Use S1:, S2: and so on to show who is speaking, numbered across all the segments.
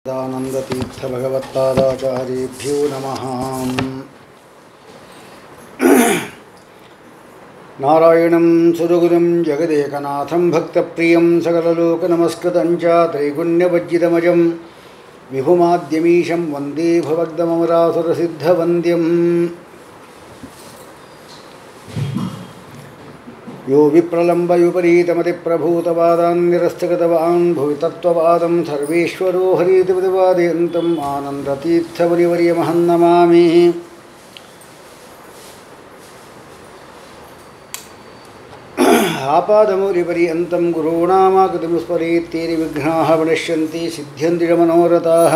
S1: दानन्दतीर्थभगवत्पादाचार्येभ्यो नमः नारायणं सुरगुरुं जगदेकनाथं भक्तप्रियं सकललोकनमस्कृतं च त्रैगुण्यवज्जितमजं विभुमाद्यमीशं वन्दे भवग्दममरासुरसिद्धवन्द्यम् यो विप्रलम्बयुपरीतमतिप्रभूतवादान् निरस्तगतवान् भुवि तत्त्ववादं सर्वेश्वरो हरीति प्रतिपादयन्तम् आनन्दतीर्थवर्यवर्यमहं नमामि आपादमौलिपर्यन्तं गुरूणामाकृतिमुस्मरेत्तेरि विघ्नाः प्रणश्यन्ति ಸಿದ್ಧ್ಯಂತಿ ಚ ಮನೋರಥಾಃ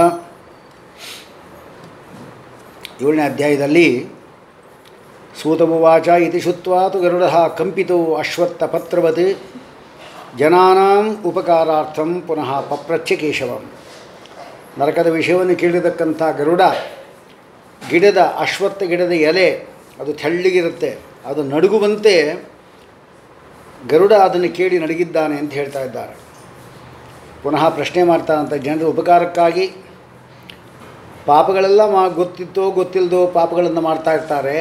S1: ಏಳನೇ ಅಧ್ಯಾಯದಲ್ಲಿ ಸೂತಮುವಾಚ ಇತಿ ಶುತ್ವಾ ತು ಗರುಡಃ ಕಂಪಿತೋ ಅಶ್ವತ್ಥಪತ್ರವತ್ ಜನಾನಾಂ ಉಪಕಾರಾರ್ಥಂ ಪುನಃ ಪಪ್ರಚ್ಛ ಕೇಶವಂ ನರಕದ ವಿಷಯವನ್ನು ಕೇಳಿದಕ್ಕಂಥ ಗರುಡ ಗಿಡದ ಅಶ್ವತ್ಥ ಗಿಡದ ಎಲೆ ಅದು ತೆಳ್ಳಗಿರುತ್ತೆ ಅದು ನಡುಗುವಂತೆ ಗರುಡ ಅದನ್ನು ಕೇಳಿ ನಡಗಿದ್ದಾನೆ ಅಂತ ಹೇಳ್ತಾ ಇದ್ದಾರೆ ಪುನಃ ಪ್ರಶ್ನೆ ಮಾಡ್ತಾನಂತ ಜನರ ಉಪಕಾರಕ್ಕಾಗಿ ಪಾಪಗಳೆಲ್ಲ ಮಾ ಗೊತ್ತಿತ್ತೋ ಗೊತ್ತಿಲ್ಲದೋ ಪಾಪಗಳನ್ನು ಮಾಡ್ತಾ ಇರ್ತಾರೆ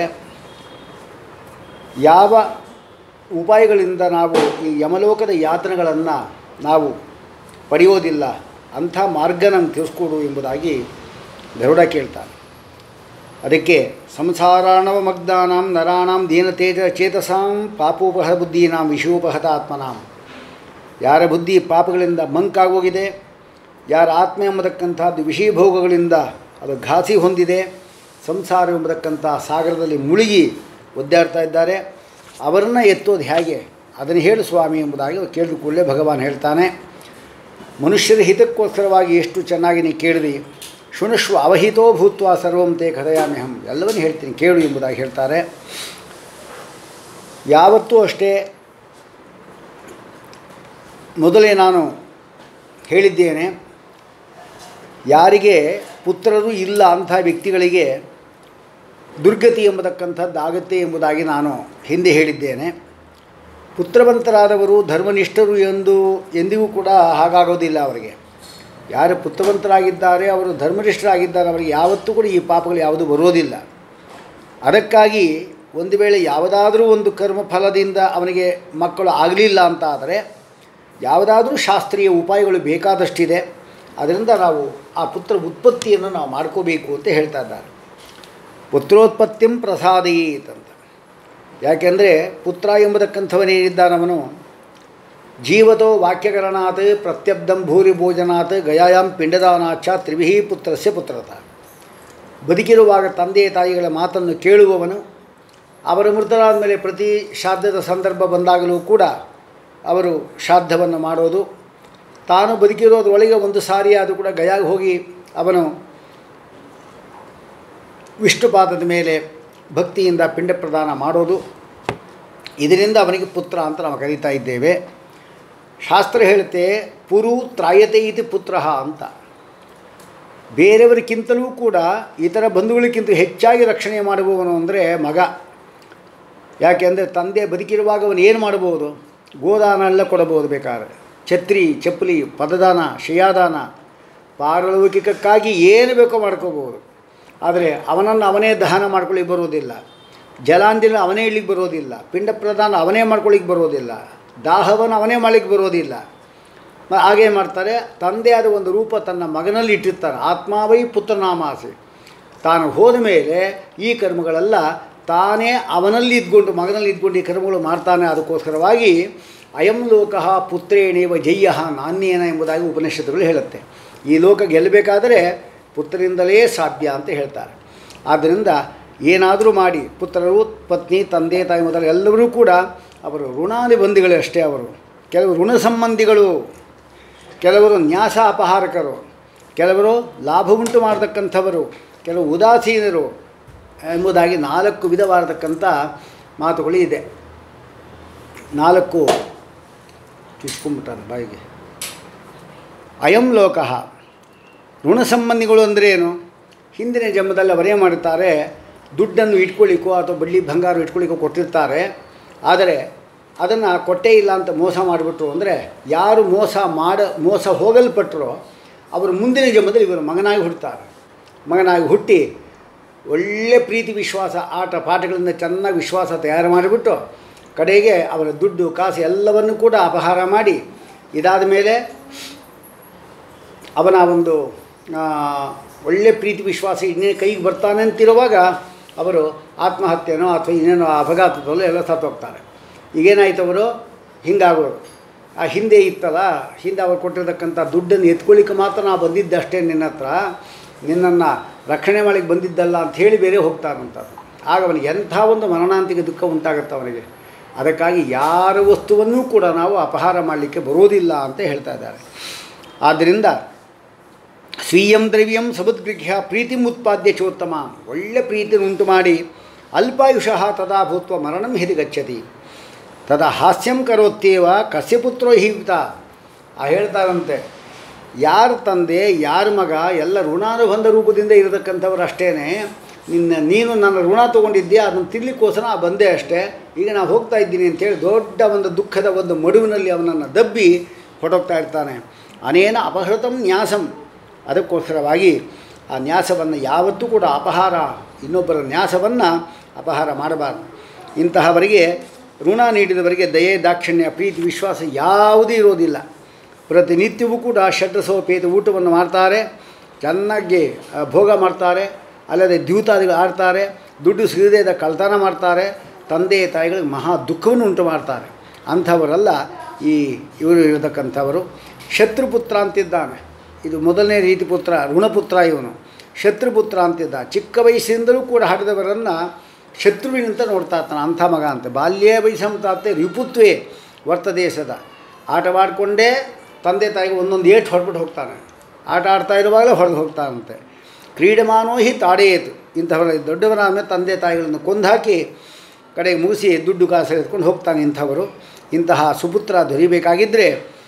S1: ಯಾವ ಉಪಾಯಗಳಿಂದ ನಾವು ಈ ಯಮಲೋಕದ ಯಾತನೆಗಳನ್ನು ನಾವು ಪಡೆಯೋದಿಲ್ಲ ಅಂಥ ಮಾರ್ಗ ನಮ್ಗೆ ತಿಳಿಸ್ಕೊಡು ಎಂಬುದಾಗಿ ಗರುಡ ಕೇಳ್ತಾನೆ ಅದಕ್ಕೆ ಸಂಸಾರಾಣವ ಮಗ್ನಾನಾಂ ನರಾಣಾಂ ದೀನತೇಜ ಚೇತಸಾಂ ಪಾಪೋಪಹ ಬುದ್ಧೀನಾಂ ವಿಷೋಪಹತ ಆತ್ಮನಾಂ ಯಾರ ಬುದ್ಧಿ ಪಾಪಗಳಿಂದ ಮಂಕಾಗೋಗಿದೆ ಯಾರ ಆತ್ಮ ಎಂಬತಕ್ಕಂಥದ್ದು ವಿಷಯಭೋಗಗಳಿಂದ ಅದು ಘಾಸಿ ಹೊಂದಿದೆ ಸಂಸಾರ ಎಂಬತಕ್ಕಂಥ ಸಾಗರದಲ್ಲಿ ಮುಳುಗಿ ಒದ್ದಾಡ್ತಾ ಇದ್ದಾರೆ ಅವರನ್ನು ಎತ್ತೋದು ಹೇಗೆ ಅದನ್ನು ಹೇಳು ಸ್ವಾಮಿ ಎಂಬುದಾಗಿ ಕೇಳಿದ ಕೂಡಲೇ ಭಗವಾನ್ ಹೇಳ್ತಾನೆ ಮನುಷ್ಯರ ಹಿತಕ್ಕೋಸ್ಕರವಾಗಿ ಎಷ್ಟು ಚೆನ್ನಾಗಿ ನೀ ಕೇಳಿದಿ ಶುನಶ್ವ ಅವಹಿತೋ ಭೂತ್ವ ಸರ್ವಂ ತೇ ಕಥಯಾಮ್ಯಹಂ ಎಲ್ಲವನ್ನೂ ಹೇಳ್ತೀನಿ ಕೇಳು ಎಂಬುದಾಗಿ ಹೇಳ್ತಾರೆ ಯಾವತ್ತೂ ಅಷ್ಟೇ ಮೊದಲೇ ನಾನು ಹೇಳಿದ್ದೇನೆ ಯಾರಿಗೆ ಪುತ್ರರು ಇಲ್ಲ ಅಂಥ ವ್ಯಕ್ತಿಗಳಿಗೆ ದುರ್ಗತಿ ಎಂಬತಕ್ಕಂಥದ್ದು ಆಗುತ್ತೆ ಎಂಬುದಾಗಿ ನಾನು ಹಿಂದೆ ಹೇಳಿದ್ದೇನೆ ಪುತ್ರವಂತರಾದವರು ಧರ್ಮನಿಷ್ಠರು ಎಂದು ಎಂದಿಗೂ ಕೂಡ ಹಾಗಾಗೋದಿಲ್ಲ ಅವರಿಗೆ ಯಾರು ಪುತ್ರವಂತರಾಗಿದ್ದಾರೆ ಅವರು ಧರ್ಮನಿಷ್ಠರಾಗಿದ್ದಾರೆ ಅವರಿಗೆ ಯಾವತ್ತೂ ಕೂಡ ಈ ಪಾಪಗಳು ಯಾವುದೂ ಬರೋದಿಲ್ಲ ಅದಕ್ಕಾಗಿ ಒಂದು ವೇಳೆ ಯಾವುದಾದ್ರೂ ಒಂದು ಕರ್ಮ ಫಲದಿಂದ ಅವನಿಗೆ ಮಕ್ಕಳು ಆಗಲಿಲ್ಲ ಅಂತ ಆದರೆ ಯಾವುದಾದ್ರೂ ಶಾಸ್ತ್ರೀಯ ಉಪಾಯಗಳು ಬೇಕಾದಷ್ಟಿದೆ ಅದರಿಂದ ನಾವು ಆ ಪುತ್ರ ಉತ್ಪತ್ತಿಯನ್ನು ನಾವು ಮಾಡ್ಕೋಬೇಕು ಅಂತ ಹೇಳ್ತಾ ಇದ್ದಾರೆ ಪುತ್ರೋತ್ಪತ್ತಿಂ ಪ್ರಸಾದೀತ್ ಅಂತ ಯಾಕೆಂದರೆ ಪುತ್ರ ಎಂಬತಕ್ಕಂಥವನೇನಿದ್ದಾನವನು ಜೀವತೋ ವಾಕ್ಯಕರಣಾತ್ ಪ್ರತ್ಯಬ್ಧಂ ಭೂರಿ ಭೋಜನಾತ್ ಗಯಾಯಾಂ ಪಿಂಡದಾನಾಚ ತ್ರಿವಿಹಿ ಪುತ್ರಸ್ಯ ಪುತ್ರತ ಬದುಕಿರುವಾಗ ತಂದೆ ತಾಯಿಗಳ ಮಾತನ್ನು ಕೇಳುವವನು ಅವರ ಮೃತರಾದ ಮೇಲೆ ಪ್ರತಿ ಶ್ರಾದ್ದದ ಸಂದರ್ಭ ಬಂದಾಗಲೂ ಕೂಡ ಅವರು ಶ್ರಾದ್ದವನ್ನು ಮಾಡೋದು ತಾನು ಬದುಕಿರೋದ್ರೊಳಗೆ ಒಂದು ಸಾರಿ ಆದರೂ ಕೂಡ ಗಯಾಗೆ ಹೋಗಿ ಅವನು ವಿಷ್ಣುಪಾದದ ಮೇಲೆ ಭಕ್ತಿಯಿಂದ ಪಿಂಡ ಪ್ರದಾನ ಮಾಡೋದು ಇದರಿಂದ ಅವನಿಗೆ ಪುತ್ರ ಅಂತ ನಾವು ಕರೀತಾ ಇದ್ದೇವೆ ಶಾಸ್ತ್ರ ಹೇಳುತ್ತೆ ಪುರು ತ್ರಾಯತೆ ಇತಿ ಪುತ್ರ ಅಂತ ಬೇರೆಯವರಿಗಿಂತಲೂ ಕೂಡ ಇತರ ಬಂಧುಗಳಿಗಿಂತ ಹೆಚ್ಚಾಗಿ ರಕ್ಷಣೆ ಮಾಡುವವನು ಅಂದರೆ ಮಗ ಯಾಕೆಂದರೆ ತಂದೆ ಬದುಕಿರುವಾಗ ಅವನು ಏನು ಮಾಡ್ಬೋದು ಗೋದಾನ ಎಲ್ಲ ಕೊಡಬಹುದು ಬೇಕಾದ್ರೆ ಛತ್ರಿ ಚಪ್ಪಲಿ ಪದದಾನ ಶಯಾದಾನ ಪಾರಲೌಕಿಕಕ್ಕಾಗಿ ಏನು ಬೇಕೋ ಮಾಡ್ಕೋಬೋದು ಆದರೆ ಅವನನ್ನು ಅವನೇ ದಹನ ಮಾಡ್ಕೊಳ್ಳಿಕ್ಕೆ ಬರೋದಿಲ್ಲ ಜಲಾಂಜಲಿ ಅವನೇ ಇಳಿಗೆ ಬರೋದಿಲ್ಲ ಪಿಂಡ ಪ್ರದಾನ ಅವನೇ ಮಾಡ್ಕೊಳ್ಳಿಕ್ಕೆ ಬರೋದಿಲ್ಲ ದಾಹವನ್ನು ಅವನೇ ಮಾಡಲಿಕ್ಕೆ ಬರೋದಿಲ್ಲ ಹಾಗೇ ಮಾಡ್ತಾರೆ ತಂದೆಯಾದ ಒಂದು ರೂಪ ತನ್ನ ಮಗನಲ್ಲಿ ಇಟ್ಟಿರ್ತಾರೆ ಆತ್ಮಾವೈ ಪುತ್ರನಾಮಾಸೆ ತಾನು ಹೋದ ಮೇಲೆ ಈ ಕರ್ಮಗಳೆಲ್ಲ ತಾನೇ ಅವನಲ್ಲಿ ಇದ್ಕೊಂಡು ಮಗನಲ್ಲಿ ಇದ್ಕೊಂಡು ಈ ಕರ್ಮಗಳು ಮಾಡ್ತಾನೆ ಅದಕ್ಕೋಸ್ಕರವಾಗಿ ಅಯಂ ಲೋಕ ಪುತ್ರೇಣೇವ ಜಯ್ಯ ನಾಣ್ಯೇನ ಎಂಬುದಾಗಿ ಉಪನಿಷತ್ತುಗಳು ಹೇಳುತ್ತೆ ಈ ಲೋಕ ಗೆಲ್ಲಬೇಕಾದರೆ ಪುತ್ರರಿಂದಲೇ ಸಾಧ್ಯ ಅಂತ ಹೇಳ್ತಾರೆ ಆದ್ದರಿಂದ ಏನಾದರೂ ಮಾಡಿ ಪುತ್ರರು ಪತ್ನಿ ತಂದೆ ತಾಯಿ ಮೊದಲು ಎಲ್ಲರೂ ಕೂಡ ಅವರು ಋಣಾದಿ ಬಂಧಿಗಳೇ ಅಷ್ಟೇ ಅವರು ಕೆಲವರು ಋಣ ಸಂಬಂಧಿಗಳು ಕೆಲವರು ನ್ಯಾಸ ಅಪಹಾರಕರು ಕೆಲವರು ಲಾಭ ಉಂಟು ಮಾಡತಕ್ಕಂಥವರು ಕೆಲವು ಉದಾಸೀನರು ಎಂಬುದಾಗಿ ನಾಲ್ಕು ವಿಧವಾದತಕ್ಕಂಥ ಮಾತುಗಳು ಇದೆ ನಾಲ್ಕು ಚುಚ್ಕೊಂಬಿಟ್ಟಾರೆ ಬಾಯಿಗೆ ಅಯಂ ಲೋಕಃ ಋಣ ಸಂಬಂಧಿಗಳು ಅಂದರೆ ಏನು ಹಿಂದಿನ ಜನ್ಮದಲ್ಲಿ ಅವರೇ ಮಾಡುತ್ತಾರೆ ದುಡ್ಡನ್ನು ಇಟ್ಕೊಳ್ಳಿಕ್ಕೋ ಅಥವಾ ಬಳ್ಳಿ ಬಂಗಾರ ಇಟ್ಕೊಳ್ಳಿಕ್ಕೋ ಕೊಟ್ಟಿರ್ತಾರೆ ಆದರೆ ಅದನ್ನು ಕೊಟ್ಟೇ ಇಲ್ಲ ಅಂತ ಮೋಸ ಮಾಡಿಬಿಟ್ರು ಅಂದರೆ ಯಾರು ಮೋಸ ಮಾಡ ಮೋಸ ಹೋಗಲ್ಪಟ್ಟರೋ ಅವರು ಮುಂದಿನ ಜನ್ಮದಲ್ಲಿ ಇವರು ಮಗನಾಗಿ ಹುಟ್ಟುತ್ತಾರೆ ಮಗನಾಗಿ ಹುಟ್ಟಿ ಒಳ್ಳೆ ಪ್ರೀತಿ ವಿಶ್ವಾಸ ಆಟ ಪಾಠಗಳಿಂದ ಚೆನ್ನಾಗಿ ವಿಶ್ವಾಸ ತಯಾರು ಮಾಡಿಬಿಟ್ಟು ಕಡೆಗೆ ಅವರ ದುಡ್ಡು ಕಾಸು ಎಲ್ಲವನ್ನು ಕೂಡ ಅಪಹಾರ ಮಾಡಿ ಇದಾದ ಮೇಲೆ ಅವನ ಒಂದು ಆ, ಒಳ್ಳೆ ಪ್ರೀತಿ ವಿಶ್ವಾಸ ಇನ್ನೇ ಕೈಗೆ ಬರ್ತಾನೆ ಅಂತಿರುವಾಗ ಅವರು ಆತ್ಮಹತ್ಯೆನೋ ಅಥವಾ ಇನ್ನೇನೋ ಅಪಘಾತದಲ್ಲೋ ಎಲ್ಲ ಸತ್ತೋಗ್ತಾರೆ ಈಗೇನಾಯ್ತು ಅವರು ಹಿಂಗಾಗೋರು ಆ ಹಿಂದೆ ಇತ್ತಲ್ಲ ಹಿಂದೆ ಅವ್ರು ಕೊಟ್ಟಿರ್ತಕ್ಕಂಥ ದುಡ್ಡನ್ನು ಎತ್ಕೊಳ್ಳಿಕ್ಕೆ ಮಾತ್ರ ನಾವು ಬಂದಿದ್ದೆ ಅಷ್ಟೇ ನಿನ್ನ ಹತ್ರ ನಿನ್ನನ್ನು ರಕ್ಷಣೆ ಮಾಡಲಿಕ್ಕೆ ಬಂದಿದ್ದಲ್ಲ ಅಂತ ಹೇಳಿ ಬೇರೆ ಹೋಗ್ತಾರಂತ ಆಗ ಅವನಿಗೆ ಎಂಥ ಒಂದು ಮರಣಾಂತಿಕ ದುಃಖ ಉಂಟಾಗುತ್ತೆ ಅವನಿಗೆ ಅದಕ್ಕಾಗಿ ಯಾರ ವಸ್ತುವನ್ನೂ ಕೂಡ ನಾವು ಅಪಹಾರ ಮಾಡಲಿಕ್ಕೆ ಬರೋದಿಲ್ಲ ಅಂತ ಹೇಳ್ತಾ ಇದ್ದಾರೆ ಆದ್ದರಿಂದ ಸ್ವೀಯಂ ದ್ರವ್ಯಂ ಸಮುದ್ಗೃಹ್ಯ ಪ್ರೀತಿ ಉತ್ಪಾದ್ಯ ಚೋತ್ತಮ ಒಳ್ಳೆ ಪ್ರೀತಿಯನ್ನು ಉಂಟು ಮಾಡಿ ಅಲ್ಪಾಯುಷಃ ತದಾ ಭೂತ್ವ ಮರಣಂ ಹಿರಿ ಗಚ್ಚತಿ ತದಾ ಹಾಸ್ಯಂ ಕರೋತ್ಯೇವ ಕಸ್ಯ ಪುತ್ರೋ ಹೀವಿತ ಆ ಹೇಳ್ತಾರಂತೆ ಯಾರ ತಂದೆ ಯಾರ ಮಗ ಎಲ್ಲ ಋಣಾನುಬಂಧ ರೂಪದಿಂದ ಇರತಕ್ಕಂಥವ್ರು ಅಷ್ಟೇ ನಿನ್ನ ನೀನು ನನ್ನ ಋಣ ತೊಗೊಂಡಿದ್ದೀಯ ಅದನ್ನು ತಿರ್ಲಿಕ್ಕೋಸ್ಕರ ನಾ ಬಂದೆ ಅಷ್ಟೇ ಈಗ ನಾನು ಹೋಗ್ತಾ ಇದ್ದೀನಿ ಅಂತೇಳಿ ದೊಡ್ಡ ಒಂದು ದುಃಖದ ಒಂದು ಮಡುವಿನಲ್ಲಿ ಅವನನ್ನು ದಬ್ಬಿ ಹೊರಟೋಗ್ತಾ ಇರ್ತಾನೆ ಅನೇನ ಅಪಹೃತಂ ನ್ಯಾಸಂ ಅದಕ್ಕೋಸ್ಕರವಾಗಿ ಆ ನ್ಯಾಸವನ್ನು ಯಾವತ್ತೂ ಕೂಡ ಅಪಹಾರ ಇನ್ನೊಬ್ಬರ ನ್ಯಾಸವನ್ನು ಅಪಹಾರ ಮಾಡಬಾರ್ದು ಇಂತಹವರಿಗೆ ಋಣ ನೀಡಿದವರಿಗೆ ದಯೆ ದಾಕ್ಷಿಣ್ಯ ಪ್ರೀತಿ ವಿಶ್ವಾಸ ಯಾವುದೂ ಇರೋದಿಲ್ಲ ಪ್ರತಿನಿತ್ಯವೂ ಕೂಡ ಷಡ್ರಸೋಪೇತ ಊಟವನ್ನು ಮಾಡ್ತಾರೆ ಚೆನ್ನಾಗಿ ಆ, ಭೋಗ ಮಾಡ್ತಾರೆ ಅಲ್ಲದೆ ದ್ಯೂತಾದಿಗಳು ಆಡ್ತಾರೆ ದುಡ್ಡು ಸಿಗದೇ ಇದ್ದ ಕಳ್ತನ ಮಾಡ್ತಾರೆ ತಂದೆ ತಾಯಿಗಳಿಗೆ ಮಹಾ ದುಃಖವನ್ನು ಉಂಟು ಮಾಡ್ತಾರೆ ಅಂಥವರೆಲ್ಲ ಈ ಇವರು ಇರತಕ್ಕಂಥವರು ಶತ್ರುಪುತ್ರ ಅಂತಿದ್ದಾನೆ ಇದು ಮೊದಲನೇ ರೀತಿ ಪುತ್ರ ಋಣಪುತ್ರ ಇವನು ಶತ್ರುಪುತ್ರ ಅಂತಿದ್ದ ಚಿಕ್ಕ ವಯಸ್ಸಿನಿಂದಲೂ ಕೂಡ ಹರಿದವರನ್ನು ಶತ್ರುವಿನಂತ ನೋಡ್ತಾ ಇರ್ತಾನೆ ಅಂಥ ಮಗ ಅಂತ ಬಾಲ್ಯೇ ವಯಸ್ಸಂತಾತೆ ರಿಪುತ್ವೇ ವರ್ತದೇಶದ ಆಟವಾಡಿಕೊಂಡೇ ತಂದೆ ತಾಯಿಗೆ ಒಂದೊಂದು ಏಟು ಹೊರಬಿಟ್ಟು ಹೋಗ್ತಾನೆ ಆಟ ಆಡ್ತಾ ಇರುವಾಗಲೇ ಹೊಡೆದು ಹೋಗ್ತಾನಂತೆ ಕ್ರೀಡಮಾನೋ ಹಿ ತಾಡೇತು ಇಂಥವರ ದೊಡ್ಡವರಾದ ತಂದೆ ತಾಯಿಗಳನ್ನು ಕೊಂದಾಕಿ ಕಡೆಗೆ ಮುಗಿಸಿ ದುಡ್ಡು ಕಾಸು ಎತ್ಕೊಂಡು ಹೋಗ್ತಾನೆ ಇಂಥವರು ಇಂತಹ ಸುಪುತ್ರ ದೊರಿಬೇಕಾಗಿದ್ದರೆ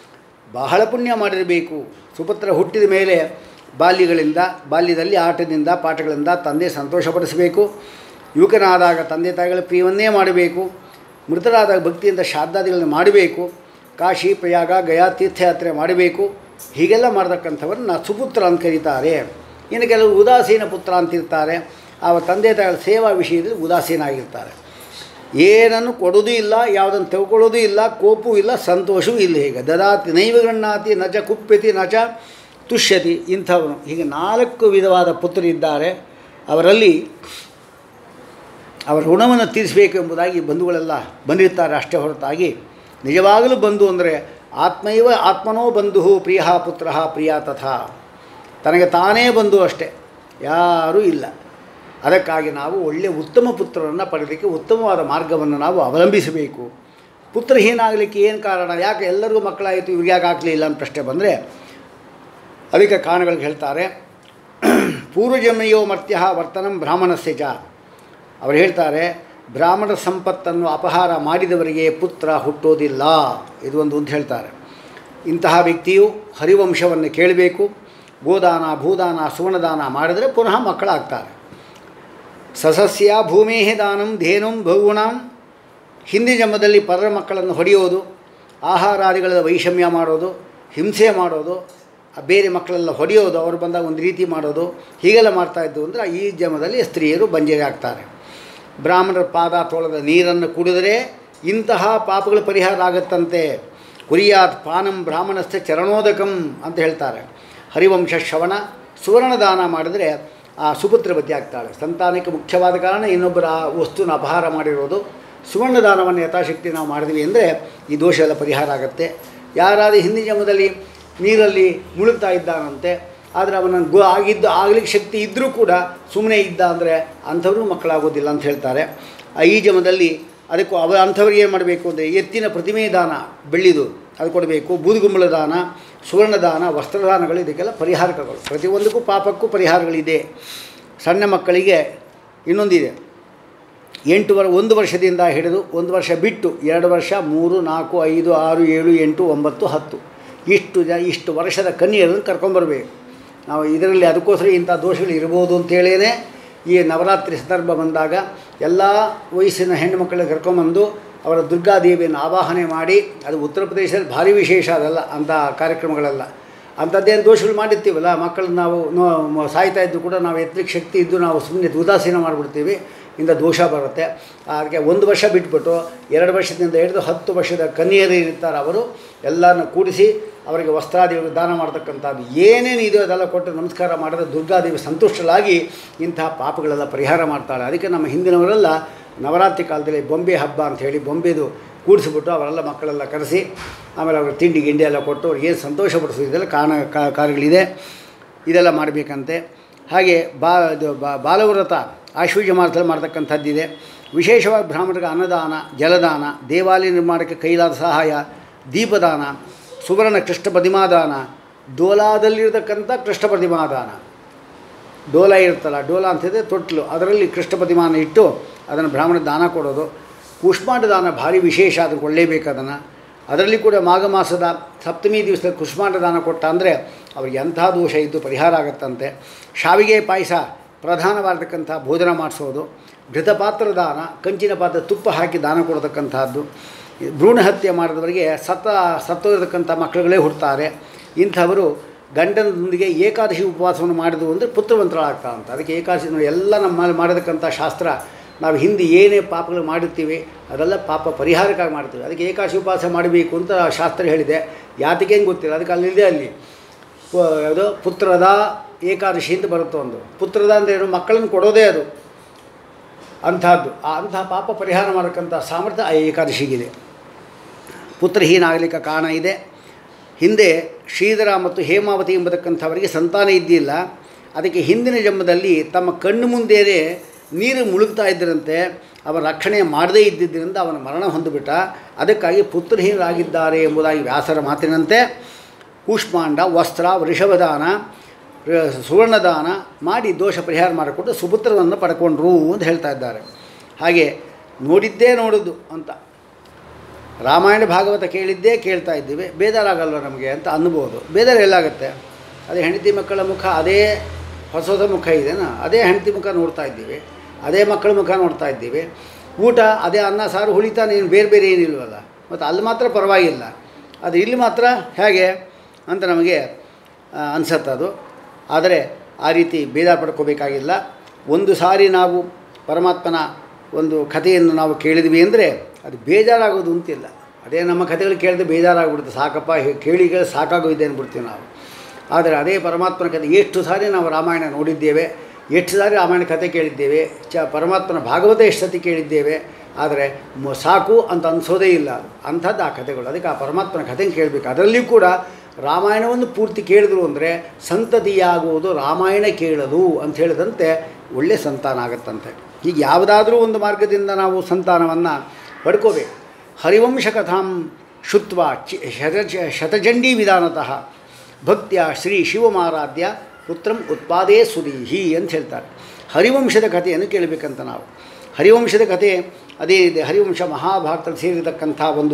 S1: ಬಹಳ ಪುಣ್ಯ ಮಾಡಿರಬೇಕು ಸುಪುತ್ರ ಹುಟ್ಟಿದ ಮೇಲೆ ಬಾಲ್ಯಗಳಿಂದ ಬಾಲ್ಯದಲ್ಲಿ ಆಟದಿಂದ ಪಾಠಗಳಿಂದ ತಂದೆ ಸಂತೋಷಪಡಿಸಬೇಕು ಯುವಕನಾದಾಗ ತಂದೆ ತಾಯಿಗಳ ಪ್ರಿಯವನ್ನೇ ಮಾಡಬೇಕು ಮೃತರಾದಾಗ ಭಕ್ತಿಯಿಂದ ಶ್ರಾದ್ದಾದಿಗಳನ್ನು ಮಾಡಬೇಕು ಕಾಶಿ ಪ್ರಯಾಗ ಗಯಾ ತೀರ್ಥಯಾತ್ರೆ ಮಾಡಬೇಕು ಹೀಗೆಲ್ಲ ಮಾಡತಕ್ಕಂಥವ್ರನ್ನ ಸುಪುತ್ರ ಅಂತ ಕರೀತಾರೆ ಇನ್ನು ಕೆಲವು ಉದಾಸೀನ ಪುತ್ರ ಅಂತಿರ್ತಾರೆ ಆ ತಂದೆ ತಾಯಿಗಳ ಸೇವಾ ವಿಷಯದಲ್ಲಿ ಉದಾಸೀನ ಆಗಿರ್ತಾರೆ ಏನನ್ನು ಕೊಡೋದು ಇಲ್ಲ ಯಾವುದನ್ನು ತೆಗೆದುಕೊಳ್ಳೋದು ಇಲ್ಲ ಕೋಪವೂ ಇಲ್ಲ ಸಂತೋಷವೂ ಇಲ್ಲ ಹೀಗೆ ದದಾತಿ ನೈವ ಗಣ್ಣಾತಿ ನಚ ಕುಪ್ಯತಿ ನಚ ತುಷ್ಯತಿ ಇಂಥವನು ಹೀಗೆ ನಾಲ್ಕು ವಿಧವಾದ ಪುತ್ರರಿದ್ದಾರೆ ಅವರಲ್ಲಿ ಅವರ ಋಣವನ್ನು ತೀರಿಸಬೇಕು ಎಂಬುದಾಗಿ ಬಂಧುಗಳೆಲ್ಲ ಬಂದಿರ್ತಾರೆ ಅಷ್ಟೇ ಹೊರತಾಗಿ ನಿಜವಾಗಲೂ ಬಂಧು ಅಂದರೆ ಆತ್ಮೈವ ಆತ್ಮನೋ ಬಂಧು ಪ್ರಿಯ ಪುತ್ರ ಪ್ರಿಯ ತಥಾ ತನಗೆ ತಾನೇ ಬಂಧು ಅಷ್ಟೇ ಯಾರೂ ಇಲ್ಲ ಅದಕ್ಕಾಗಿ ನಾವು ಒಳ್ಳೆಯ ಉತ್ತಮ ಪುತ್ರರನ್ನು ಪಡೆಯಲಿಕ್ಕೆ ಉತ್ತಮವಾದ ಮಾರ್ಗವನ್ನು ನಾವು ಅವಲಂಬಿಸಬೇಕು ಪುತ್ರಹೀನ ಆಗಲಿಕ್ಕೆ ಏನು ಕಾರಣ ಯಾಕೆ ಎಲ್ಲರಿಗೂ ಮಕ್ಕಳಾಯಿತು ಇವ್ರಿಗೆ ಯಾಕೆ ಆಗಲಿಲ್ಲ ಅಂತ ಪ್ರಶ್ನೆ ಬಂದರೆ ಅದಕ್ಕೆ ಕಾರಣಗಳಿಗೆ ಹೇಳ್ತಾರೆ ಪೂರ್ವಜನ್ಮಯೋ ಮರ್ತ್ಯ ವರ್ತನಂ ಬ್ರಾಹ್ಮಣಸ್ಯ ಚ ಅವರು ಹೇಳ್ತಾರೆ ಬ್ರಾಹ್ಮಣ ಸಂಪತ್ತನ್ನು ಅಪಹಾರ ಮಾಡಿದವರಿಗೆ ಪುತ್ರ ಹುಟ್ಟೋದಿಲ್ಲ ಇದು ಒಂದು ಅಂತ ಹೇಳ್ತಾರೆ ಇಂತಹ ವ್ಯಕ್ತಿಯು ಹರಿವಂಶವನ್ನು ಕೇಳಬೇಕು ಗೋದಾನ ಭೂದಾನ ಸುವರ್ಣದಾನ ಮಾಡಿದರೆ ಪುನಃ ಮಕ್ಕಳಾಗ್ತಾರೆ ಸಸಸ್ಯ ಭೂಮೇ ದಾನಂ ಧೇನುಂ ಬಹುಗುಣಂ ಹಿಂದಿ ಜನ್ಮದಲ್ಲಿ ಪರರ ಮಕ್ಕಳನ್ನು ಹೊಡೆಯೋದು ಆಹಾರಾದಿಗಳ ವೈಷಮ್ಯ ಮಾಡೋದು ಹಿಂಸೆ ಮಾಡೋದು ಆ ಬೇರೆ ಮಕ್ಕಳೆಲ್ಲ ಹೊಡೆಯೋದು ಅವರು ಬಂದಾಗ ಒಂದು ರೀತಿ ಮಾಡೋದು ಹೀಗೆಲ್ಲ ಮಾಡ್ತಾಯಿದ್ದು ಅಂದರೆ ಈ ಜನ್ಮದಲ್ಲಿ ಸ್ತ್ರೀಯರು ಬಂಜೆಗೆ ಆಗ್ತಾರೆ ಬ್ರಾಹ್ಮಣರ ಪಾದ ತೊಳೆದ ನೀರನ್ನು ಕುಡಿದರೆ ಇಂತಹ ಪಾಪಗಳ ಪರಿಹಾರ ಆಗುತ್ತಂತೆ ಕುರಿಯಾತ್ ಪಾನಂ ಬ್ರಾಹ್ಮಣಸ್ಥ ಚರಣೋದಕಂ ಅಂತ ಹೇಳ್ತಾರೆ ಹರಿವಂಶ ಶ್ರವಣ ಸುವರ್ಣದಾನ ಮಾಡಿದರೆ ಆ ಸುಪುತ್ರವತಿ ಆಗ್ತಾಳೆ ಸಂತಾನಕ್ಕೆ ಮುಖ್ಯವಾದ ಕಾರಣ ಇನ್ನೊಬ್ಬರ ಆ ವಸ್ತುನ ಅಪಹಾರ ಮಾಡಿರೋದು ಸುವರ್ಣದಾನವನ್ನು ಯಥಾಶಕ್ತಿ ನಾವು ಮಾಡಿದ್ವಿ ಅಂದರೆ ಈ ದೋಷ ಎಲ್ಲ ಪರಿಹಾರ ಆಗುತ್ತೆ ಯಾರಾದರೂ ಹಿಂದಿನ ಜನ್ಮದಲ್ಲಿ ನೀರಲ್ಲಿ ಮುಳುಗ್ತಾ ಇದ್ದಾನಂತೆ ಆದರೆ ಅವನ ಗೋ ಆಗಿದ್ದು ಆಗ್ಲಿಕ್ಕೆ ಶಕ್ತಿ ಇದ್ದರೂ ಕೂಡ ಸುಮ್ಮನೆ ಇದ್ದ ಅಂದರೆ ಅಂಥವ್ರಿಗೂ ಮಕ್ಕಳಾಗೋದಿಲ್ಲ ಅಂತ ಹೇಳ್ತಾರೆ ಆ ಈ ಜನ್ಮದಲ್ಲಿ ಅದಕ್ಕೂ ಅವ ಅಂಥವ್ರಿಗೆ ಏನು ಮಾಡಬೇಕು ಅಂದರೆ ಎತ್ತಿನ ಪ್ರತಿಮೆ ದಾನ ಬೆಳ್ಳಿದು ಅದು ಕೊಡಬೇಕು ಬೂದುಗುಂಬಳ ದಾನ ಸುವರ್ಣ ದಾನ ವಸ್ತ್ರದಾನಗಳು ಇದಕ್ಕೆಲ್ಲ ಪರಿಹಾರಕಗಳು ಪ್ರತಿಯೊಂದಕ್ಕೂ ಪಾಪಕ್ಕೂ ಪರಿಹಾರಗಳಿದೆ ಸಣ್ಣ ಮಕ್ಕಳಿಗೆ ಇನ್ನೊಂದಿದೆ ಎಂಟು ವರ್ ಒಂದು ವರ್ಷದಿಂದ ಹಿಡಿದು ಒಂದು ವರ್ಷ ಬಿಟ್ಟು ಎರಡು ವರ್ಷ ಮೂರು ನಾಲ್ಕು ಐದು ಆರು ಏಳು ಎಂಟು ಒಂಬತ್ತು ಹತ್ತು ಇಷ್ಟು ಜ ಇಷ್ಟು ವರ್ಷದ ಕನ್ಯೆಯರನ್ನು ಕರ್ಕೊಂಬರ್ಬೇಕು ನಾವು ಇದರಲ್ಲಿ ಅದಕ್ಕೋಸ್ಕರ ಇಂಥ ದೋಷಗಳು ಇರ್ಬೋದು ಅಂತೇಳೇ ಈ ನವರಾತ್ರಿ ಸಂದರ್ಭ ಬಂದಾಗ ಎಲ್ಲ ವಯಸ್ಸಿನ ಹೆಣ್ಣುಮಕ್ಕಳನ್ನ ಕರ್ಕೊಂಬಂದು ಅವರ ದುರ್ಗಾದೇವಿಯನ್ನು ಆವಾಹನೆ ಮಾಡಿ ಅದು ಉತ್ತರ ಪ್ರದೇಶದಲ್ಲಿ ಭಾರಿ ವಿಶೇಷ ಅದಲ್ಲ ಅಂಥ ಕಾರ್ಯಕ್ರಮಗಳೆಲ್ಲ ಅಂಥದ್ದೇನು ದೋಷಗಳು ಮಾಡಿರ್ತೀವಲ್ಲ ಮಕ್ಕಳನ್ನ ನಾವು ನೋ- ಮ- ಸಾಯ್ತಾ ಇದ್ದು ಕೂಡ ನಾವು ಎತ್ತಲಿಕ್ಕೆ ಶಕ್ತಿ ಇದ್ದು ನಾವು ಸುಮ್ಮನೆ ಉದಾಸೀನ ಮಾಡಿಬಿಡ್ತೀವಿ ಇಂದ ದೋಷ ಬರುತ್ತೆ ಅದಕ್ಕೆ ಒಂದು ವರ್ಷ ಬಿಟ್ಬಿಟ್ಟು ಎರಡು ವರ್ಷದಿಂದ ಹಿಡಿದು ಹತ್ತು ವರ್ಷದ ಕನ್ಯೆಯರು ಇರ್ತಾರೆ ಅವರು ಎಲ್ಲರನ್ನ ಕೂಡಿಸಿ ಅವರಿಗೆ ವಸ್ತ್ರಾದಿ ದಾನ ಮಾಡ್ತಕ್ಕಂಥದ್ದು ಏನೇನು ಇದೆಯೋ ಅದೆಲ್ಲ ಕೊಟ್ಟು ನಮಸ್ಕಾರ ಮಾಡಿದ್ರೆ ದುರ್ಗಾದೇವಿ ಸಂತುಷ್ಟಳಾಗಿ ಇಂತಹ ಪಾಪಗಳೆಲ್ಲ ಪರಿಹಾರ ಮಾಡ್ತಾಳೆ ಅದಕ್ಕೆ ನಮ್ಮ ಹಿಂದಿನವರೆಲ್ಲ ನವರಾತ್ರಿ ಕಾಲದಲ್ಲಿ ಬೊಂಬೆ ಹಬ್ಬ ಅಂತ ಹೇಳಿ ಬೊಂಬೆದು ಕೂಡಿಸಿಬಿಟ್ಟು ಅವರೆಲ್ಲ ಮಕ್ಕಳೆಲ್ಲ ಕರೆಸಿ ಆಮೇಲೆ ಅವ್ರಿಗೆ ತಿಂಡಿ ಗಿಂಡಿ ಎಲ್ಲ ಕೊಟ್ಟು ಅವ್ರಿಗೆ ಏನು ಸಂತೋಷ ಪಡಿಸೋದು ಇದೆಲ್ಲ ಕಾರಣ ಕಾ- ಕಾರ್ಯಗಳಿದೆ ಇದೆಲ್ಲ ಮಾಡಬೇಕಂತೆ ಹಾಗೆ ಬಾ ಇದು ಬಾ ಬಾಲವ್ರತ ಆಶ್ವೀಜ ಮಾಸದಲ್ಲಿ ಮಾಡ್ತಕ್ಕಂಥದ್ದಿದೆ ವಿಶೇಷವಾಗಿ ಬ್ರಾಹ್ಮಣರಿಗೆ ಅನ್ನದಾನ ಜಲದಾನ ದೇವಾಲಯ ನಿರ್ಮಾಣಕ್ಕೆ ಕೈಲಾದ ಸಹಾಯ ದೀಪದಾನ ಸುವರ್ಣ ಕೃಷ್ಣ ಪ್ರತಿಮಾದಾನ ಡೋಲಾದಲ್ಲಿರತಕ್ಕಂಥ ಕೃಷ್ಣ ಪ್ರತಿಮಾದಾನ ಡೋಲ ಇರುತ್ತಲ್ಲ ಡೋಲ ಅಂತಿದೆ ತೊಟ್ಲು ಅದರಲ್ಲಿ ಕೃಷ್ಣ ಪ್ರತಿಮಾನ ಇಟ್ಟು ಅದನ್ನು ಬ್ರಾಹ್ಮಣ ದಾನ ಕೊಡೋದು ಕುಷ್ಮಾಂಡ ದಾನ ಭಾರಿ ವಿಶೇಷ ಅದನ್ನು ಕೊಳ್ಳೇಬೇಕು ಅದನ್ನು ಅದರಲ್ಲಿ ಕೂಡ ಮಾಘ ಮಾಸದ ಸಪ್ತಮಿ ದಿವಸದ ಕುಷ್ಮಾಂಡ ದಾನ ಕೊಟ್ಟ ಅಂದರೆ ಅವ್ರಿಗೆ ಎಂಥ ದೋಷ ಇದ್ದು ಪರಿಹಾರ ಆಗುತ್ತಂತೆ ಶಾವಿಗೆ ಪಾಯಸ ಪ್ರಧಾನವಾಗಿರ್ತಕ್ಕಂಥ ಭೋಜನ ಮಾಡಿಸೋದು ಘೃತಪಾತ್ರ ದಾನ ಕಂಚಿನ ಪಾತ್ರ ತುಪ್ಪ ಹಾಕಿ ದಾನ ಕೊಡತಕ್ಕಂಥದ್ದು ಭ್ರೂಣ ಹತ್ಯೆ ಮಾಡಿದವರಿಗೆ ಸತ್ತ ಸತ್ತೋಗಿರ್ತಕ್ಕಂಥ ಮಕ್ಕಳುಗಳೇ ಹುಡ್ತಾರೆ ಇಂಥವರು ಗಂಡನದೊಂದಿಗೆ ಏಕಾದಶಿ ಉಪವಾಸವನ್ನು ಮಾಡಿದ್ವು ಅಂದರೆ ಪುತ್ರವಂತರಾಗ್ತಾ ಅಂತ ಅದಕ್ಕೆ ಏಕಾದಶಿ ನೋಡಿ ಎಲ್ಲ ನಮ್ಮ ಮಾಡಿರ್ತಕ್ಕಂಥ ಶಾಸ್ತ್ರ ನಾವು ಹಿಂದೆ ಏನೇ ಪಾಪಗಳು ಮಾಡಿರ್ತೀವಿ ಅದೆಲ್ಲ ಪಾಪ ಪರಿಹಾರಕ್ಕಾಗಿ ಮಾಡ್ತೀವಿ ಅದಕ್ಕೆ ಏಕಾದಶಿ ಉಪವಾಸ ಮಾಡಬೇಕು ಅಂತ ಶಾಸ್ತ್ರ ಹೇಳಿದೆ ಯಾತಕ್ಕೇನು ಗೊತ್ತಿಲ್ಲ ಅದಕ್ಕೆ ಅಲ್ಲಿದೆ ಅಲ್ಲಿ ಪ- ಯಾವುದು ಪುತ್ರದ ಏಕಾದಶಿ ಅಂತ ಬರುತ್ತೆ ಒಂದು ಪುತ್ರದ ಅಂದರೆ ಏನು ಮಕ್ಕಳನ್ನು ಕೊಡೋದೇ ಅದು ಅಂಥದ್ದು ಆ ಅಂತಹ ಪಾಪ ಪರಿಹಾರ ಮಾಡಕ್ಕಂಥ ಸಾಮರ್ಥ್ಯ ಆ ಏಕಾದಶಿಗಿದೆ ಪುತ್ರಹೀನ ಆಗಲಿಕ್ಕೆ ಕಾರಣ ಇದೆ ಹಿಂದೆ ಶ್ರೀಧರ ಮತ್ತು ಹೇಮಾವತಿ ಎಂಬತಕ್ಕಂಥವರಿಗೆ ಸಂತಾನ ಇದ್ದಿಲ್ಲ ಅದಕ್ಕೆ ಹಿಂದಿನ ಜನ್ಮದಲ್ಲಿ ತಮ್ಮ ಕಣ್ಣು ಮುಂದೆಯೇ ನೀರು ಮುಳುಗ್ತಾ ಇದ್ದರಂತೆ ಅವರ ರಕ್ಷಣೆ ಮಾಡದೇ ಇದ್ದಿದ್ದರಿಂದ ಅವನ ಮರಣ ಹೊಂದಿಬಿಟ್ಟ ಅದಕ್ಕಾಗಿ ಪುತ್ರಹೀನರಾಗಿದ್ದಾರೆ ಎಂಬುದಾಗಿ ವ್ಯಾಸರ ಮಾತಿನಂತೆ ಕೂಷ್ಮಾಂಡ ವಸ್ತ್ರ ವೃಷಭದಾನ ರ- ಸುವರ್ಣದಾನ ಮಾಡಿ ದೋಷ ಪರಿಹಾರ ಮಾಡಿಕೊಂಡು ಸುಪುತ್ರವನ್ನು ಪಡ್ಕೊಂಡ್ರು ಅಂತ ಹೇಳ್ತಾ ಇದ್ದಾರೆ ಹಾಗೆ ನೋಡಿದ್ದೇ ನೋಡೋದು ಅಂತ ರಾಮಾಯಣ ಭಾಗವತ ಕೇಳಿದ್ದೇ ಕೇಳ್ತಾ ಇದ್ದೀವಿ ಬೇಜಾರಾಗಲ್ವ ನಮಗೆ ಅಂತ ಅನ್ಬೋದು ಬೇಜಾರು ಎಲ್ಲಾಗುತ್ತೆ ಅದೇ ಹೆಂಡತಿ ಮಕ್ಕಳ ಮುಖ ಅದೇ ಹೊಸ ಹೊಸ ಮುಖ ಇದೆನಾ ಅದೇ ಹೆಂಡತಿ ಮುಖ ನೋಡ್ತಾ ಇದ್ದೀವಿ ಅದೇ ಮಕ್ಕಳ ಮುಖ ನೋಡ್ತಾ ಇದ್ದೀವಿ ಊಟ ಅದೇ ಅನ್ನ ಸಾರು ಹುಳಿತಾನೆ ಏನು ಬೇರೆ ಬೇರೆ ಏನಿಲ್ವಲ್ಲ ಮತ್ತು ಅಲ್ಲಿ ಮಾತ್ರ ಪರವಾಗಿಲ್ಲ ಅದು ಇಲ್ಲಿ ಮಾತ್ರ ಹೇಗೆ ಅಂತ ನಮಗೆ ಅನಿಸತ್ತೆ ಅದು ಆದರೆ ಆ ರೀತಿ ಬೇಜಾರು ಪಡ್ಕೋಬೇಕಾಗಿಲ್ಲ ಒಂದು ಸಾರಿ ನಾವು ಪರಮಾತ್ಮನ ಒಂದು ಕಥೆಯನ್ನು ನಾವು ಕೇಳಿದ್ವಿ ಅಂದರೆ ಅದು ಬೇಜಾರಾಗೋದು ಅಂತಿಲ್ಲ ಅದೇ ನಮ್ಮ ಕಥೆಗಳು ಕೇಳಿದ್ರೆ ಬೇಜಾರಾಗ್ಬಿಡುತ್ತೆ ಸಾಕಪ್ಪ ಹೇ- ಕೇಳಿ ಕೇಳಿ ಸಾಕಾಗೋಗಿದೆ ಅಂದ್ಬಿಡ್ತೀವಿ ನಾವು ಆದರೆ ಅದೇ ಪರಮಾತ್ಮನ ಕಥೆ ಎಷ್ಟು ಸಾರಿ ನಾವು ರಾಮಾಯಣ ನೋಡಿದ್ದೇವೆ ಎಷ್ಟು ಸಾರಿ ರಾಮಾಯಣ ಕಥೆ ಕೇಳಿದ್ದೇವೆ ಚ ಪರಮಾತ್ಮನ ಭಾಗವತ ಎಷ್ಟು ಸತಿ ಕೇಳಿದ್ದೇವೆ ಆದರೆ ಮ- ಸಾಕು ಅಂತ ಅನಿಸೋದೇ ಇಲ್ಲ ಅಂಥದ್ದು ಆ ಕಥೆಗಳು ಅದಕ್ಕೆ ಆ ಪರಮಾತ್ಮನ ಕಥೆ ಕೇಳಬೇಕು ಅದರಲ್ಲಿಯೂ ಕೂಡ ರಾಮಾಯಣವನ್ನು ಪೂರ್ತಿ ಕೇಳಿದ್ರು ಅಂದರೆ ಸಂತತಿಯಾಗುವುದು ರಾಮಾಯಣ ಕೇಳಲು ಅಂತ ಹೇಳಿದಂತೆ ಒಳ್ಳೆ ಸಂತಾನ ಆಗುತ್ತಂತೆ ಹೀಗೆ ಯಾವುದಾದ್ರೂ ಒಂದು ಮಾರ್ಗದಿಂದ ನಾವು ಸಂತಾನವನ್ನು ಪಡ್ಕೋಬೇಕು ಹರಿವಂಶ ಕಥಾಂ ಶುತ್ವ ಚಿ ಶತ ಶತಚಂಡೀ ವಿಧಾನತಃ ಭಕ್ತಿಯ ಶ್ರೀ ಶಿವಮಾರಾಧ್ಯ ಪುತ್ರಂ ಉತ್ಪಾದೇ ಸುದೀಹಿ ಅಂತ ಹೇಳ್ತಾರೆ ಹರಿವಂಶದ ಕಥೆಯನ್ನು ಕೇಳಬೇಕಂತ ನಾವು ಹರಿವಂಶದ ಕಥೆ ಅದೇ ಇದೆ ಹರಿವಂಶ ಮಹಾಭಾರತದಲ್ಲಿ ಸೇರಿರತಕ್ಕಂಥ ಒಂದು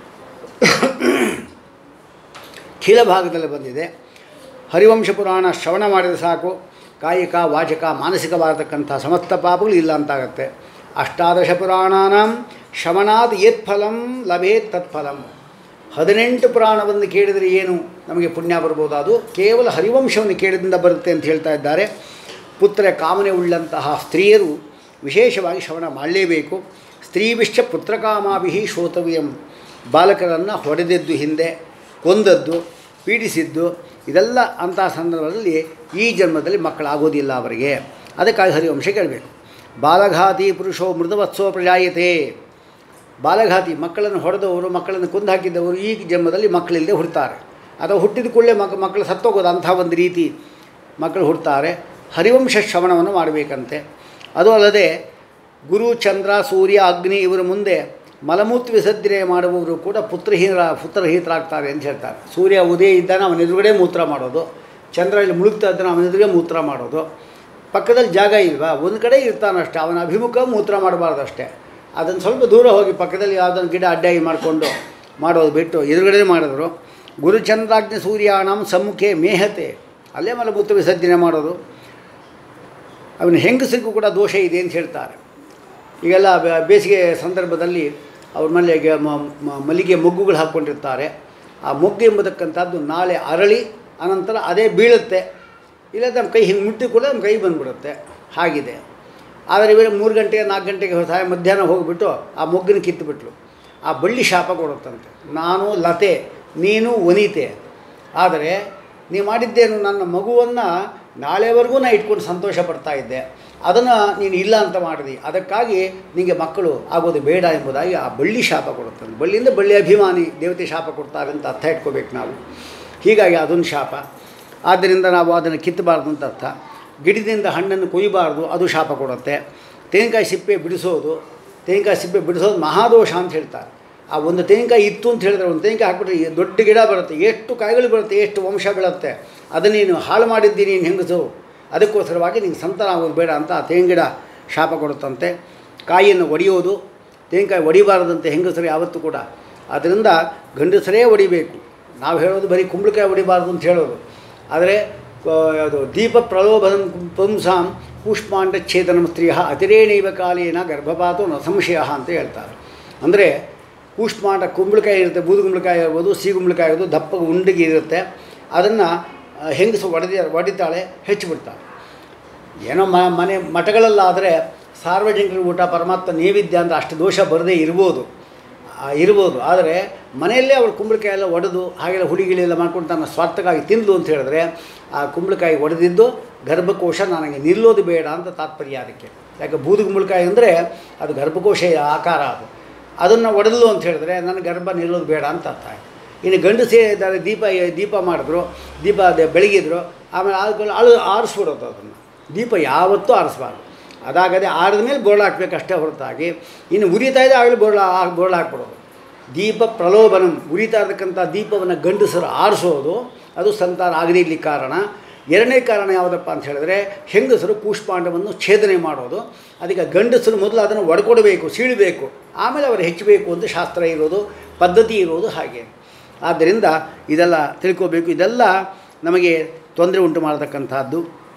S1: ಖಿಲ ಭಾಗದಲ್ಲಿ ಬಂದಿದೆ ಹರಿವಂಶ ಪುರಾಣ ಶ್ರವಣ ಮಾಡಿದರೆ ಸಾಕು ಕಾಯಿಕ ವಾಚಕ ಮಾನಸಿಕವಾಗಿರ್ತಕ್ಕಂಥ ಸಮಸ್ತ ಪಾಪಗಳು ಇಲ್ಲ ಅಂತಾಗತ್ತೆ ಅಷ್ಟಾದಶ ಪುರಾಣಾನಾಂ ಶ್ರವಣಾದ್ ಯತ್ ಫಲಂ ಲಭೇತ್ ತತ್ಫಲಂ ಹದಿನೆಂಟು ಪುರಾಣವನ್ನು ಕೇಳಿದರೆ ಏನು ನಮಗೆ ಪುಣ್ಯ ಬರ್ಬೋದು ಅದು ಕೇವಲ ಹರಿವಂಶವನ್ನು ಕೇಳಿದಿಂದ ಬರುತ್ತೆ ಅಂತ ಹೇಳ್ತಾ ಇದ್ದಾರೆ ಪುತ್ರ ಕಾಮನೆ ಉಳ್ಳಂತಹ ಸ್ತ್ರೀಯರು ವಿಶೇಷವಾಗಿ ಶ್ರವಣ ಮಾಡಲೇಬೇಕು ಸ್ತ್ರೀವಿಶ್ಚ ಪುತ್ರಕಾಮಾಭಿ ಶ್ರೋತವ್ಯಂ ಬಾಲಕರನ್ನು ಹೊಡೆದದ್ದು ಹಿಂದೆ ಕೊಂದದ್ದು ಪೀಡಿಸಿದ್ದು ಇದೆಲ್ಲ ಅಂತಹ ಸಂದರ್ಭದಲ್ಲಿ ಈ ಜನ್ಮದಲ್ಲಿ ಮಕ್ಕಳಾಗೋದಿಲ್ಲ ಅವರಿಗೆ ಅದಕ್ಕಾಗಿ ಹರಿವಂಶ ಕೇಳಬೇಕು ಬಾಲಘಾತಿ ಪುರುಷೋ ಮೃದವತ್ಸೋ ಪ್ರಜಾಯತೆ ಬಾಲಘಾತಿ ಮಕ್ಕಳನ್ನು ಹೊಡೆದವರು ಮಕ್ಕಳನ್ನು ಕೊಂದು ಹಾಕಿದ್ದವರು ಈ ಜನ್ಮದಲ್ಲಿ ಮಕ್ಕಳಿಲ್ಲದೆ ಹುಡ್ತಾರೆ ಅಥವಾ ಹುಟ್ಟಿದ ಕೂಡಲೇ ಮಕ್ ಮಕ್ಕಳು ಸತ್ತೋಗೋದು ಅಂಥ ಒಂದು ರೀತಿ ಮಕ್ಕಳು ಹುಡ್ತಾರೆ ಹರಿವಂಶ ಶ್ರವಣವನ್ನು ಮಾಡಬೇಕಂತೆ ಅದು ಅಲ್ಲದೆ ಗುರು ಚಂದ್ರ ಸೂರ್ಯ ಅಗ್ನಿ ಇವರ ಮುಂದೆ ಮಲಮೂತ್ರ ವಿಸರ್ಜನೆ ಮಾಡುವವರು ಕೂಡ ಪುತ್ರಹೀನರ ಪುತ್ರಹೀತರಾಗ್ತಾರೆ ಅಂತ ಹೇಳ್ತಾರೆ ಸೂರ್ಯ ಉದಯ ಇದ್ದಾನೆ ಅವನ ಎದುರುಗಡೆ ಮೂತ್ರ ಮಾಡೋದು ಚಂದ್ರ ಇಲ್ಲಿ ಮುಳುಗ್ತಾ ಇದ್ದಾನೆ ಅವನ ಎದುರುಗೆ ಮೂತ್ರ ಮಾಡೋದು ಪಕ್ಕದಲ್ಲಿ ಜಾಗ ಇಲ್ವಾ ಒಂದು ಕಡೆ ಇರ್ತಾನಷ್ಟೇ ಅವನ ಅಭಿಮುಖ ಮೂತ್ರ ಮಾಡಬಾರ್ದು ಅಷ್ಟೇ ಅದನ್ನು ಸ್ವಲ್ಪ ದೂರ ಹೋಗಿ ಪಕ್ಕದಲ್ಲಿ ಯಾವುದೊಂದು ಗಿಡ ಅಡ್ಡಾಗಿ ಮಾಡಿಕೊಂಡು ಮಾಡೋದು ಬಿಟ್ಟು ಎದುರುಗಡೆ ಮಾಡಿದ್ರು ಗುರುಚಂದ್ರಾಗ್ನಿ ಸೂರ್ಯಾಣಂ ಸಮ್ಮುಖೆ ಮೇಹತೆ ಅಲ್ಲೇ ಮಲಮೂತ್ರ ವಿಸರ್ಜನೆ ಮಾಡೋದು ಅವನ ಹೆಂಗಸರಿಗೂ ಕೂಡ ದೋಷ ಇದೆ ಅಂತ ಹೇಳ್ತಾರೆ ಈಗೆಲ್ಲ ಬ- ಬೇಸಿಗೆ ಸಂದರ್ಭದಲ್ಲಿ ಅವ್ರ ಮನೆಗೆ ಮ- ಮ- ಮಲ್ಲಿಗೆ ಮೊಗ್ಗುಗಳು ಹಾಕ್ಕೊಂಡಿರ್ತಾರೆ ಆ ಮೊಗ್ಗು ಎಂಬತಕ್ಕಂಥದ್ದು ನಾಳೆ ಅರಳಿ ಅನಂತರ ಅದೇ ಬೀಳುತ್ತೆ ಇಲ್ಲ ನಮ್ಮ ಕೈ ಹಿಂಗೆ ಮುಟ್ಟಿ ಕೂಡ ನಮ್ಮ ಕೈ ಬಂದುಬಿಡುತ್ತೆ ಹಾಗಿದೆ ಆದರೆ ಇವರು ಮೂರು ಗಂಟೆಗೆ ನಾಲ್ಕು ಗಂಟೆಗೆ ಸಾಯ ಮಧ್ಯಾಹ್ನ ಹೋಗಿಬಿಟ್ಟು ಆ ಮೊಗ್ಗನ ಕಿತ್ತುಬಿಟ್ಲು ಆ ಬಳ್ಳಿ ಶಾಪ ಕೊಡುತ್ತಂತೆ ನಾನು ಲತೆ ನೀನು ವನಿತೆ ಆದರೆ ನೀವು ಮಾಡಿದ್ದೇನು ನನ್ನ ಮಗುವನ್ನು ನಾಳೆವರೆಗೂ ನಾ ಇಟ್ಕೊಂಡು ಸಂತೋಷ ಪಡ್ತಾ ಇದ್ದೆ ಅದನ್ನು ನೀನು ಇಲ್ಲ ಅಂತ ಮಾಡಿದಿ ಅದಕ್ಕಾಗಿ ನಿಮಗೆ ಮಕ್ಕಳು ಆಗೋದು ಬೇಡ ಎಂಬುದಾಗಿ ಆ ಬಳ್ಳಿ ಶಾಪ ಕೊಡುತ್ತದೆ ಬಳ್ಳಿಯಿಂದ ಬಳ್ಳಿ ಅಭಿಮಾನಿ ದೇವತೆ ಶಾಪ ಕೊಡ್ತಾರೆ ಅಂತ ಅರ್ಥ ಇಟ್ಕೋಬೇಕು ನಾವು ಹೀಗಾಗಿ ಅದೊಂದು ಶಾಪ ಆದ್ದರಿಂದ ನಾವು ಅದನ್ನು ಕಿತ್ತಬಾರ್ದು ಅಂತ ಅರ್ಥ ಗಿಡದಿಂದ ಹಣ್ಣನ್ನು ಕೊಯ್ಯಬಾರ್ದು ಅದು ಶಾಪ ಕೊಡುತ್ತೆ ತೆಂಗಿನಕಾಯಿ ಸಿಪ್ಪೆ ಬಿಡಿಸೋದು ತೆಂಗಿನಕಾಯಿ ಸಿಪ್ಪೆ ಬಿಡಿಸೋದು ಮಹಾದೋಷ ಅಂತ ಹೇಳ್ತಾರೆ ಆ ಒಂದು ತೆಂಗಿನಕಾಯಿ ಇತ್ತು ಅಂತ ಹೇಳಿದ್ರೆ ಒಂದು ತೆಂಗಿನಕಾಯಿ ಹಾಕ್ಬಿಟ್ರೆ ಈ ದೊಡ್ಡ ಗಿಡ ಬರುತ್ತೆ ಎಷ್ಟು ಕಾಯಿಗಳು ಬರುತ್ತೆ ಎಷ್ಟು ವಂಶ ಬೀಳುತ್ತೆ ಅದನ್ನು ನೀನು ಹಾಳು ಮಾಡಿದ್ದೀನಿ ನೀನು ಹೆಂಗಸು ಅದಕ್ಕೋಸ್ಕರವಾಗಿ ನಿಂಗೆ ಸಂತಾನ ಆಗೋದು ಬೇಡ ಅಂತ ಆ ತೆಂಗಿನ ಗಿಡ ಶಾಪ ಕೊಡುತ್ತಂತೆ ಕಾಯಿಯನ್ನು ಒಡೆಯೋದು ತೆಂಗಿನಕಾಯಿ ಒಡಿಬಾರದಂತೆ ಹೆಂಗಸರು ಯಾವತ್ತೂ ಕೂಡ ಅದರಿಂದ ಗಂಡಸರೇ ಒಡಿಬೇಕು ನಾವು ಹೇಳೋದು ಬರೀ ಕುಂಬಳಕಾಯಿ ಹೊಡಿಬಾರ್ದು ಅಂತ ಹೇಳೋದು ಆದರೆ ಯಾವುದು ದೀಪ ಪ್ರಲೋಭನ ಪುಂಸಾಂ ಕೂಷ್ಮಾಂಡ ಛೇದನ ಸ್ತ್ರೀಯ ಅತಿರೇಣೈವ ಕಾಲೇನ ಗರ್ಭಪಾತು ನ ಸಂಶಯ ಅಂತ ಹೇಳ್ತಾರೆ ಅಂದರೆ ಕೂಷ್ಮಾಂಡ ಕುಂಬಳಕಾಯಿ ಇರುತ್ತೆ ಬೂದು ಕುಂಬಳಕಾಯಿ ಇರ್ಬೋದು ಸಿಹಿ ಕುಂಬಳಕಾಯಿ ಇರ್ಬೋದು ದಪ್ಪ ಉಂಡಿಗೆ ಇರುತ್ತೆ ಅದನ್ನು ಹೆಂಗಸು ಒಡೆದ ಒಡಿತಾಳೆ ಹೆಚ್ಚಿಬಿಡ್ತಾಳೆ ಏನೋ ಮ ಮನೆ ಮಠಗಳಲ್ಲಾದರೆ ಸಾರ್ವಜನಿಕರ ಊಟ ಪರಮಾತ್ಮ ನೈವೇದ್ಯ ಅಂದರೆ ಅಷ್ಟು ದೋಷ ಬರದೇ ಇರ್ಬೋದು ಆ, ಇರ್ಬೋದು ಆದರೆ ಮನೆಯಲ್ಲೇ ಅವಳು ಕುಂಬಳಕಾಯಿ ಎಲ್ಲ ಒಡೆದು ಹಾಗೆಲ್ಲ ಹುಡುಗಿಳೆಲ್ಲ ಮಾಡ್ಕೊಂಡು ತನ್ನ ಸ್ವಾರ್ಥಕ್ಕಾಗಿ ತಿಂದು ಅಂತ ಹೇಳಿದ್ರೆ ಆ ಕುಂಬಳಕಾಯಿ ಒಡೆದಿದ್ದು ಗರ್ಭಕೋಶ ನನಗೆ ನಿಲ್ಲೋದು ಬೇಡ ಅಂತ ತಾತ್ಪರ್ಯ ಅದಕ್ಕೆ ಯಾಕೆ ಬೂದು ಕುಂಬಳಕಾಯಿ ಅಂದರೆ ಅದು ಗರ್ಭಕೋಶ ಆಕಾರ ಅದು ಅದನ್ನು ಒಡೆದಲು ಅಂತ ಹೇಳಿದ್ರೆ ನನ್ನ ಗರ್ಭ ನಿಲ್ಲೋದು ಬೇಡ ಅಂತ ಅರ್ಥ ಆಯ್ತು ಇನ್ನು ಗಂಡಸೇ ಇದ್ದಾರೆ ದೀಪ ದೀಪ ಮಾಡಿದ್ರು ದೀಪ ಅದೇ ಬೆಳಗಿದ್ರು ಆಮೇಲೆ ಆದ್ಮೇಲೆ ಅಳು ಆರಿಸ್ಬಿಡೋದು ಅದನ್ನು ದೀಪ ಯಾವತ್ತೂ ಆರಿಸ್ಬಾರ್ದು ಅದಾಗದೆ ಆರಿದ ಮೇಲೆ ಬೋರ್ಡ್ ಹಾಕ್ಬೇಕು ಅಷ್ಟೇ ಹೊರತಾಗಿ ಇನ್ನು ಉರಿತಾ ಇದೆ ಆಗಲಿ ಬೋರ್ಡ್ ಬೋರ್ಡ್ ಹಾಕ್ಬಿಡೋದು ದೀಪ ಪ್ರಲೋಭನಂ ಉರಿತಾ ಇರತಕ್ಕಂಥ ದೀಪವನ್ನು ಗಂಡಸರು ಆರಿಸೋದು ಅದು ಸಂತಾನ ಆಗದೇ ಇರ್ಲಿಕ್ಕೆ ಕಾರಣ ಎರಡನೇ ಕಾರಣ ಯಾವುದಪ್ಪ ಅಂತ ಹೇಳಿದ್ರೆ ಹೆಂಗಸರು ಕೂಷ್ಪಾಂಡವನ್ನು ಛೇದನೆ ಮಾಡೋದು ಅದಕ್ಕೆ ಗಂಡಸರು ಮೊದಲು ಅದನ್ನು ಒಡ್ಕೊಡಬೇಕು ಸೀಳಬೇಕು ಆಮೇಲೆ ಅವರು ಹೆಚ್ಚಬೇಕು ಅಂತ ಶಾಸ್ತ್ರ ಇರೋದು ಪದ್ಧತಿ ಇರೋದು ಹಾಗೆ ಆದ್ದರಿಂದ ಇದೆಲ್ಲ ತಿಳ್ಕೋಬೇಕು ಇದೆಲ್ಲ ನಮಗೆ ತೊಂದರೆ ಉಂಟು ಮಾಡತಕ್ಕಂಥದ್ದು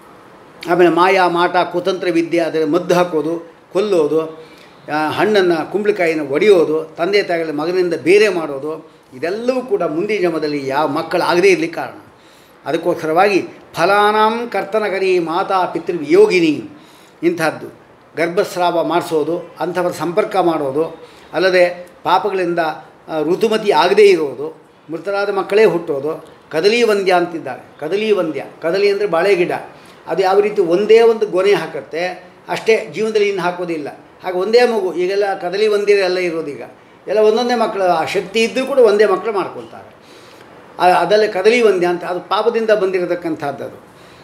S1: ಆಮೇಲೆ ಮಾಯಾ ಮಾಟ ಕುತಂತ್ರ ವಿದ್ಯೆ ಅದರ ಮದ್ದು ಹಾಕೋದು ಕೊಲ್ಲೋದು ಆ, ಹಣ್ಣನ್ನು ಕುಂಬಳಕಾಯಿನ ಒಡೆಯೋದು ತಂದೆ ತಾಯಿಗಳ ಮಗನಿಂದ ಬೇರೆ ಮಾಡೋದು ಇದೆಲ್ಲವೂ ಕೂಡ ಮುಂದಿನ ಜನ್ಮದಲ್ಲಿ ಯಾವ ಮಕ್ಕಳು ಆಗದೇ ಇರಲಿಕ್ಕೆ ಕಾರಣ ಅದಕ್ಕೋಸ್ಕರವಾಗಿ ಫಲಾನಾಂ ಕರ್ತನಕರಿ ಮಾತಾ ಪಿತೃವಿಯೋಗಿನಿ ಇಂಥದ್ದು ಗರ್ಭಸ್ರಾವ ಮಾಡಿಸೋದು ಅಂಥವರ ಸಂಪರ್ಕ ಮಾಡೋದು ಅಲ್ಲದೆ ಪಾಪಗಳಿಂದ ಆ, ಋತುಮತಿ ಆಗದೇ ಇರೋದು ಮೃತರಾದ ಮಕ್ಕಳೇ ಹುಟ್ಟೋದು ಕದಲಿ ವಂದ್ಯ ಅಂತಿದ್ದಾರೆ ಕದಲಿ ವಂದ್ಯ ಕದಲಿ ಅಂದರೆ ಬಾಳೆ ಗಿಡ ಅದು ಯಾವ ರೀತಿ ಒಂದೇ ಒಂದು ಗೊನೆ ಹಾಕುತ್ತೆ ಅಷ್ಟೇ ಜೀವನದಲ್ಲಿ ಇನ್ನು ಹಾಕೋದಿಲ್ಲ ಹಾಗೆ ಒಂದೇ ಮಗು ಈಗೆಲ್ಲ ಕದಲಿ ವಂದ್ಯ ಎಲ್ಲ ಇರೋದೀಗ ಎಲ್ಲ ಒಂದೊಂದೇ ಮಕ್ಕಳು ಆ ಶಕ್ತಿ ಇದ್ದರೂ ಕೂಡ ಒಂದೇ ಮಕ್ಕಳು ಮಾಡ್ಕೊತಾರೆ ಆ- ಅದಲ್ಲೇ ಕದಲಿ ವಂದ್ಯ ಅಂತ ಅದು ಪಾಪದಿಂದ ಬಂದಿರತಕ್ಕಂಥದ್ದು ಅದು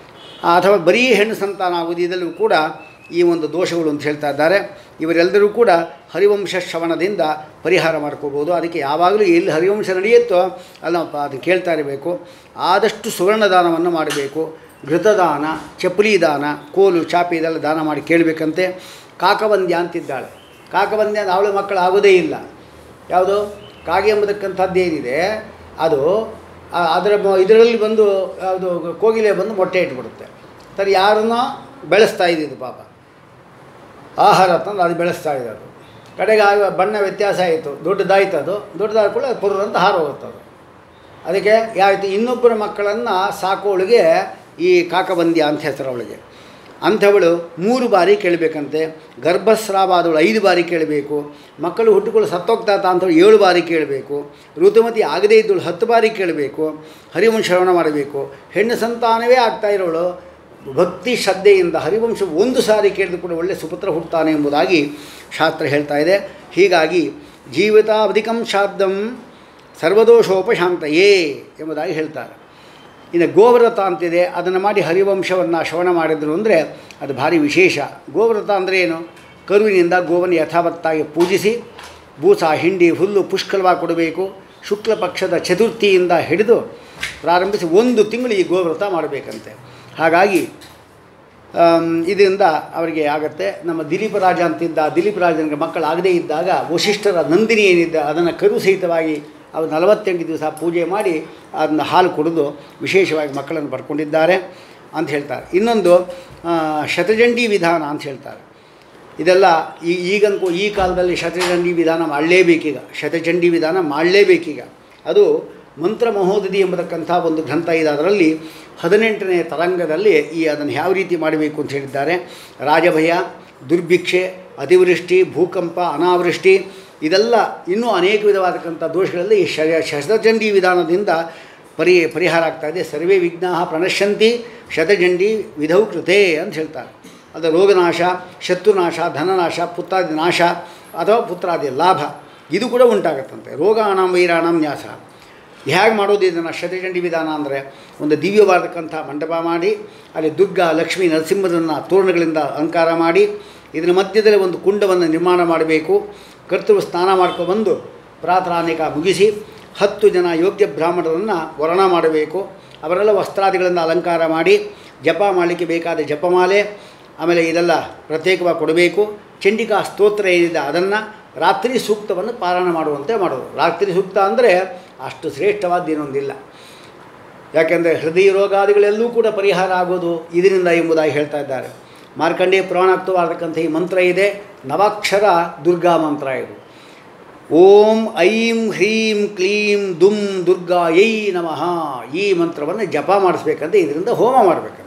S1: ಆ, ಅಥವಾ ಬರೀ ಹೆಣ್ಣು ಸಂತಾನ ಆಗುವುದು ಇದೆಲ್ಲವೂ ಕೂಡ ಈ ಒಂದು ದೋಷಗಳು ಅಂತ ಹೇಳ್ತಾ ಇದ್ದಾರೆ ಇವರೆಲ್ಲರೂ ಕೂಡ ಹರಿವಂಶ ಶ್ರವಣದಿಂದ ಪರಿಹಾರ ಮಾಡ್ಕೋಬೋದು ಅದಕ್ಕೆ ಯಾವಾಗಲೂ ಎಲ್ಲಿ ಹರಿವಂಶ ನಡೆಯುತ್ತೋ ಅಲ್ಲಿ ನಾವು ಪ- ಅದನ್ನು ಕೇಳ್ತಾ ಇರಬೇಕು ಆದಷ್ಟು ಸುವರ್ಣ ದಾನವನ್ನು ಮಾಡಬೇಕು ಘೃತದಾನ ಚಪ್ಪಲಿ ದಾನ ಕೋಲು ಚಾಪೆ ಇದೆಲ್ಲ ದಾನ ಮಾಡಿ ಕೇಳಬೇಕಂತೆ ಕಾಕವಂದ್ಯ ಅಂತಿದ್ದಾಳೆ ಕಾಕವಂದ್ಯ ಅಂದ್ರೆ ಅವಳ ಮಕ್ಕಳು ಆಗೋದೇ ಇಲ್ಲ ಯಾವುದು ಕಾಗೆ ಎಂಬತಕ್ಕಂಥದ್ದು ಏನಿದೆ ಅದು ಆ- ಅದರ ಬ- ಇದರಲ್ಲಿ ಬಂದು ಯಾವುದು ಕೋಗಿಲೆ ಬಂದು ಮೊಟ್ಟೆ ಇಟ್ಬಿಡುತ್ತೆ ಸರಿ ಯಾರನ್ನೋ ಬೆಳೆಸ್ತಾ ಇದ್ದಿದ್ದು ಪಾಪ ಆಹಾರ ತಂದು ಅದು ಬೆಳೆಸ್ತಾ ಇದೆ ಅದು ಕಡೆಗೆ ಆಗ ಬಣ್ಣ ವ್ಯತ್ಯಾಸ ಆಯಿತು ದೊಡ್ಡದಾಯ್ತು ಅದು ದೊಡ್ಡದಾದ ಕೂಡ ಪುರ್ರ ಅಂತ ಹಾರು ಹೋಗುತ್ತೆ ಅದು ಅದಕ್ಕೆ ಯಾವತ್ತು ಇನ್ನೊಬ್ಬರ ಮಕ್ಕಳನ್ನು ಸಾಕೋಳಿಗೆ ಈ ಕಾಕಬಂದ್ಯ ಅಂತ ಹೆಸರು ಅವಳಿಗೆ ಅಂಥವಳು ಮೂರು ಬಾರಿ ಕೇಳಬೇಕಂತೆ ಗರ್ಭಸ್ರಾವ ಆದವಳು ಐದು ಬಾರಿ ಕೇಳಬೇಕು ಮಕ್ಕಳು ಹುಟ್ಟುಗಳು ಸತ್ತೋಗ್ತಾತ ಅಂಥವಳು ಏಳು ಬಾರಿ ಕೇಳಬೇಕು ಋತುಮತಿ ಆಗದೇ ಇದ್ದವಳು ಹತ್ತು ಬಾರಿ ಕೇಳಬೇಕು ಹರಿವಂಶ ಶ್ರವಣ ಮಾಡಬೇಕು ಹೆಣ್ಣು ಸಂತಾನವೇ ಆಗ್ತಾ ಇರೋಳು ಭಕ್ತಿ ಶ್ರದ್ಧೆಯಿಂದ ಹರಿವಂಶ ಒಂದು ಸಾರಿ ಕೇಳಿದ ಕೂಡ ಒಳ್ಳೆ ಸುಪುತ್ರ ಹುಟ್ಟುತ್ತಾನೆ ಎಂಬುದಾಗಿ ಶಾಸ್ತ್ರ ಹೇಳ್ತಾ ಇದೆ ಹೀಗಾಗಿ ಜೀವಿತಾವಧಿಕಂ ಶಾಬ್ದಂ ಸರ್ವದೋಷೋಪಶಾಂತಯೇ ಎಂಬುದಾಗಿ ಹೇಳ್ತಾರೆ ಇನ್ನು ಗೋವ್ರತ ಅಂತಿದೆ ಅದನ್ನು ಮಾಡಿ ಹರಿವಂಶವನ್ನು ಶ್ರವಣ ಮಾಡಿದ್ರು ಅಂದರೆ ಅದು ಭಾರಿ ವಿಶೇಷ ಗೋವ್ರತ ಅಂದರೆ ಏನು ಕರುವಿನಿಂದ ಗೋವನ್ನು ಯಥಾವತ್ತಾಗಿ ಪೂಜಿಸಿ ಬೂಸ ಹಿಂಡಿ ಹುಲ್ಲು ಪುಷ್ಕಲವಾಗಿ ಕೊಡಬೇಕು ಶುಕ್ಲ ಪಕ್ಷದ ಚತುರ್ಥಿಯಿಂದ ಹಿಡಿದು ಪ್ರಾರಂಭಿಸಿ ಒಂದು ತಿಂಗಳು ಈ ಗೋವ್ರತ ಮಾಡಬೇಕಂತೆ ಹಾಗಾಗಿ ಆಮ್, ಇದರಿಂದ ಅವರಿಗೆ ಆಗತ್ತೆ ನಮ್ಮ ದಿಲೀಪ ರಾಜ ಅಂತಿದ್ದ ದಿಲೀಪ ರಾಜನಿಗೆ ಮಕ್ಕಳಾಗದೇ ಇದ್ದಾಗ ವಶಿಷ್ಠರ ನಂದಿನಿ ಏನಿದ್ದ ಅದನ್ನು ಕರು ಸಹಿತವಾಗಿ ಅವರು ನಲವತ್ತೆಂಟು ದಿವಸ ಪೂಜೆ ಮಾಡಿ ಅದನ್ನು ಹಾಲು ಕುಡಿದು ವಿಶೇಷವಾಗಿ ಮಕ್ಕಳನ್ನು ಪಡ್ಕೊಂಡಿದ್ದಾರೆ ಅಂತ ಹೇಳ್ತಾರೆ ಇನ್ನೊಂದು ಆ, ಶತಚಂಡಿ ವಿಧಾನ ಅಂತ ಹೇಳ್ತಾರೆ ಇದೆಲ್ಲ ಈ ಈಗಂತೂ ಈ ಕಾಲದಲ್ಲಿ ಶತಚಂಡಿ ವಿಧಾನ ಮಾಡಲೇಬೇಕೀಗ ಶತಚಂಡಿ ವಿಧಾನ ಮಾಡಲೇಬೇಕೀಗ ಅದು ಮಂತ್ರ ಮಹೋದಧಿ ಎಂಬತಕ್ಕಂಥ ಒಂದು ಗ್ರಂಥ ಇದೆ ಅದರಲ್ಲಿ ಹದಿನೆಂಟನೇ ತರಂಗದಲ್ಲಿ ಈ ಅದನ್ನು ಯಾವ ರೀತಿ ಮಾಡಬೇಕು ಅಂತ ಹೇಳಿದ್ದಾರೆ ರಾಜಭಯ ದುರ್ಭಿಕ್ಷೆ ಅತಿವೃಷ್ಟಿ ಭೂಕಂಪ ಅನಾವೃಷ್ಟಿ ಇದೆಲ್ಲ ಇನ್ನೂ ಅನೇಕ ವಿಧವಾದಕ್ಕಂಥ ದೋಷಗಳಲ್ಲಿ ಈ ಶ ಶತಚಂಡಿ ವಿಧಾನದಿಂದ ಪರಿ ಪರಿಹಾರ ಆಗ್ತಾ ಇದೆ ಸರ್ವೇ ವಿಘ್ನಾ ಪ್ರಣಶ್ಯಂತಿ ಶತಚಂಡಿ ವಿಧೌ ಕೃತೆ ಅಂತ ಹೇಳ್ತಾರೆ ಅದು ರೋಗನಾಶ ಶತ್ರುನಾಶ ಧನನಾಶ ಪುತ್ರಾದಿ ನಾಶ ಅಥವಾ ಪುತ್ರಾದಿ ಲಾಭ ಇದು ಕೂಡ ಉಂಟಾಗುತ್ತಂತೆ ರೋಗಾಣಂ ವೈರಾಣಂ ನ್ಯಾಸ ಹೇಗೆ ಮಾಡೋದು ಇದನ್ನು ಶತಚಂಡಿ ವಿಧಾನ ಅಂದರೆ ಒಂದು ದಿವ್ಯವಾದಕ್ಕಂಥ ಮಂಟಪ ಮಾಡಿ ಅಲ್ಲಿ ದುರ್ಗಾ ಲಕ್ಷ್ಮೀ ನರಸಿಂಹರನ್ನು ತೋರಣಗಳಿಂದ ಅಲಂಕಾರ ಮಾಡಿ ಇದರ ಮಧ್ಯದಲ್ಲಿ ಒಂದು ಕುಂಡವನ್ನು ನಿರ್ಮಾಣ ಮಾಡಬೇಕು ಕರ್ತೃ ಸ್ನಾನ ಮಾಡ್ಕೊಬಂದು ಪ್ರಾತರಾನಿಕ ಮುಗಿಸಿ ಹತ್ತು ಜನ ಯೋಗ್ಯ ಬ್ರಾಹ್ಮಣರನ್ನು ವರ್ಣ ಮಾಡಬೇಕು ಅವರೆಲ್ಲ ವಸ್ತ್ರಾದಿಗಳಿಂದ ಅಲಂಕಾರ ಮಾಡಿ ಜಪ ಮಾಡಲಿಕ್ಕೆ ಬೇಕಾದ ಜಪಮಾಲೆ ಆಮೇಲೆ ಇದೆಲ್ಲ ಪ್ರತ್ಯೇಕವಾಗಿ ಕೊಡಬೇಕು ಚಂಡಿಕಾ ಸ್ತೋತ್ರ ಏನಿದೆ ಅದನ್ನು ರಾತ್ರಿ ಸೂಕ್ತವನ್ನು ಪಾರಾಯಣ ಮಾಡುವಂತೆ ಮಾಡೋದು ರಾತ್ರಿ ಸೂಕ್ತ ಅಂದರೆ ಅಷ್ಟು ಶ್ರೇಷ್ಠವಾದ ಏನೊಂದಿಲ್ಲ ಯಾಕೆಂದರೆ ಹೃದಯ ರೋಗಾದಿಗಳೆಲ್ಲೂ ಕೂಡ ಪರಿಹಾರ ಆಗೋದು ಇದರಿಂದ ಎಂಬುದಾಗಿ ಹೇಳ್ತಾ ಇದ್ದಾರೆ ಮಾರ್ಕಂಡೇಯ ಪುರಾಣಾಕ್ತವಾದಕ್ಕಂಥ ಈ ಮಂತ್ರ ಇದೆ ನವಾಕ್ಷರ ದುರ್ಗಾ ಮಂತ್ರ ಇದು ಓಂ ಐಂ ಹ್ರೀಂ ಕ್ಲೀಂ ದುಂ ದುರ್ಗಾ ಯೈ ನಮಃ ಈ ಮಂತ್ರವನ್ನು ಜಪ ಮಾಡಿಸ್ಬೇಕಂತೆ ಇದರಿಂದ ಹೋಮ ಮಾಡಬೇಕಂತೆ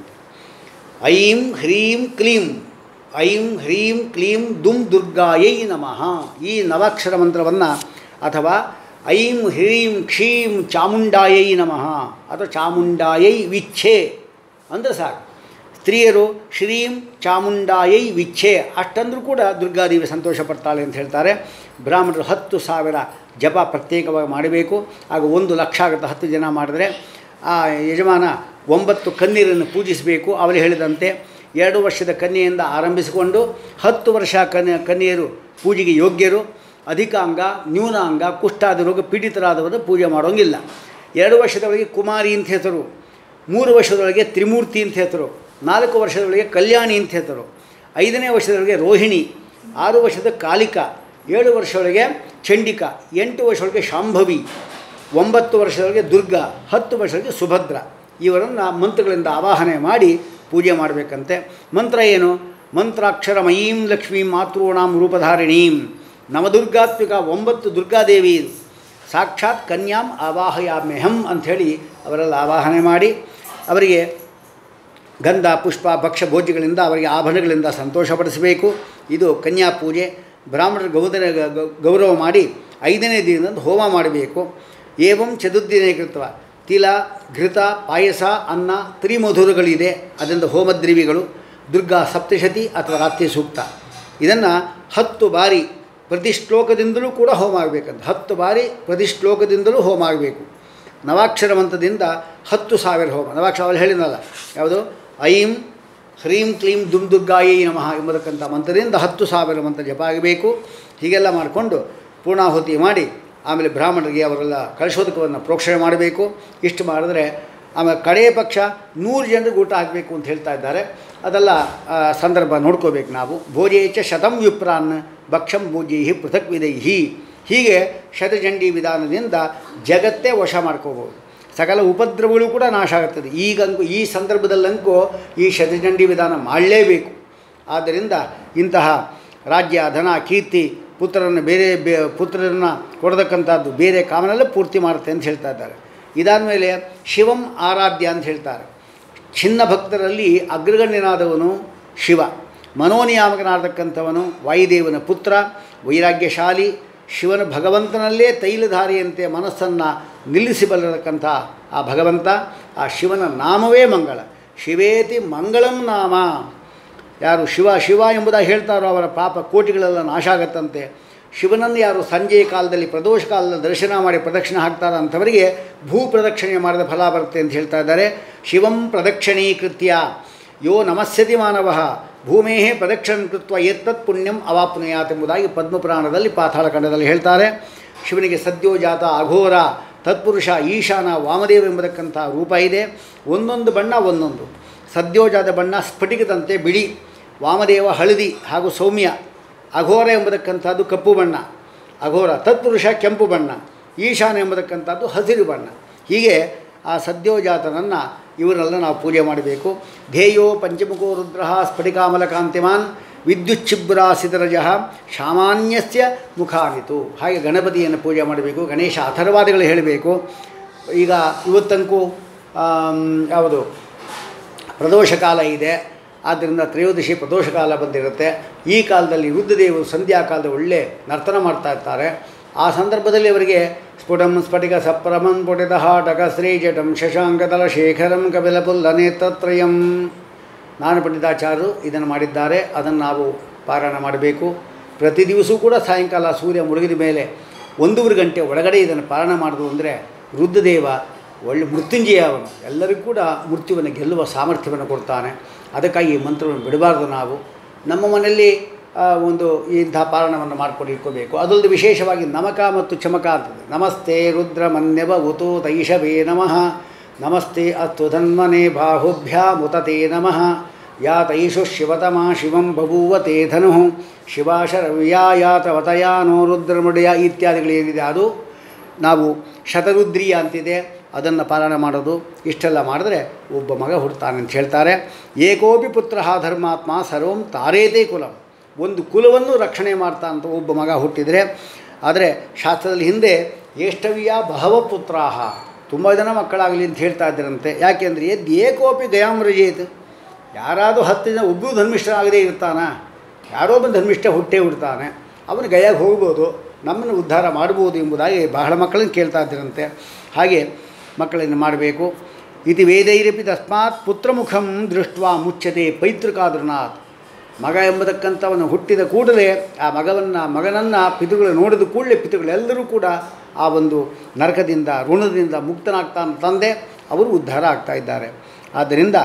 S1: ಐಂ ಹ್ರೀಂ ಕ್ಲೀಂ ಐಂ ಹ್ರೀಂ ಕ್ಲೀಂ ದುಂ ದುರ್ಗಾಯೈ ನಮಃ ಈ ನವಾಕ್ಷರ ಮಂತ್ರವನ್ನು ಅಥವಾ ಐಂ ಹ್ರೀಂ ಕ್ಷೀಂ ಚಾಮುಂಡಾಯೈ ನಮಃ ಅಥವಾ ಚಾಮುಂಡಾಯೈ ವಿಚ್ಛೆ ಅಂದರೆ ಸಾಕು ಸ್ತ್ರೀಯರು ಶ್ರೀಂ ಚಾಮುಂಡಾಯೈ ವಿಚ್ಛೆ ಅಷ್ಟಂದ್ರೂ ಕೂಡ ದುರ್ಗಾದೇವಿ ಸಂತೋಷ ಪಡ್ತಾಳೆ ಅಂತ ಹೇಳ್ತಾರೆ ಬ್ರಾಹ್ಮಣರು ಹತ್ತು ಸಾವಿರ ಜಪ ಪ್ರತ್ಯೇಕವಾಗಿ ಮಾಡಬೇಕು ಆಗ ಒಂದು ಲಕ್ಷ ಆಗುತ್ತೆ ಹತ್ತು ಜನ ಮಾಡಿದ್ರೆ ಆ ಯಜಮಾನ ಒಂಬತ್ತು ಕನ್ನೀರನ್ನು ಪೂಜಿಸಬೇಕು ಅವರು ಹೇಳಿದಂತೆ ಎರಡು ವರ್ಷದ ಕನ್ಯೆಯಿಂದ ಆರಂಭಿಸಿಕೊಂಡು ಹತ್ತು ವರ್ಷ ಕನ್ಯ ಕನ್ಯೆಯರು ಪೂಜೆಗೆ ಯೋಗ್ಯರು ಅಧಿಕಾಂಗ ನ್ಯೂನಾಂಗ ಕುಷ್ಠಾದಿ ರೋಗ ಪೀಡಿತರಾದವರು ಪೂಜೆ ಮಾಡೋಂಗಿಲ್ಲ ಎರಡು ವರ್ಷದವರೆಗೆ ಕುಮಾರಿ ಅಂತ ಹೆಸರು ಮೂರು ವರ್ಷದೊಳಗೆ ತ್ರಿಮೂರ್ತಿ ಅಂತ ಹೆಸರು ನಾಲ್ಕು ವರ್ಷದೊಳಗೆ ಕಲ್ಯಾಣಿ ಅಂತ ಹೆಸರು ಐದನೇ ವರ್ಷದೊಳಗೆ ರೋಹಿಣಿ ಆರು ವರ್ಷದ ಕಾಲಿಕ ಏಳು ವರ್ಷದೊಳಗೆ ಚಂಡಿಕ ಎಂಟು ವರ್ಷದೊಳಗೆ ಶಾಂಭವಿ ಒಂಬತ್ತು ವರ್ಷದೊಳಗೆ ದುರ್ಗಾ ಹತ್ತು ವರ್ಷದೊಳಗೆ ಸುಭದ್ರ ಇವರನ್ನು ಮಂತ್ರಗಳಿಂದ ಆವಾಹನೆ ಮಾಡಿ ಪೂಜೆ ಮಾಡಬೇಕಂತೆ ಮಂತ್ರ ಏನು ಮಂತ್ರಾಕ್ಷರ ಮಯೀಂ ಲಕ್ಷ್ಮೀಂ ಮಾತೃಣಾಂ ರೂಪಧಾರಿಣೀಂ ನವದುರ್ಗಾತ್ಮಿಕ ಒಂಬತ್ತು ದುರ್ಗಾದೇವಿ ಇದು. ಸಾಕ್ಷಾತ್ ಕನ್ಯಾಂ ಆವಾಹಯಾಮ್ಯಹಂ ಅಂಥೇಳಿ ಅವರೆಲ್ಲ ಆವಾಹನೆ ಮಾಡಿ ಅವರಿಗೆ ಗಂಧ ಪುಷ್ಪ ಭಕ್ಷ್ಯ ಭೋಜ್ಯಗಳಿಂದ ಅವರಿಗೆ ಆಭರಣಗಳಿಂದ ಸಂತೋಷಪಡಿಸಬೇಕು ಇದು ಕನ್ಯಾ ಪೂಜೆ ಬ್ರಾಹ್ಮಣರ ಗೌದರ ಗ- ಗೌರವ ಮಾಡಿ ಐದನೇ ದಿನದಂದು ಹೋಮ ಮಾಡಬೇಕು ಏವಂ ಚತುರ್ದಿನೇ ಕೃತ್ವ ತಿಲ ಘೃತ ಪಾಯಸ ಅನ್ನ ತ್ರಿಮಧುರಗಳಿದೆ ಅದರಿಂದ ಹೋಮದ್ರವಿಗಳು ದುರ್ಗಾ ಸಪ್ತಶತಿ ಅಥವಾ ರಾತ್ರಿ ಸೂಕ್ತ ಇದನ್ನು ಹತ್ತು ಬಾರಿ ಪ್ರತಿ ಶ್ಲೋಕದಿಂದಲೂ ಕೂಡ ಹೋಮ ಆಗಬೇಕಂತ ಹತ್ತು ಬಾರಿ ಪ್ರತಿ ಶ್ಲೋಕದಿಂದಲೂ ಹೋಮ ಆಗಬೇಕು ನವಾಕ್ಷರ ಮಂತ್ರದಿಂದ ಹತ್ತು ಸಾವಿರ ಹೋಮ ನವಾಕ್ಷರ ಅವಳು ಹೇಳಿದ್ನಲ್ಲ ಯಾವುದು ಐಂ ಹ್ರೀಂ ಕ್ಲೀಂ ದುಮ್ ದುರ್ಗಾಯೈ ನಮಃ ಎಂಬತಕ್ಕಂಥ ಮಂತ್ರದಿಂದ ಹತ್ತು ಸಾವಿರ ಮಂತ್ರ ಜಪ ಆಗಬೇಕು ಹೀಗೆಲ್ಲ ಮಾಡಿಕೊಂಡು ಪೂರ್ಣಾಹುತಿ ಮಾಡಿ ಆಮೇಲೆ ಬ್ರಾಹ್ಮಣರಿಗೆ ಅವರೆಲ್ಲ ಕಳಶೋದಕವನ್ನು ಪ್ರೋಕ್ಷಣೆ ಮಾಡಬೇಕು ಇಷ್ಟು ಮಾಡಿದ್ರೆ ಆಮೇಲೆ ಕಡೆಯ ಪಕ್ಷ ನೂರು ಜನರಿಗೆ ಊಟ ಹಾಕಬೇಕು ಅಂತ ಹೇಳ್ತಾ ಇದ್ದಾರೆ ಅದೆಲ್ಲ ಆ, ಸಂದರ್ಭ ನೋಡ್ಕೋಬೇಕು ನಾವು ಭೋಜೇಚ ಶತಂ ವಿಪ್ರಾನ್ ಭಕ್ಷಂ ಭೋಜೈಹಿ ಪೃಥಕ್ ವಿಧೈಹಿ ಹೀಗೆ ಶತಚಂಡಿ ವಿಧಾನದಿಂದ ಜಗತ್ತೇ ವಶ ಮಾಡ್ಕೋಬೋದು ಸಕಲ ಉಪದ್ರವಗಳು ಕೂಡ ನಾಶ ಆಗುತ್ತದೆ ಈಗಂಕು ಈ ಸಂದರ್ಭದಲ್ಲಂತೂ ಈ ಶತಚಂಡಿ ವಿಧಾನ ಮಾಡಲೇಬೇಕು ಆದ್ದರಿಂದ ಇಂತಹ ರಾಜ್ಯ ಧನ ಕೀರ್ತಿ ಪುತ್ರರನ್ನು ಬೇರೆ ಬೇ ಪುತ್ರರನ್ನು ಕೊಡತಕ್ಕಂಥದ್ದು ಬೇರೆ ಕಾಮನೆಲ್ಲ ಪೂರ್ತಿ ಮಾಡುತ್ತೆ ಅಂತ ಹೇಳ್ತಾ ಇದ್ದಾರೆ ಇದಾದಮೇಲೆ ಶಿವಂ ಆರಾಧ್ಯ ಅಂತ ಹೇಳ್ತಾರೆ ಚಿನ್ನ ಭಕ್ತರಲ್ಲಿ ಅಗ್ರಗಣ್ಯನಾದವನು ಶಿವ ಮನೋನಿಯಾಮಕನಾದಕ್ಕಂಥವನು ವಾಯುದೇವನ ಪುತ್ರ ವೈರಾಗ್ಯಶಾಲಿ ಶಿವನ ಭಗವಂತನಲ್ಲೇ ತೈಲಧಾರಿಯಂತೆ ಮನಸ್ಸನ್ನು ನಿಲ್ಲಿಸಿಬಲ್ಲತಕ್ಕಂಥ ಆ ಭಗವಂತ ಆ ಶಿವನ ನಾಮವೇ ಮಂಗಳ ಶಿವೇತಿ ಮಂಗಳಂ ನಾಮ ಯಾರು ಶಿವ ಶಿವ ಎಂಬುದಾಗಿ ಹೇಳ್ತಾರೋ ಅವರ ಪಾಪ ಕೋಟಿಗಳೆಲ್ಲ ನಾಶ ಆಗತ್ತಂತೆ ಶಿವನನ್ನು ಯಾರು ಸಂಜೆಯ ಕಾಲದಲ್ಲಿ ಪ್ರದೋಷ ಕಾಲದಲ್ಲಿ ದರ್ಶನ ಮಾಡಿ ಪ್ರದಕ್ಷಿಣೆ ಹಾಕ್ತಾರೋ ಅಂಥವರಿಗೆ ಭೂ ಪ್ರದಕ್ಷಿಣೆ ಮಾಡಿದ ಫಲ ಬರುತ್ತೆ ಅಂತ ಹೇಳ್ತಾ ಇದ್ದಾರೆ ಶಿವಂ ಪ್ರದಕ್ಷಿಣೀಕೃತ್ಯ ಯೋ ನಮಸ್ಯತಿ ಮಾನವ ಭೂಮೇ ಪ್ರದಕ್ಷಿಣ ಕೃತ್ವ ಎತ್ತತ್ ಪುಣ್ಯಂ ಅವಾಪ್ನುಯಾತ್ ಎಂಬುದಾಗಿ ಪದ್ಮಪುರಾಣದಲ್ಲಿ ಪಾತಾಳ ಖಂಡದಲ್ಲಿ ಹೇಳ್ತಾರೆ ಶಿವನಿಗೆ ಸದ್ಯೋಜಾತ ಅಘೋರ ತತ್ಪುರುಷ ಈಶಾನ ವಾಮದೇವ ಎಂಬತಕ್ಕಂಥ ರೂಪ ಇದೆ ಒಂದೊಂದು ಬಣ್ಣ ಒಂದೊಂದು ಸದ್ಯೋಜಾತ ಬಣ್ಣ ಸ್ಫಟಿಕದಂತೆ ಬಿಳಿ ವಾಮದೇವ ಹಳದಿ ಹಾಗೂ ಸೌಮ್ಯ ಅಘೋರ ಎಂಬತಕ್ಕಂಥದ್ದು ಕಪ್ಪು ಬಣ್ಣ ಅಘೋರ ತತ್ಪುರುಷ ಕೆಂಪು ಬಣ್ಣ ಈಶಾನ ಎಂಬತಕ್ಕಂಥದ್ದು ಹಸಿರು ಬಣ್ಣ ಹೀಗೆ ಆ ಸದ್ಯೋಜಾತನನ್ನು ಇವರೆಲ್ಲ ನಾವು ಪೂಜೆ ಮಾಡಬೇಕು ಧ್ಯೇಯೋ ಪಂಚಮುಖೋ ರುದ್ರ ಸ್ಫಟಿಕಾಮಲಕಾಂತಿಮಾನ್ ವಿದ್ಯುಚ್ಛಿಬ್ರಾಸಿತರಜ ಸಾಮಾನ್ಯಸ್ಯ ಮುಖಾನಿತು ಹಾಗೆ ಗಣಪತಿಯನ್ನು ಪೂಜೆ ಮಾಡಬೇಕು ಗಣೇಶ ಅಥರ್ವಾದಿಗಳು ಹೇಳಬೇಕು ಈಗ ಇವತ್ತಂಕೂ ಆಮ್, ಯಾವುದು ಪ್ರದೋಷ ಕಾಲ ಇದೆ ಆದ್ದರಿಂದ ತ್ರಯೋದಶಿ ಪ್ರದೋಷ ಕಾಲ ಬಂದಿರುತ್ತೆ ಈ ಕಾಲದಲ್ಲಿ ರುದ್ರದೇವರು ಸಂಧ್ಯಾ ಕಾಲದ ಒಳ್ಳೆ ನರ್ತನ ಮಾಡ್ತಾ ಇರ್ತಾರೆ ಆ ಸಂದರ್ಭದಲ್ಲಿ ಅವರಿಗೆ ಸ್ಫುಟಂ ಸ್ಫಟಿಕ ಸಪ್ರಮನ್ ಪುಟಿತ ಟಕಶ್ರೀ ಜಟಂ ಶಶಾಂಕದಲ ಶೇಖರಂ ಕಪಿಲಪುಲ್ಲ ನೇತ್ರತ್ರಯಂ ನಾನು ಪಂಡಿತಾಚಾರ್ಯರು ಇದನ್ನು ಮಾಡಿದ್ದಾರೆ ಅದನ್ನು ನಾವು ಪಾರಾಯಣ ಮಾಡಬೇಕು ಪ್ರತಿ ದಿವಸವೂ ಕೂಡ ಸಾಯಂಕಾಲ ಸೂರ್ಯ ಮುಳುಗಿದ ಮೇಲೆ ಒಂದೂವರೆ ಗಂಟೆ ಒಳಗಡೆ ಇದನ್ನು ಪಾರಾಯಣ ಮಾಡೋದು ಅಂದರೆ ರುದ್ರದೇವ ಒಳ್ಳೆ ಮೃತ್ಯುಂಜಯ ಅವನು ಎಲ್ಲರಿಗೂ ಕೂಡ ಮೃತ್ಯುವನ್ನು ಗೆಲ್ಲುವ ಸಾಮರ್ಥ್ಯವನ್ನು ಕೊಡ್ತಾನೆ ಅದಕ್ಕಾಗಿ ಈ ಮಂತ್ರವನ್ನು ಬಿಡಬಾರ್ದು ನಾವು ನಮ್ಮ ಮನೆಯಲ್ಲಿ ಆ, ಒಂದು ಇಂಥ ಪಾರಣವನ್ನು ಮಾಡ್ಕೊಂಡು ಇಟ್ಕೋಬೇಕು ಅದೊಂದು ವಿಶೇಷವಾಗಿ ನಮಕ ಮತ್ತು ಚಮಕ ಅಂತದೆ ನಮಸ್ತೆ ರುದ್ರ ಮನ್ಯವ ಉತು ತೈಷವೇ ನಮಃ ನಮಸ್ತೆ ಅಸ್ತು ಧನ್ಮನೆ ಬಾಹುಭ್ಯಾಮುತತೆ ನಮಃ ಯಾ ತೈಷು ಶಿವತಮ ಶಿವಂ ಬಭೂವ ತೇ ಧನು ಶಿವಾಶರವ್ಯಾಯಾತವತಯಾನೋ ರುದ್ರಮುಡಿಯ ಇತ್ಯಾದಿಗಳೇನಿದೆ ಅದು ನಾವು ಶತರುದ್ರಿಯ ಅಂತಿದೆ ಅದನ್ನು ಪಾಲನ ಮಾಡೋದು ಇಷ್ಟೆಲ್ಲ ಮಾಡಿದ್ರೆ ಒಬ್ಬ ಮಗ ಹುಡ್ತಾನೆ ಅಂತ ಹೇಳ್ತಾರೆ ಏಕೋಪಿ ಪುತ್ರ ಧರ್ಮಾತ್ಮ ಸರ್ವಂ ತಾರೇತೇ ಕುಲಂ ಒಂದು ಕುಲವನ್ನು ರಕ್ಷಣೆ ಮಾಡ್ತಾ ಅಂತ ಒಬ್ಬ ಮಗ ಹುಟ್ಟಿದರೆ ಆದರೆ ಶಾಸ್ತ್ರದಲ್ಲಿ ಹಿಂದೆ ಏಷ್ಟವಿಯ ಬಹವ ಪುತ್ರಾಹ ತುಂಬ ಜನ ಮಕ್ಕಳಾಗಲಿ ಅಂತ ಹೇಳ್ತಾ ಇದ್ದರಂತೆ ಯಾಕೆಂದರೆ ಎದ್ದು ಏಕೋಪಿ ಗಯಾಮ್ರಜೇತ್ ಯಾರಾದರೂ ಹತ್ತು ಜನ ಒಬ್ಬರು ಧರ್ಮಿಷ್ಠರಾಗದೇ ಇರ್ತಾನ ಯಾರೋ ಒಬ್ಬ ಧರ್ಮಿಷ್ಠ ಹುಟ್ಟೇ ಹುಡ್ತಾನೆ ಅವನು ಗಯಾಗೆ ಹೋಗ್ಬೋದು ನಮ್ಮನ್ನು ಉದ್ಧಾರ ಮಾಡ್ಬೋದು ಎಂಬುದಾಗಿ ಬಹಳ ಮಕ್ಕಳನ್ನು ಕೇಳ್ತಾ ಇದ್ದರಂತೆ ಹಾಗೆ ಮಕ್ಕಳನ್ನು ಮಾಡಬೇಕು ಇತಿ ವೇದೈರಪಿ ತಸ್ಮಾತ್ ಪುತ್ರಮುಖಂ ದೃಷ್ಟ ಮುಚ್ಚತೆ ಪೈತೃಕಾದ್ರನಾಥ್ ಮಗ ಎಂಬತಕ್ಕಂಥವನು ಹುಟ್ಟಿದ ಕೂಡಲೇ ಆ ಮಗವನ್ನು ಮಗನನ್ನು ಪಿತೃಗಳು ನೋಡಿದ ಕೂಡಲೇ ಪಿತೃಗಳೆಲ್ಲರೂ ಕೂಡ ಆ ಒಂದು ನರಕದಿಂದ ಋಣದಿಂದ ಮುಕ್ತನಾಗ್ತಾನ ತಂದೆ ಅವರು ಉದ್ಧಾರ ಆಗ್ತಾ ಇದ್ದಾರೆ ಆದ್ದರಿಂದ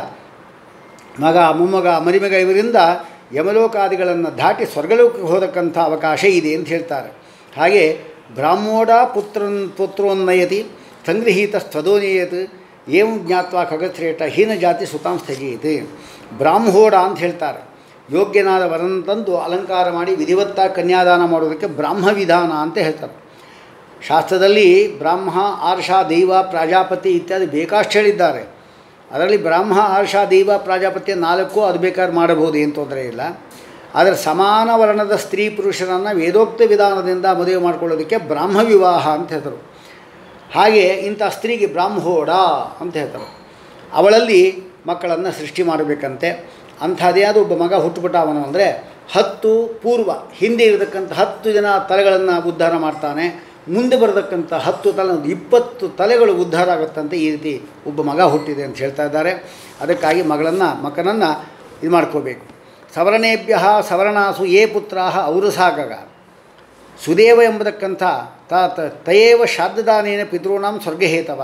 S1: ಮಗ ಮೊಮ್ಮಗ ಮರಿಮಗ ಇವರಿಂದ ಯಮಲೋಕಾದಿಗಳನ್ನು ದಾಟಿ ಸ್ವರ್ಗಲೋಕಕ್ಕೆ ಹೋದಕ್ಕಂಥ ಅವಕಾಶ ಇದೆ ಅಂತ ಹೇಳ್ತಾರೆ ಹಾಗೆ ಬ್ರಾಹ್ಮೋಡ ಪುತ್ರನ್ ಪುತ್ರೋನ್ನಯತಿ ಸಂಗೃಹೀತ ಸ್ವದೋನೇಯತ್ ಏವಂ ಜ್ಞಾತ್ವ ಖಗಶ್ರೇಷ್ಠ ಹೀನ ಜಾತಿ ಸುತಾಂ ಸ್ಥಗಿಯತೆ ಬ್ರಾಹ್ಮೋಡ ಅಂತ ಹೇಳ್ತಾರೆ ಯೋಗ್ಯನಾದ ವರನ ತಂದು ಅಲಂಕಾರ ಮಾಡಿ ವಿಧಿವತ್ತ ಕನ್ಯಾದಾನ ಮಾಡೋದಕ್ಕೆ ಬ್ರಾಹ್ಮ ವಿಧಾನ ಅಂತ ಹೇಳ್ತಾರೆ ಶಾಸ್ತ್ರದಲ್ಲಿ ಬ್ರಾಹ್ಮ ಆರ್ಷ ದೈವ ಪ್ರಾಜಾಪತಿ ಇತ್ಯಾದಿ ಬೇಕಷ್ಟು ಹೇಳಿದ್ದಾರೆ ಅದರಲ್ಲಿ ಬ್ರಾಹ್ಮ ಆರ್ಷ ದೈವ ಪ್ರಾಜಾಪತ್ಯ ನಾಲ್ಕು ಅದು ಬೇಕಾದ್ರೆ ಮಾಡಬಹುದು ಏನು ತೊಂದರೆ ಇಲ್ಲ ಆದರೆ ಸಮಾನ ವರ್ಣದ ಸ್ತ್ರೀ ಪುರುಷರನ್ನು ವೇದೋಕ್ತ ವಿಧಾನದಿಂದ ಮದುವೆ ಮಾಡ್ಕೊಳ್ಳೋದಕ್ಕೆ ಬ್ರಾಹ್ಮ ವಿವಾಹ ಅಂತ ಹೇಳ್ತಾರೆ ಹಾಗೆ ಇಂಥ ಸ್ತ್ರೀಗೆ ಬ್ರಾಹ್ಮೋಡ ಅಂತ ಹೇಳ್ತಾರೆ ಅವಳಲ್ಲಿ ಮಕ್ಕಳನ್ನು ಸೃಷ್ಟಿ ಮಾಡಬೇಕಂತೆ ಅಂಥದ್ದೇ ಆದ ಒಬ್ಬ ಮಗ ಹುಟ್ಟುಬಿಟ್ಟ ಅವನು ಅಂದರೆ ಹತ್ತು ಪೂರ್ವ ಹಿಂದೆ ಇರತಕ್ಕಂಥ ಹತ್ತು ಜನ ತಲೆಗಳನ್ನು ಉದ್ಧಾರ ಮಾಡ್ತಾನೆ ಮುಂದೆ ಬರತಕ್ಕಂಥ ಹತ್ತು ತಲೆ ಒಂದು ಇಪ್ಪತ್ತು ತಲೆಗಳು ಉದ್ಧಾರ ಆಗುತ್ತಂತೆ ಈ ರೀತಿ ಒಬ್ಬ ಮಗ ಹುಟ್ಟಿದೆ ಅಂತ ಹೇಳ್ತಾ ಇದ್ದಾರೆ ಅದಕ್ಕಾಗಿ ಮಗಳನ್ನು ಮಕ್ಕನನ್ನು ಇದು ಮಾಡ್ಕೋಬೇಕು ಸವರ್ಣೇಭ್ಯ ಸವರ್ಣಾಸು ಯೇ ಪುತ್ರಾಹ ಅವರು ಸಾಗಗ ಸುದೇವ ಎಂಬತಕ್ಕಂಥ ತ ತ- ತಯೇವ ಶಾದ್ದದಾನೇನ ಪಿತॄಣಾಂ ಸ್ವರ್ಗಹೇತವ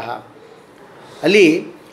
S1: ಅಲ್ಲಿ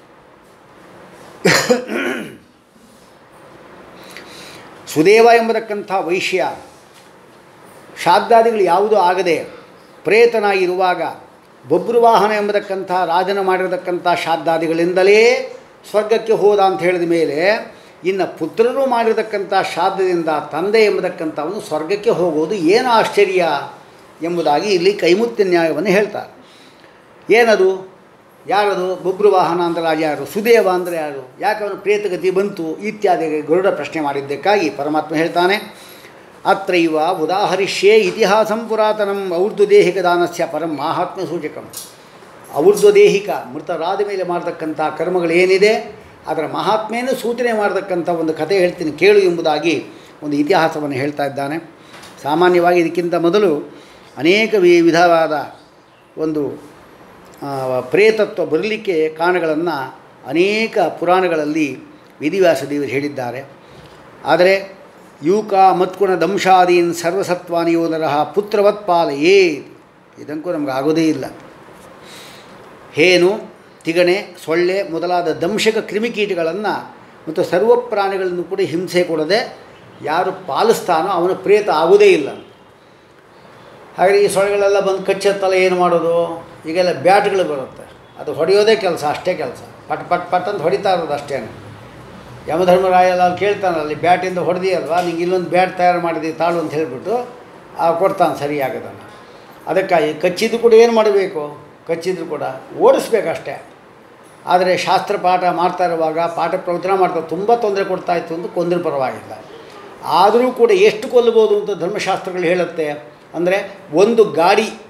S1: ಸುದೇವ ಎಂಬತಕ್ಕಂಥ ವೈಶ್ಯ ಶ್ರಾದ್ದಾದಿಗಳು ಯಾವುದೂ ಆಗದೆ ಪ್ರೇತನಾಗಿರುವಾಗ ಬೊಬ್ರುವಾಹನ ಎಂಬತಕ್ಕಂಥ ರಾಜನ ಮಾಡಿರತಕ್ಕಂಥ ಶ್ರಾದ್ದಾದಿಗಳಿಂದಲೇ ಸ್ವರ್ಗಕ್ಕೆ ಹೋದ ಅಂತ ಹೇಳಿದ ಮೇಲೆ ಇನ್ನು ಪುತ್ರರು ಮಾಡಿರತಕ್ಕಂಥ ಶ್ರಾದ್ದದಿಂದ ತಂದೆ ಎಂಬತಕ್ಕಂಥವನು ಸ್ವರ್ಗಕ್ಕೆ ಹೋಗೋದು ಏನು ಆಶ್ಚರ್ಯ ಎಂಬುದಾಗಿ ಇಲ್ಲಿ ಕೈಮುತ್ಯ ನ್ಯಾಯವನ್ನು ಹೇಳ್ತಾರೆ ಏನದು ಯಾರದು ಬೊಬ್ರುವಾಹನ ಅಂದರೆ ರಾಜ ಯಾರು ಸುದೇವ ಅಂದರೆ ಯಾರು ಯಾಕೆ ಅವನು ಪ್ರೇತಗತಿ ಬಂತು ಇತ್ಯಾದಿ ಗರುಡ ಪ್ರಶ್ನೆ ಮಾಡಿದ್ದಕ್ಕಾಗಿ ಪರಮಾತ್ಮ ಹೇಳ್ತಾನೆ ಅತ್ರೈವ ಉದಾಹರಿಷ್ಯೇ ಇತಿಹಾಸಂ ಪುರಾತನಂ ಔರ್ಧ್ವದೇಹಿಕ ದಾನಸ್ಯ ಪರಂ ಮಾಹಾತ್ಮ್ಯ ಸೂಚಕಂ ಔರ್ಧ್ವದೇಹಿಕ ಮೃತರಾದ ಮೇಲೆ ಮಾಡತಕ್ಕಂಥ ಕರ್ಮಗಳೇನಿದೆ ಅದರ ಮಹಾತ್ಮೆಯನ್ನು ಸೂಚನೆ ಮಾಡತಕ್ಕಂಥ ಒಂದು ಕಥೆ ಹೇಳ್ತೀನಿ ಕೇಳು ಎಂಬುದಾಗಿ ಒಂದು ಇತಿಹಾಸವನ್ನು ಹೇಳ್ತಾ ಇದ್ದಾನೆ ಸಾಮಾನ್ಯವಾಗಿ ಇದಕ್ಕಿಂತ ಮೊದಲು ಅನೇಕ ವಿ ವಿಧವಾದ ಒಂದು ಆ, ಪ್ರೇತತ್ವ ಬರಲಿಕ್ಕೆ ಕಾರಣಗಳನ್ನು ಅನೇಕ ಪುರಾಣಗಳಲ್ಲಿ ವಿಧಿವ್ಯಾಸ ದೇವರು ಹೇಳಿದ್ದಾರೆ ಆದರೆ ಯೂಕ ಮತ್ಕುಣ ದಂಶಾದೀನ್ ಸರ್ವಸತ್ವಾನಿ ಯೋನರಹ ಪುತ್ರವತ್ ಪಾಲಯೇ ಇದಂಕೂ ನಮ್ಗೆ ಆಗೋದೇ ಇಲ್ಲ ಹೇನು ತಿಗಣೆ ಸೊಳ್ಳೆ ಮೊದಲಾದ ದಂಶಕ ಕ್ರಿಮಿಕೀಟಗಳನ್ನು ಮತ್ತು ಸರ್ವ ಪ್ರಾಣಿಗಳನ್ನು ಕೂಡ ಹಿಂಸೆ ಕೊಡದೆ ಯಾರು ಪಾಲಿಸ್ತಾನೋ ಅವನ ಪ್ರೇತ ಆಗೋದೇ ಇಲ್ಲ ಹಾಗೆ ಈ ಸೊಳ್ಳೆಗಳೆಲ್ಲ ಬಂದು ಕಚ್ಚತ್ತಲ್ಲ ಏನು ಮಾಡೋದು ಈಗೆಲ್ಲ ಬ್ಯಾಟ್ಗಳು ಬರುತ್ತೆ ಅದು ಹೊಡೆಯೋದೇ ಕೆಲಸ ಅಷ್ಟೇ ಕೆಲಸ ಪಟ್ ಪಟ್ ಪಟ್ ಅಂತ ಹೊಡಿತಾ ಇರೋದು ಅಷ್ಟೇ ಯಮಧರ್ಮರಾಯ ಎಲ್ಲ ಅಲ್ಲಿ ಕೇಳ್ತಾನೆ ಅಲ್ಲಿ ಬ್ಯಾಟಿಂದ ಹೊಡೆದಿಯಲ್ವಾ ನಿಂಗೆ ಇಲ್ಲೊಂದು ಬ್ಯಾಟ್ ತಯಾರು ಮಾಡಿದಿ ತಾಳು ಅಂತ ಹೇಳಿಬಿಟ್ಟು ಆ ಕೊಡ್ತಾನೆ ಸರಿಯಾಗದನ್ನು ಅದಕ್ಕಾಗಿ ಕಚ್ಚಿದ್ದು ಕೂಡ ಏನು ಮಾಡಬೇಕು ಕಚ್ಚಿದ್ರು ಕೂಡ ಓಡಿಸ್ಬೇಕಷ್ಟೇ ಆದರೆ ಶಾಸ್ತ್ರ ಪಾಠ ಮಾಡ್ತಾ ಇರುವಾಗ ಪಾಠ ಪ್ರವಚನ ಮಾಡ್ತಾ ತುಂಬ ತೊಂದರೆ ಕೊಡ್ತಾ ಇತ್ತು ಅಂತ ಕೊಂದ್ರೆ ಪರವಾಗಿಲ್ಲ ಆದರೂ ಕೂಡ ಎಷ್ಟು ಕೊಲ್ಲಬೋದು ಅಂತ ಧರ್ಮಶಾಸ್ತ್ರಗಳು ಹೇಳುತ್ತೆ ಅಂದರೆ ಒಂದು ಗಾಡಿ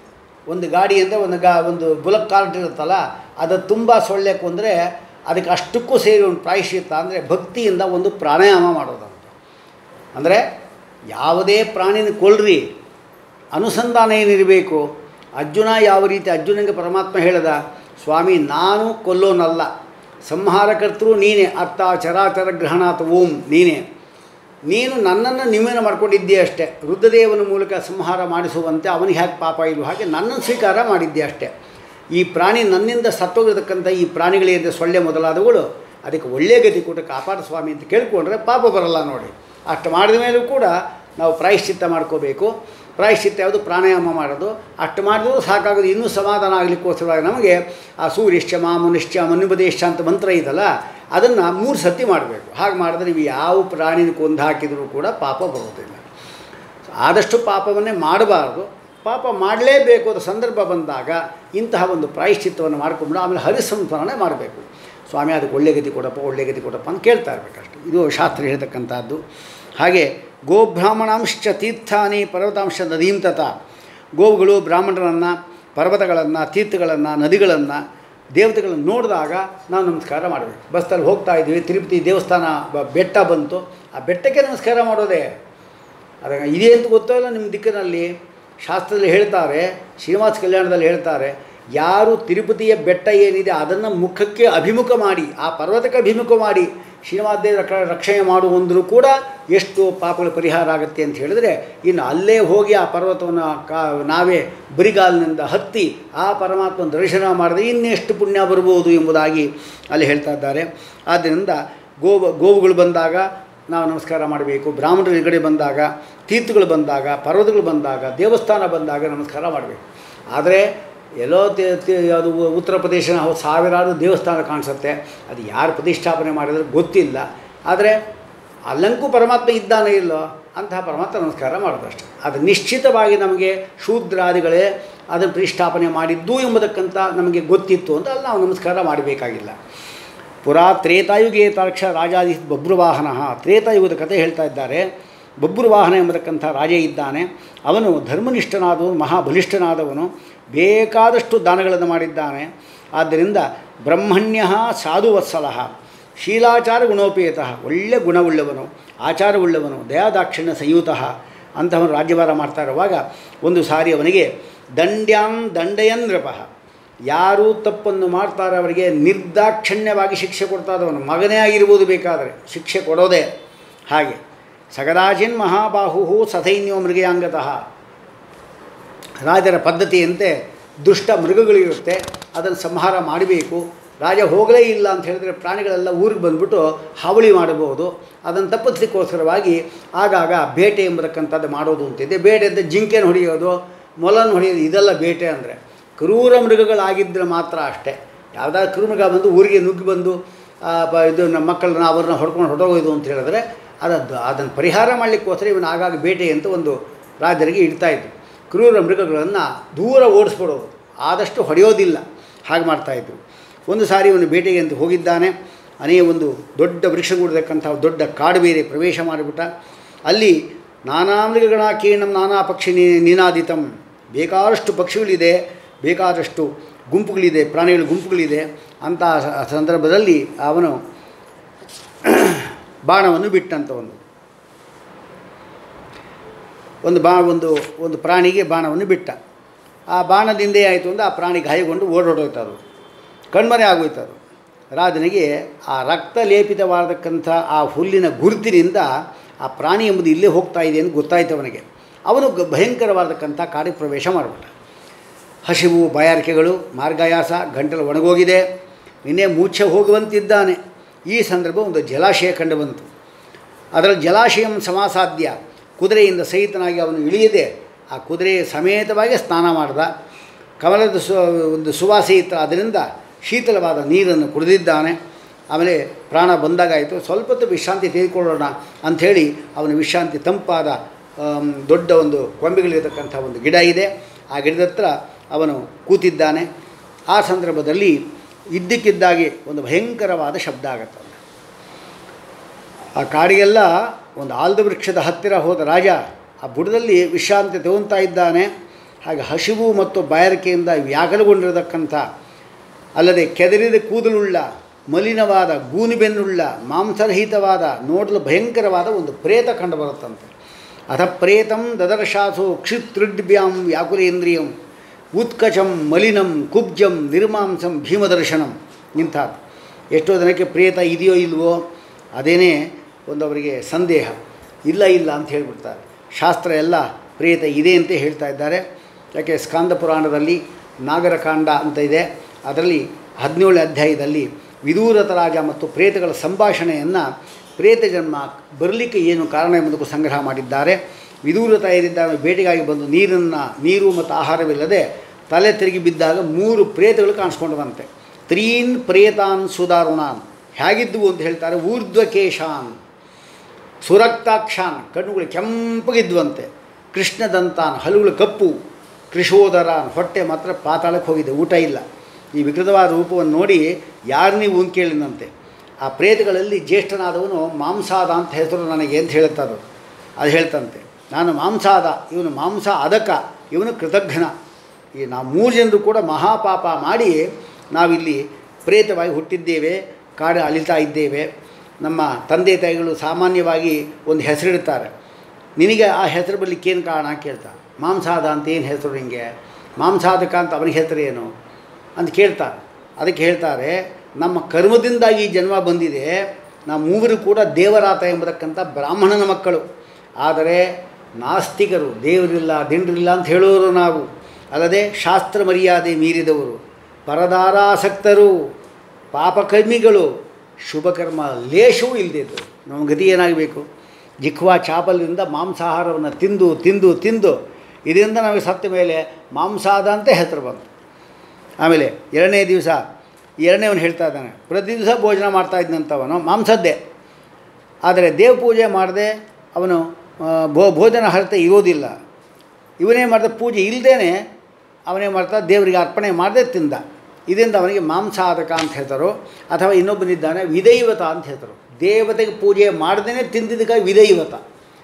S1: ಒಂದು ಗಾಡಿ ಅಂದರೆ ಒಂದು ಗಾ ಒಂದು ಬುಲಕ್ ಕಾರ್ಟ್ ಇರುತ್ತಲ್ಲ ಅದು ತುಂಬ ಸೊಳ್ಳೆ ಕೊಂದರೆ ಅದಕ್ಕೆ ಅಷ್ಟಕ್ಕೂ ಸೇರಿ ಒಂದು ಪ್ರಾಯಶ್ಚಿತ್ತ ಅಂದರೆ ಭಕ್ತಿಯಿಂದ ಒಂದು ಪ್ರಾಣಾಯಾಮ ಮಾಡೋದಂತ ಅಂದರೆ ಯಾವುದೇ ಪ್ರಾಣಿನ ಕೊಲ್ರಿ ಅನುಸಂಧಾನ ಏನಿರಬೇಕು ಅರ್ಜುನ ಯಾವ ರೀತಿ ಅರ್ಜುನನಿಗೆ ಪರಮಾತ್ಮ ಹೇಳ್ದ ಸ್ವಾಮಿ ನಾನು ಕೊಲ್ಲೋನಲ್ಲ ಸಂಹಾರಕರ್ತರು ನೀನೇ ಅರ್ಥ ಚರಾಚರ ಗ್ರಹಣಾತ್ ಓಂ ನೀನೇ ನೀನು ನನ್ನನ್ನು ನಿಮೇನ ಮಾಡ್ಕೊಂಡಿದ್ದೆ ಅಷ್ಟೇ ರುದ್ರದೇವನ ಮೂಲಕ ಸಂಹಾರ ಮಾಡಿಸುವಂತೆ ಅವನಿಗೆ ಹ್ಯಾಕೆ ಪಾಪ ಇಲ್ವೋ ಹಾಗೆ ನನ್ನನ್ನು ಸ್ವೀಕಾರ ಮಾಡಿದ್ದೆ ಅಷ್ಟೇ ಈ ಪ್ರಾಣಿ ನನ್ನಿಂದ ಸತ್ತೋಗಿರತಕ್ಕಂಥ ಈ ಪ್ರಾಣಿಗಳಿಂದ ಸೊಳ್ಳೆ ಮೊದಲಾದವುಗಳು ಅದಕ್ಕೆ ಒಳ್ಳೆಯ ಗತಿ ಕೊಟ್ಟು ಕಾಪಾಡ ಸ್ವಾಮಿ ಅಂತ ಕೇಳಿಕೊಂಡ್ರೆ ಪಾಪ ಬರಲ್ಲ ನೋಡಿ ಅಷ್ಟು ಮಾಡಿದ ಮೇಲೂ ಕೂಡ ನಾವು ಪ್ರಾಯಶ್ಚಿತ್ತ ಮಾಡ್ಕೋಬೇಕು ಪ್ರಾಯಶ್ಚಿತ್ತ ಯಾವುದು ಪ್ರಾಣಾಯಾಮ ಮಾಡೋದು ಅಷ್ಟು ಮಾಡಿದ್ರು ಸಾಕಾಗೋದು ಇನ್ನೂ ಸಮಾಧಾನ ಆಗಲಿಕ್ಕೋಸ್ಕರವಾಗಿ ನಮಗೆ ಆ ಸೂರ್ಯಶ್ಚ ಮಾಮುನಿಶ್ಚ ಮನುಪದೇಶ ಅಂತ ಮಂತ್ರ ಇದಲ್ಲ ಅದನ್ನು ಮೂರು ಸತಿ ಮಾಡಬೇಕು ಹಾಗೆ ಮಾಡಿದ್ರೆ ನೀವು ಯಾವ ಪ್ರಾಣಿನ ಕೊಂದು ಹಾಕಿದರೂ ಕೂಡ ಪಾಪ ಬರೋದಿಲ್ಲ ಆದಷ್ಟು ಪಾಪವನ್ನೇ ಮಾಡಬಾರ್ದು ಪಾಪ ಮಾಡಲೇಬೇಕು ಅಂತ ಸಂದರ್ಭ ಬಂದಾಗ ಇಂತಹ ಒಂದು ಪ್ರಾಯಶ್ಚಿತ್ತವನ್ನು ಮಾಡ್ಕೊಂಡು ಆಮೇಲೆ ಹರಿಸಂಸ್ಮರಣೆ ಮಾಡಬೇಕು ಸ್ವಾಮಿ ಅದಕ್ಕೆ ಒಳ್ಳೆ ಗತಿ ಕೊಡಪ್ಪ ಒಳ್ಳೆ ಗತಿ ಕೊಡಪ್ಪ ಅಂತ ಕೇಳ್ತಾ ಇರಬೇಕಷ್ಟು ಇದು ಶಾಸ್ತ್ರ ಹೇಳ್ತಕ್ಕಂಥದ್ದು ಹಾಗೆ ಗೋಬ್ರಾಹ್ಮಣಾಂಶ ತೀರ್ಥಾನಿ ಪರ್ವತಾಂಶ ನದೀಂ ತತ ಗೋವುಗಳು ಬ್ರಾಹ್ಮಣರನ್ನು ಪರ್ವತಗಳನ್ನು ತೀರ್ಥಗಳನ್ನು ನದಿಗಳನ್ನು ದೇವತೆಗಳನ್ನು ನೋಡಿದಾಗ ನಾವು ನಮಸ್ಕಾರ ಮಾಡಬೇಕು ಬಸ್ಸಲ್ಲಿ ಹೋಗ್ತಾ ಇದ್ವಿ ತಿರುಪತಿ ದೇವಸ್ಥಾನ ಬ- ಬೆಟ್ಟ ಬಂತು ಆ ಬೆಟ್ಟಕ್ಕೆ ನಮಸ್ಕಾರ ಮಾಡೋದೇ ಅದಾಗ ಇದೆ ಅಂತ ಗೊತ್ತೋ ಇಲ್ಲ ನಿಮ್ಮ ದಿಕ್ಕಿನಲ್ಲಿ ಶಾಸ್ತ್ರದಲ್ಲಿ ಹೇಳ್ತಾರೆ ಶ್ರೀನಿವಾಸ ಕಲ್ಯಾಣದಲ್ಲಿ ಹೇಳ್ತಾರೆ ಯಾರು ತಿರುಪತಿಯ ಬೆಟ್ಟ ಏನಿದೆ ಅದನ್ನು ಮುಖಕ್ಕೆ ಅಭಿಮುಖ ಮಾಡಿ ಆ ಪರ್ವತಕ್ಕೆ ಅಭಿಮುಖ ಮಾಡಿ ಶ್ರೀನಿವಾಸ ದೇವರ ಕ- ರಕ್ಷಣೆ ಮಾಡುವಂದರೂ ಕೂಡ ಎಷ್ಟು ಪಾಪಗಳ ಪರಿಹಾರ ಆಗುತ್ತೆ ಅಂತ ಹೇಳಿದ್ರೆ ಇನ್ನು ಅಲ್ಲೇ ಹೋಗಿ ಆ ಪರ್ವತವನ್ನು ಕಾ ನಾವೇ ಬರಿಗಾಲಿನಿಂದ ಹತ್ತಿ ಆ ಪರಮಾತ್ಮನ ದರ್ಶನ ಮಾಡಿದ್ರೆ ಇನ್ನೆಷ್ಟು ಪುಣ್ಯ ಬರ್ಬೋದು ಎಂಬುದಾಗಿ ಅಲ್ಲಿ ಹೇಳ್ತಾ ಇದ್ದಾರೆ ಆದ್ದರಿಂದ ಗೋವು ಗೋವುಗಳು ಬಂದಾಗ ನಾವು ನಮಸ್ಕಾರ ಮಾಡಬೇಕು ಬ್ರಾಹ್ಮಣರ ಕಡೆ ಬಂದಾಗ ತೀರ್ಥಗಳು ಬಂದಾಗ ಪರ್ವತಗಳು ಬಂದಾಗ ದೇವಸ್ಥಾನ ಬಂದಾಗ ನಮಸ್ಕಾರ ಮಾಡಬೇಕು ಆದರೆ ಎಲ್ಲೋ ತಿ ತಿ- ಅದು ಉತ್ತರ ಪ್ರದೇಶ ನಾವು ಸಾವಿರಾರು ದೇವಸ್ಥಾನ ಕಾಣಿಸುತ್ತೆ ಅದು ಯಾರು ಪ್ರತಿಷ್ಠಾಪನೆ ಮಾಡಿದ್ರೆ ಗೊತ್ತಿಲ್ಲ ಆದರೆ ಅಲ್ಲಂಕೂ ಪರಮಾತ್ಮ ಇದ್ದಾನೆ ಇಲ್ಲೋ ಅಂತಹ ಪರಮಾತ್ಮ ನಮಸ್ಕಾರ ಮಾಡೋದಷ್ಟೆ ಅದು ನಿಶ್ಚಿತವಾಗಿ ನಮಗೆ ಶೂದ್ರಾದಿಗಳೇ ಅದನ್ನು ಪ್ರತಿಷ್ಠಾಪನೆ ಮಾಡಿದ್ದು ಎಂಬುದಕ್ಕಂತ ನಮಗೆ ಗೊತ್ತಿತ್ತು ಅಂತ ಅಲ್ಲಿ ನಾವು ನಮಸ್ಕಾರ ಮಾಡಬೇಕಾಗಿಲ್ಲ ಪುರಾ ತ್ರೇತಾಯುಗೆ ತಾಕ್ಷ ರಾಜಾದಿ ಬಬ್ರುವಾಹನ ತ್ರೇತಾಯುಗದ ಕಥೆ ಹೇಳ್ತಾ ಇದ್ದಾರೆ ಬಬ್ರುವಾಹನ ಎಂಬತಕ್ಕಂಥ ರಾಜ ಇದ್ದಾನೆ ಅವನು ಧರ್ಮನಿಷ್ಠನಾದವನು ಮಹಾಬಲಿಷ್ಠನಾದವನು ಬೇಕಾದಷ್ಟು ದಾನಗಳನ್ನು ಮಾಡಿದ್ದಾನೆ ಆದ್ದರಿಂದ ಬ್ರಹ್ಮಣ್ಯ ಸಾಧುವತ್ಸಲ ಶೀಲಾಚಾರ ಗುಣೋಪೇತ ಒಳ್ಳೆ ಗುಣವುಳ್ಳವನು ಆಚಾರವುಳ್ಳವನು ದಯಾದಾಕ್ಷಿಣ್ಯ ಸಂಯುತ ಅಂತಹವನು ರಾಜ್ಯಭಾರ ಮಾಡ್ತಾ ಇರುವಾಗ ಒಂದು ಸಾರಿ ಅವನಿಗೆ ದಂಡ್ಯಾಂ ದಂಡಯನ್ ನೃಪಃ ಯಾರು ತಪ್ಪನ್ನು ಮಾಡ್ತಾರೆ ಅವರಿಗೆ ನಿರ್ದಾಕ್ಷಣ್ಯವಾಗಿ ಶಿಕ್ಷೆ ಕೊಡ್ತಾ ಇದ್ದವನು ಮಗನೇ ಆಗಿರ್ಬೋದು ಬೇಕಾದರೆ ಶಿಕ್ಷೆ ಕೊಡೋದೇ ಹಾಗೆ ಸಗದಾಚಿನ್ ಮಹಾಬಾಹು ಸದೈನ್ಯೋ ಮೃಗಯಾಂಗತಃ ರಾಜರ ಪದ್ಧತಿಯಂತೆ ದುಷ್ಟ ಮೃಗಗಳಿರುತ್ತೆ ಅದನ್ನು ಸಂಹಾರ ಮಾಡಬೇಕು ರಾಜ ಹೋಗಲೇ ಇಲ್ಲ ಅಂತ ಹೇಳಿದ್ರೆ ಪ್ರಾಣಿಗಳೆಲ್ಲ ಊರಿಗೆ ಬಂದ್ಬಿಟ್ಟು ಹಾವಳಿ ಮಾಡಬಹುದು ಅದನ್ನು ತಪ್ಪಿಸಲಿಕ್ಕೋಸ್ಕರವಾಗಿ ಆಗಾಗ ಬೇಟೆ ಎಂಬತಕ್ಕಂಥದ್ದು ಮಾಡೋದು ಅಂತಿದೆ ಬೇಟೆ ಅಂತ ಜಿಂಕೆನ ಹೊಡೆಯೋದು ಮೊಲನ ಹೊಡೆಯೋದು ಇದೆಲ್ಲ ಬೇಟೆ ಅಂದರೆ ಕ್ರೂರ ಮೃಗಗಳಾಗಿದ್ದರೆ ಮಾತ್ರ ಅಷ್ಟೇ ಯಾವುದಾದ್ರು ಕ್ರೂಮೃಗ ಬಂದು ಊರಿಗೆ ನುಗ್ಗಿ ಬಂದು ಆ, ಬ- ಇದು ನಮ್ಮ ಮಕ್ಕಳನ್ನ ಅವ್ರನ್ನ ಹೊಡ್ಕೊಂಡು ಹೊರಟೋಗೋದು ಅಂತ ಹೇಳಿದ್ರೆ ಅದನ್ನು ಅದನ್ನು ಪರಿಹಾರ ಮಾಡಲಿಕ್ಕೋಸ್ಕರ ಇವನು ಆಗಾಗ ಬೇಟೆ ಅಂತ ಒಂದು ರಾಜರಿಗೆ ಇಡ್ತಾ ಇದ್ರು ಕ್ರೂರ ಮೃಗಗಳನ್ನು ದೂರ ಓಡಿಸ್ಬಿಡೋದು ಆದಷ್ಟು ಹೊಡೆಯೋದಿಲ್ಲ ಹಾಗೆ ಮಾಡ್ತಾಯಿದ್ರು ಒಂದು ಸಾರಿ ಇವನು ಬೇಟೆಗೆ ಅಂತ ಹೋಗಿದ್ದಾನೆ ಅನೇ ಒಂದು ದೊಡ್ಡ ವೃಕ್ಷ ಕೂಡತಕ್ಕಂಥ ದೊಡ್ಡ ಕಾಡು ಬೇರೆ ಪ್ರವೇಶ ಮಾಡಿಬಿಟ್ಟ ಅಲ್ಲಿ ನಾನಾ ಮೃಗಗಣ ಕೀರ್ಣಂ ನಾನಾ ಪಕ್ಷಿ ನಿ- ನಿನಾದಿತಂ ಬೇಕಾದಷ್ಟು ಪಕ್ಷಿಗಳಿದೆ ಬೇಕಾದಷ್ಟು ಗುಂಪುಗಳಿದೆ ಪ್ರಾಣಿಗಳ ಗುಂಪುಗಳಿದೆ ಅಂಥ ಸ- ಸಂದರ್ಭದಲ್ಲಿ ಅವನು ಬಾಣವನ್ನು ಬಿಟ್ಟಂತ ಒಂದು ಒಂದು ಬಾ ಒಂದು ಒಂದು ಪ್ರಾಣಿಗೆ ಬಾಣವನ್ನು ಬಿಟ್ಟ ಆ ಬಾಣದಿಂದ ಆಯಿತು ಅಂದರೆ ಆ ಪ್ರಾಣಿ ಗಾಯಗೊಂಡು ಓಡೋಡೋಯ್ತು ಅದು ಕಣ್ಮರೆ ಆಗೋಯ್ತು ಅದು ರಾಜನಿಗೆ ಆ ರಕ್ತ ಲೇಪಿತವಾದಕ್ಕಂಥ ಆ ಹುಲ್ಲಿನ ಗುರುತಿನಿಂದ ಆ ಪ್ರಾಣಿ ಎಂಬುದು ಇಲ್ಲೇ ಹೋಗ್ತಾ ಇದೆ ಅಂತ ಗೊತ್ತಾಯ್ತು ಅವನಿಗೆ ಅವನು ಗ- ಭಯಂಕರವಾದಕ್ಕಂಥ ಕಾಡಿಗೆ ಪ್ರವೇಶ ಮಾಡಿಬಿಟ್ಟ ಹಸಿವು ಬಾಯಾರಿಕೆಗಳು ಮಾರ್ಗಾಯಾಸ ಗಂಟಲು ಒಣಗೋಗಿದೆ ನಿನ್ನೆ ಮೂರ್ಛೆ ಹೋಗುವಂತಿದ್ದಾನೆ ಈ ಸಂದರ್ಭ ಒಂದು ಜಲಾಶಯ ಕಂಡು ಬಂತು ಅದರಲ್ಲಿ ಜಲಾಶಯಂ ಸಮಾಸಾಧ್ಯ ಕುದುರೆಯಿಂದ ಸಹಿತನಾಗಿ ಅವನು ಇಳಿಯದೆ ಆ ಕುದುರೆ ಸಮೇತವಾಗಿ ಸ್ನಾನ ಮಾಡ್ದ ಕಮಲದ ಸು ಒಂದು ಸುವಾಸಿ ಇತ್ತು ಅದರಿಂದ ಶೀತಲವಾದ ನೀರನ್ನು ಕುಡಿದಿದ್ದಾನೆ ಆಮೇಲೆ ಪ್ರಾಣ ಬಂದಾಗಾಯಿತು ಸ್ವಲ್ಪ ಹೊತ್ತು ವಿಶ್ರಾಂತಿ ತೆಗೆದುಕೊಳ್ಳೋಣ ಅಂಥೇಳಿ ಅವನ ವಿಶ್ರಾಂತಿ ತಂಪಾದ ಆಮ್, ದೊಡ್ಡ ಒಂದು ಕೊಂಬೆಗಳಿರತಕ್ಕಂಥ ಒಂದು ಗಿಡ ಇದೆ ಆ ಗಿಡದ ಹತ್ರ ಅವನು ಕೂತಿದ್ದಾನೆ ಆ ಸಂದರ್ಭದಲ್ಲಿ ಇದ್ದಕ್ಕಿದ್ದಾಗೆ ಒಂದು ಭಯಂಕರವಾದ ಶಬ್ದ ಆಗತ್ತೆ ಅವನಿಗೆ. ಆ ಕಾಡಿಗೆಲ್ಲ ಒಂದು ಆಲ್ದ ವೃಕ್ಷದ ಹತ್ತಿರ ಹೋದ ರಾಜ ಆ ಬುಡದಲ್ಲಿ ವಿಶ್ರಾಂತಿ ತಗೊಂತಾ ಇದ್ದಾನೆ ಹಾಗೆ ಹಸಿವು ಮತ್ತು ಬಾಯಾರಿಕೆಯಿಂದ ವ್ಯಾಕಲಗೊಂಡಿರತಕ್ಕಂಥ ಅಲ್ಲದೆ ಕೆದರಿದ ಕೂದಲುಳ್ಳ ಮಲಿನವಾದ ಗೂನುಬೆನ್ನುಳ್ಳ ಮಾಂಸರಹಿತವಾದ ನೋಡಲು ಭಯಂಕರವಾದ ಒಂದು ಪ್ರೇತ ಕಂಡುಬರುತ್ತಂತೆ ಅಥ ಪ್ರೇತಂ ದದರ್ಶಾಸು ಕ್ಷಿತ್ರಿಡ್ಭ್ಯಾಂ ವ್ಯಾಕುಲೇಂದ್ರಿಯಂ ಉತ್ಕಚಂ ಮಲಿನಂ ಕುಬ್ಜಂ ನಿರ್ಮಾಂಸಂ ಭೀಮದರ್ಶನಂ ಇಂಥದ್ದು ಎಷ್ಟೋ ಜನಕ್ಕೆ ಪ್ರೇತ ಇದೆಯೋ ಇಲ್ವೋ ಅದೇನೇ ಒಂದು ಅವರಿಗೆ ಸಂದೇಹ ಇಲ್ಲ ಇಲ್ಲ ಅಂತ ಹೇಳಿಬಿಡ್ತಾರೆ ಶಾಸ್ತ್ರ ಎಲ್ಲ ಪ್ರೇತ ಇದೆ ಅಂತ ಹೇಳ್ತಾ ಇದ್ದಾರೆ ಯಾಕೆ ಸ್ಕಾಂದ ಪುರಾಣದಲ್ಲಿ ನಾಗರಕಾಂಡ ಅಂತ ಇದೆ ಅದರಲ್ಲಿ ಹದಿನೇಳನೇ ಅಧ್ಯಾಯದಲ್ಲಿ ವಿದೂರತ ರಾಜ ಮತ್ತು ಪ್ರೇತಗಳ ಸಂಭಾಷಣೆಯನ್ನು ಪ್ರೇತ ಜನ್ಮ ಬರಲಿಕ್ಕೆ ಏನು ಕಾರಣ ಎಂಬುದಕ್ಕೂ ಸಂಗ್ರಹ ಮಾಡಿದ್ದಾರೆ ವಿದೂರತ ಏನಿದ್ದಾಗ ಬೇಟೆಗಾಗಿ ಬಂದು ನೀರನ್ನು ನೀರು ಮತ್ತು ಆಹಾರವಿಲ್ಲದೆ ತಲೆ ತಿರುಗಿ ಬಿದ್ದಾಗ ಮೂರು ಪ್ರೇತಗಳು ಕಾಣಿಸ್ಕೊಂಡವಂತೆ ತ್ರೀನ್ ಪ್ರೇತಾನ್ ಸುಧಾರುಣಾನ್ ಹೇಗಿದ್ದುವು ಅಂತ ಹೇಳ್ತಾರೆ ಊರ್ಧ್ವಕೇಶಾನ್ ಸುರಕ್ತಾಕ್ಷಾನ್ ಕಣ್ಣುಗಳು ಕೆಂಪಗಿದ್ವಂತೆ ಕೃಷ್ಣದಂತಾನ್ ಹಲ್ಲುಗಳು ಕಪ್ಪು ಕೃಷೋದರಾನ್ ಹೊಟ್ಟೆ ಮಾತ್ರ ಪಾತಾಳಕ್ಕೆ ಹೋಗಿದೆ ಊಟ ಇಲ್ಲ ಈ ವಿಕೃತವಾದ ರೂಪವನ್ನು ನೋಡಿ ಯಾರು ನೀವು ಅಂತ ಕೇಳಿದಂತೆ ಆ ಪ್ರೇತಗಳಲ್ಲಿ ಜ್ಯೇಷ್ಠನಾದವನು ಮಾಂಸಾದ ಅಂತ ಹೆಸರು ನನಗೆ ಅಂತ ಹೇಳುತ್ತದು ಅದು ಹೇಳ್ತಂತೆ ನಾನು ಮಾಂಸಾದ ಇವನು ಮಾಂಸ ಅದಕ ಇವನು ಕೃತಜ್ಞನ ಈ ನಾವು ಮೂರು ಜನರು ಕೂಡ ಮಹಾಪಾಪ ಮಾಡಿ ನಾವಿಲ್ಲಿ ಪ್ರೇತವಾಗಿ ಹುಟ್ಟಿದ್ದೇವೆ ಕಾಡು ಅಲಿತಾ ಇದ್ದೇವೆ ನಮ್ಮ ತಂದೆ ತಾಯಿಗಳು ಸಾಮಾನ್ಯವಾಗಿ ಒಂದು ಹೆಸರಿಡ್ತಾರೆ ನಿನಗೆ ಆ ಹೆಸರು ಬರಲಿಕ್ಕೆ ಏನು ಕಾರಣ ಕೇಳ್ತಾರೆ ಮಾಂಸಾದ ಅಂತ ಏನು ಹೆಸರು ನಿಮಗೆ ಮಾಂಸಾದಕ ಅಂತ ಅವನಿಗೆ ಹೆಸರು ಏನು ಅಂತ ಕೇಳ್ತಾರೆ ಅದಕ್ಕೆ ಹೇಳ್ತಾರೆ ನಮ್ಮ ಕರ್ಮದಿಂದಾಗಿ ಈ ಜನ್ಮ ಬಂದಿದೆ ನಾವು ಮೂವರು ಕೂಡ ದೇವರಾತ ಎಂಬತಕ್ಕಂಥ ಬ್ರಾಹ್ಮಣನ ಮಕ್ಕಳು ಆದರೆ ನಾಸ್ತಿಕರು ದೇವರಿಲ್ಲ ದಿಂಡ್ರಿಲ್ಲ ಅಂತ ಹೇಳೋರು ನಾವು ಅಲ್ಲದೆ ಶಾಸ್ತ್ರ ಮರ್ಯಾದೆ ಮೀರಿದವರು ಪರದಾರಾಸಕ್ತರು ಪಾಪಕರ್ಮಿಗಳು ಶುಭಕರ್ಮ ಲೇಷವೂ ಇಲ್ಲದಿದ್ದು ನಮ್ಮ ಗತಿ ಏನಾಗಬೇಕು ಜಿಖ್ವಾ ಚಾಪಲ್ದಿಂದ ಮಾಂಸಾಹಾರವನ್ನು ತಿಂದು ತಿಂದು ತಿಂದು ಇದರಿಂದ ನಮಗೆ ಸತ್ತ ಮೇಲೆ ಮಾಂಸಾದ ಅಂತ ಹೆಸರು ಬಂತು ಆಮೇಲೆ ಎರಡನೇ ದಿವಸ ಎರಡನೇವನು ಹೇಳ್ತಾ ಇದ್ದಾನೆ ಪ್ರತಿ ದಿವಸ ಭೋಜನ ಮಾಡ್ತಾ ಇದ್ದಂಥವನು ಮಾಂಸದ್ದೇ ಆದರೆ ದೇವ ಪೂಜೆ ಮಾಡದೆ ಅವನು ಆ, ಭೋ ಭೋಜನ ಹರತೆ ಇರೋದಿಲ್ಲ ಇವನೇ ಮಾಡಿದ ಪೂಜೆ ಇಲ್ಲದೇ ಅವನೇ ಮಾಡ್ತಾ ದೇವರಿಗೆ ಅರ್ಪಣೆ ಮಾಡದೆ ತಿಂದ ಇದರಿಂದ ಅವನಿಗೆ ಮಾಂಸಾದಕ ಅಂತ ಹೇಳ್ತಾರೋ ಅಥವಾ ಇನ್ನೊಬ್ಬನಿದ್ದಾನೆ ವಿದೈವತ ಅಂತ ಹೇಳ್ತಾರೆ ದೇವತೆಗೆ ಪೂಜೆ ಮಾಡದೇ ತಿಂದಿದ್ದಕ್ಕಾಗಿ ವಿದೈವತ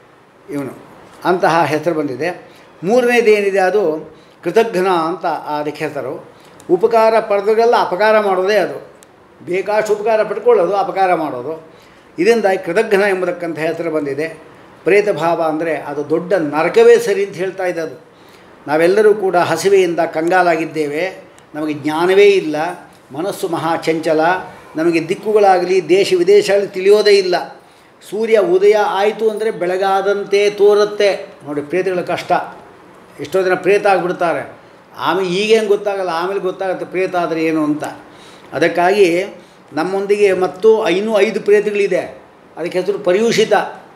S1: ಇವನು ಅಂತಹ ಹೆಸರು ಬಂದಿದೆ ಮೂರನೇದು ಏನಿದೆ ಅದು ಕೃತಜ್ಞ ಅಂತ ಅದಕ್ಕೆ ಹೆಸರು ಉಪಕಾರ ಪಡೆದವರೆಲ್ಲ ಅಪಕಾರ ಮಾಡೋದೇ ಅದು ಬೇಕಾಷ್ಟು ಉಪಕಾರ ಪಡ್ಕೊಳ್ಳೋದು ಅಪಕಾರ ಮಾಡೋದು ಇದರಿಂದ ಕೃತಜ್ಞ ಎಂಬುದಕ್ಕಂಥ ಹೆಸರು ಬಂದಿದೆ ಪ್ರೇತ ಭಾವ ಅಂದರೆ ಅದು ದೊಡ್ಡ ನರಕವೇ ಸರಿ ಅಂತ ಹೇಳ್ತಾ ಇದೆ ಅದು ನಾವೆಲ್ಲರೂ ಕೂಡ ಹಸಿವೆಯಿಂದ ಕಂಗಾಲಾಗಿದ್ದೇವೆ ನಮಗೆ ಜ್ಞಾನವೇ ಇಲ್ಲ ಮನಸ್ಸು ಮಹಾ ಚಂಚಲ ನಮಗೆ ದಿಕ್ಕುಗಳಾಗಲಿ ದೇಶ ವಿದೇಶಗಳಲ್ಲಿ ತಿಳಿಯೋದೇ ಇಲ್ಲ ಸೂರ್ಯ ಉದಯ ಆಯಿತು ಅಂದರೆ ಬೆಳಗಾದಂತೆ ತೋರುತ್ತೆ ನೋಡಿ ಪ್ರೇತಗಳ ಕಷ್ಟ ಎಷ್ಟೋ ಜನ ಪ್ರೇತ ಆಗಿಬಿಡ್ತಾರೆ ಆಮೇಲೆ ಈಗೇನು ಗೊತ್ತಾಗಲ್ಲ ಆಮೇಲೆ ಗೊತ್ತಾಗುತ್ತೆ ಪ್ರೇತ ಆದರೆ ಏನು ಅಂತ ಅದಕ್ಕಾಗಿ ನಮ್ಮೊಂದಿಗೆ ಮತ್ತು ಇನ್ನೂ ಐದು ಪ್ರೇತಗಳಿದೆ ಅದಕ್ಕೆ ಹೆಸರು ಪರ್ಯೂಷಿತ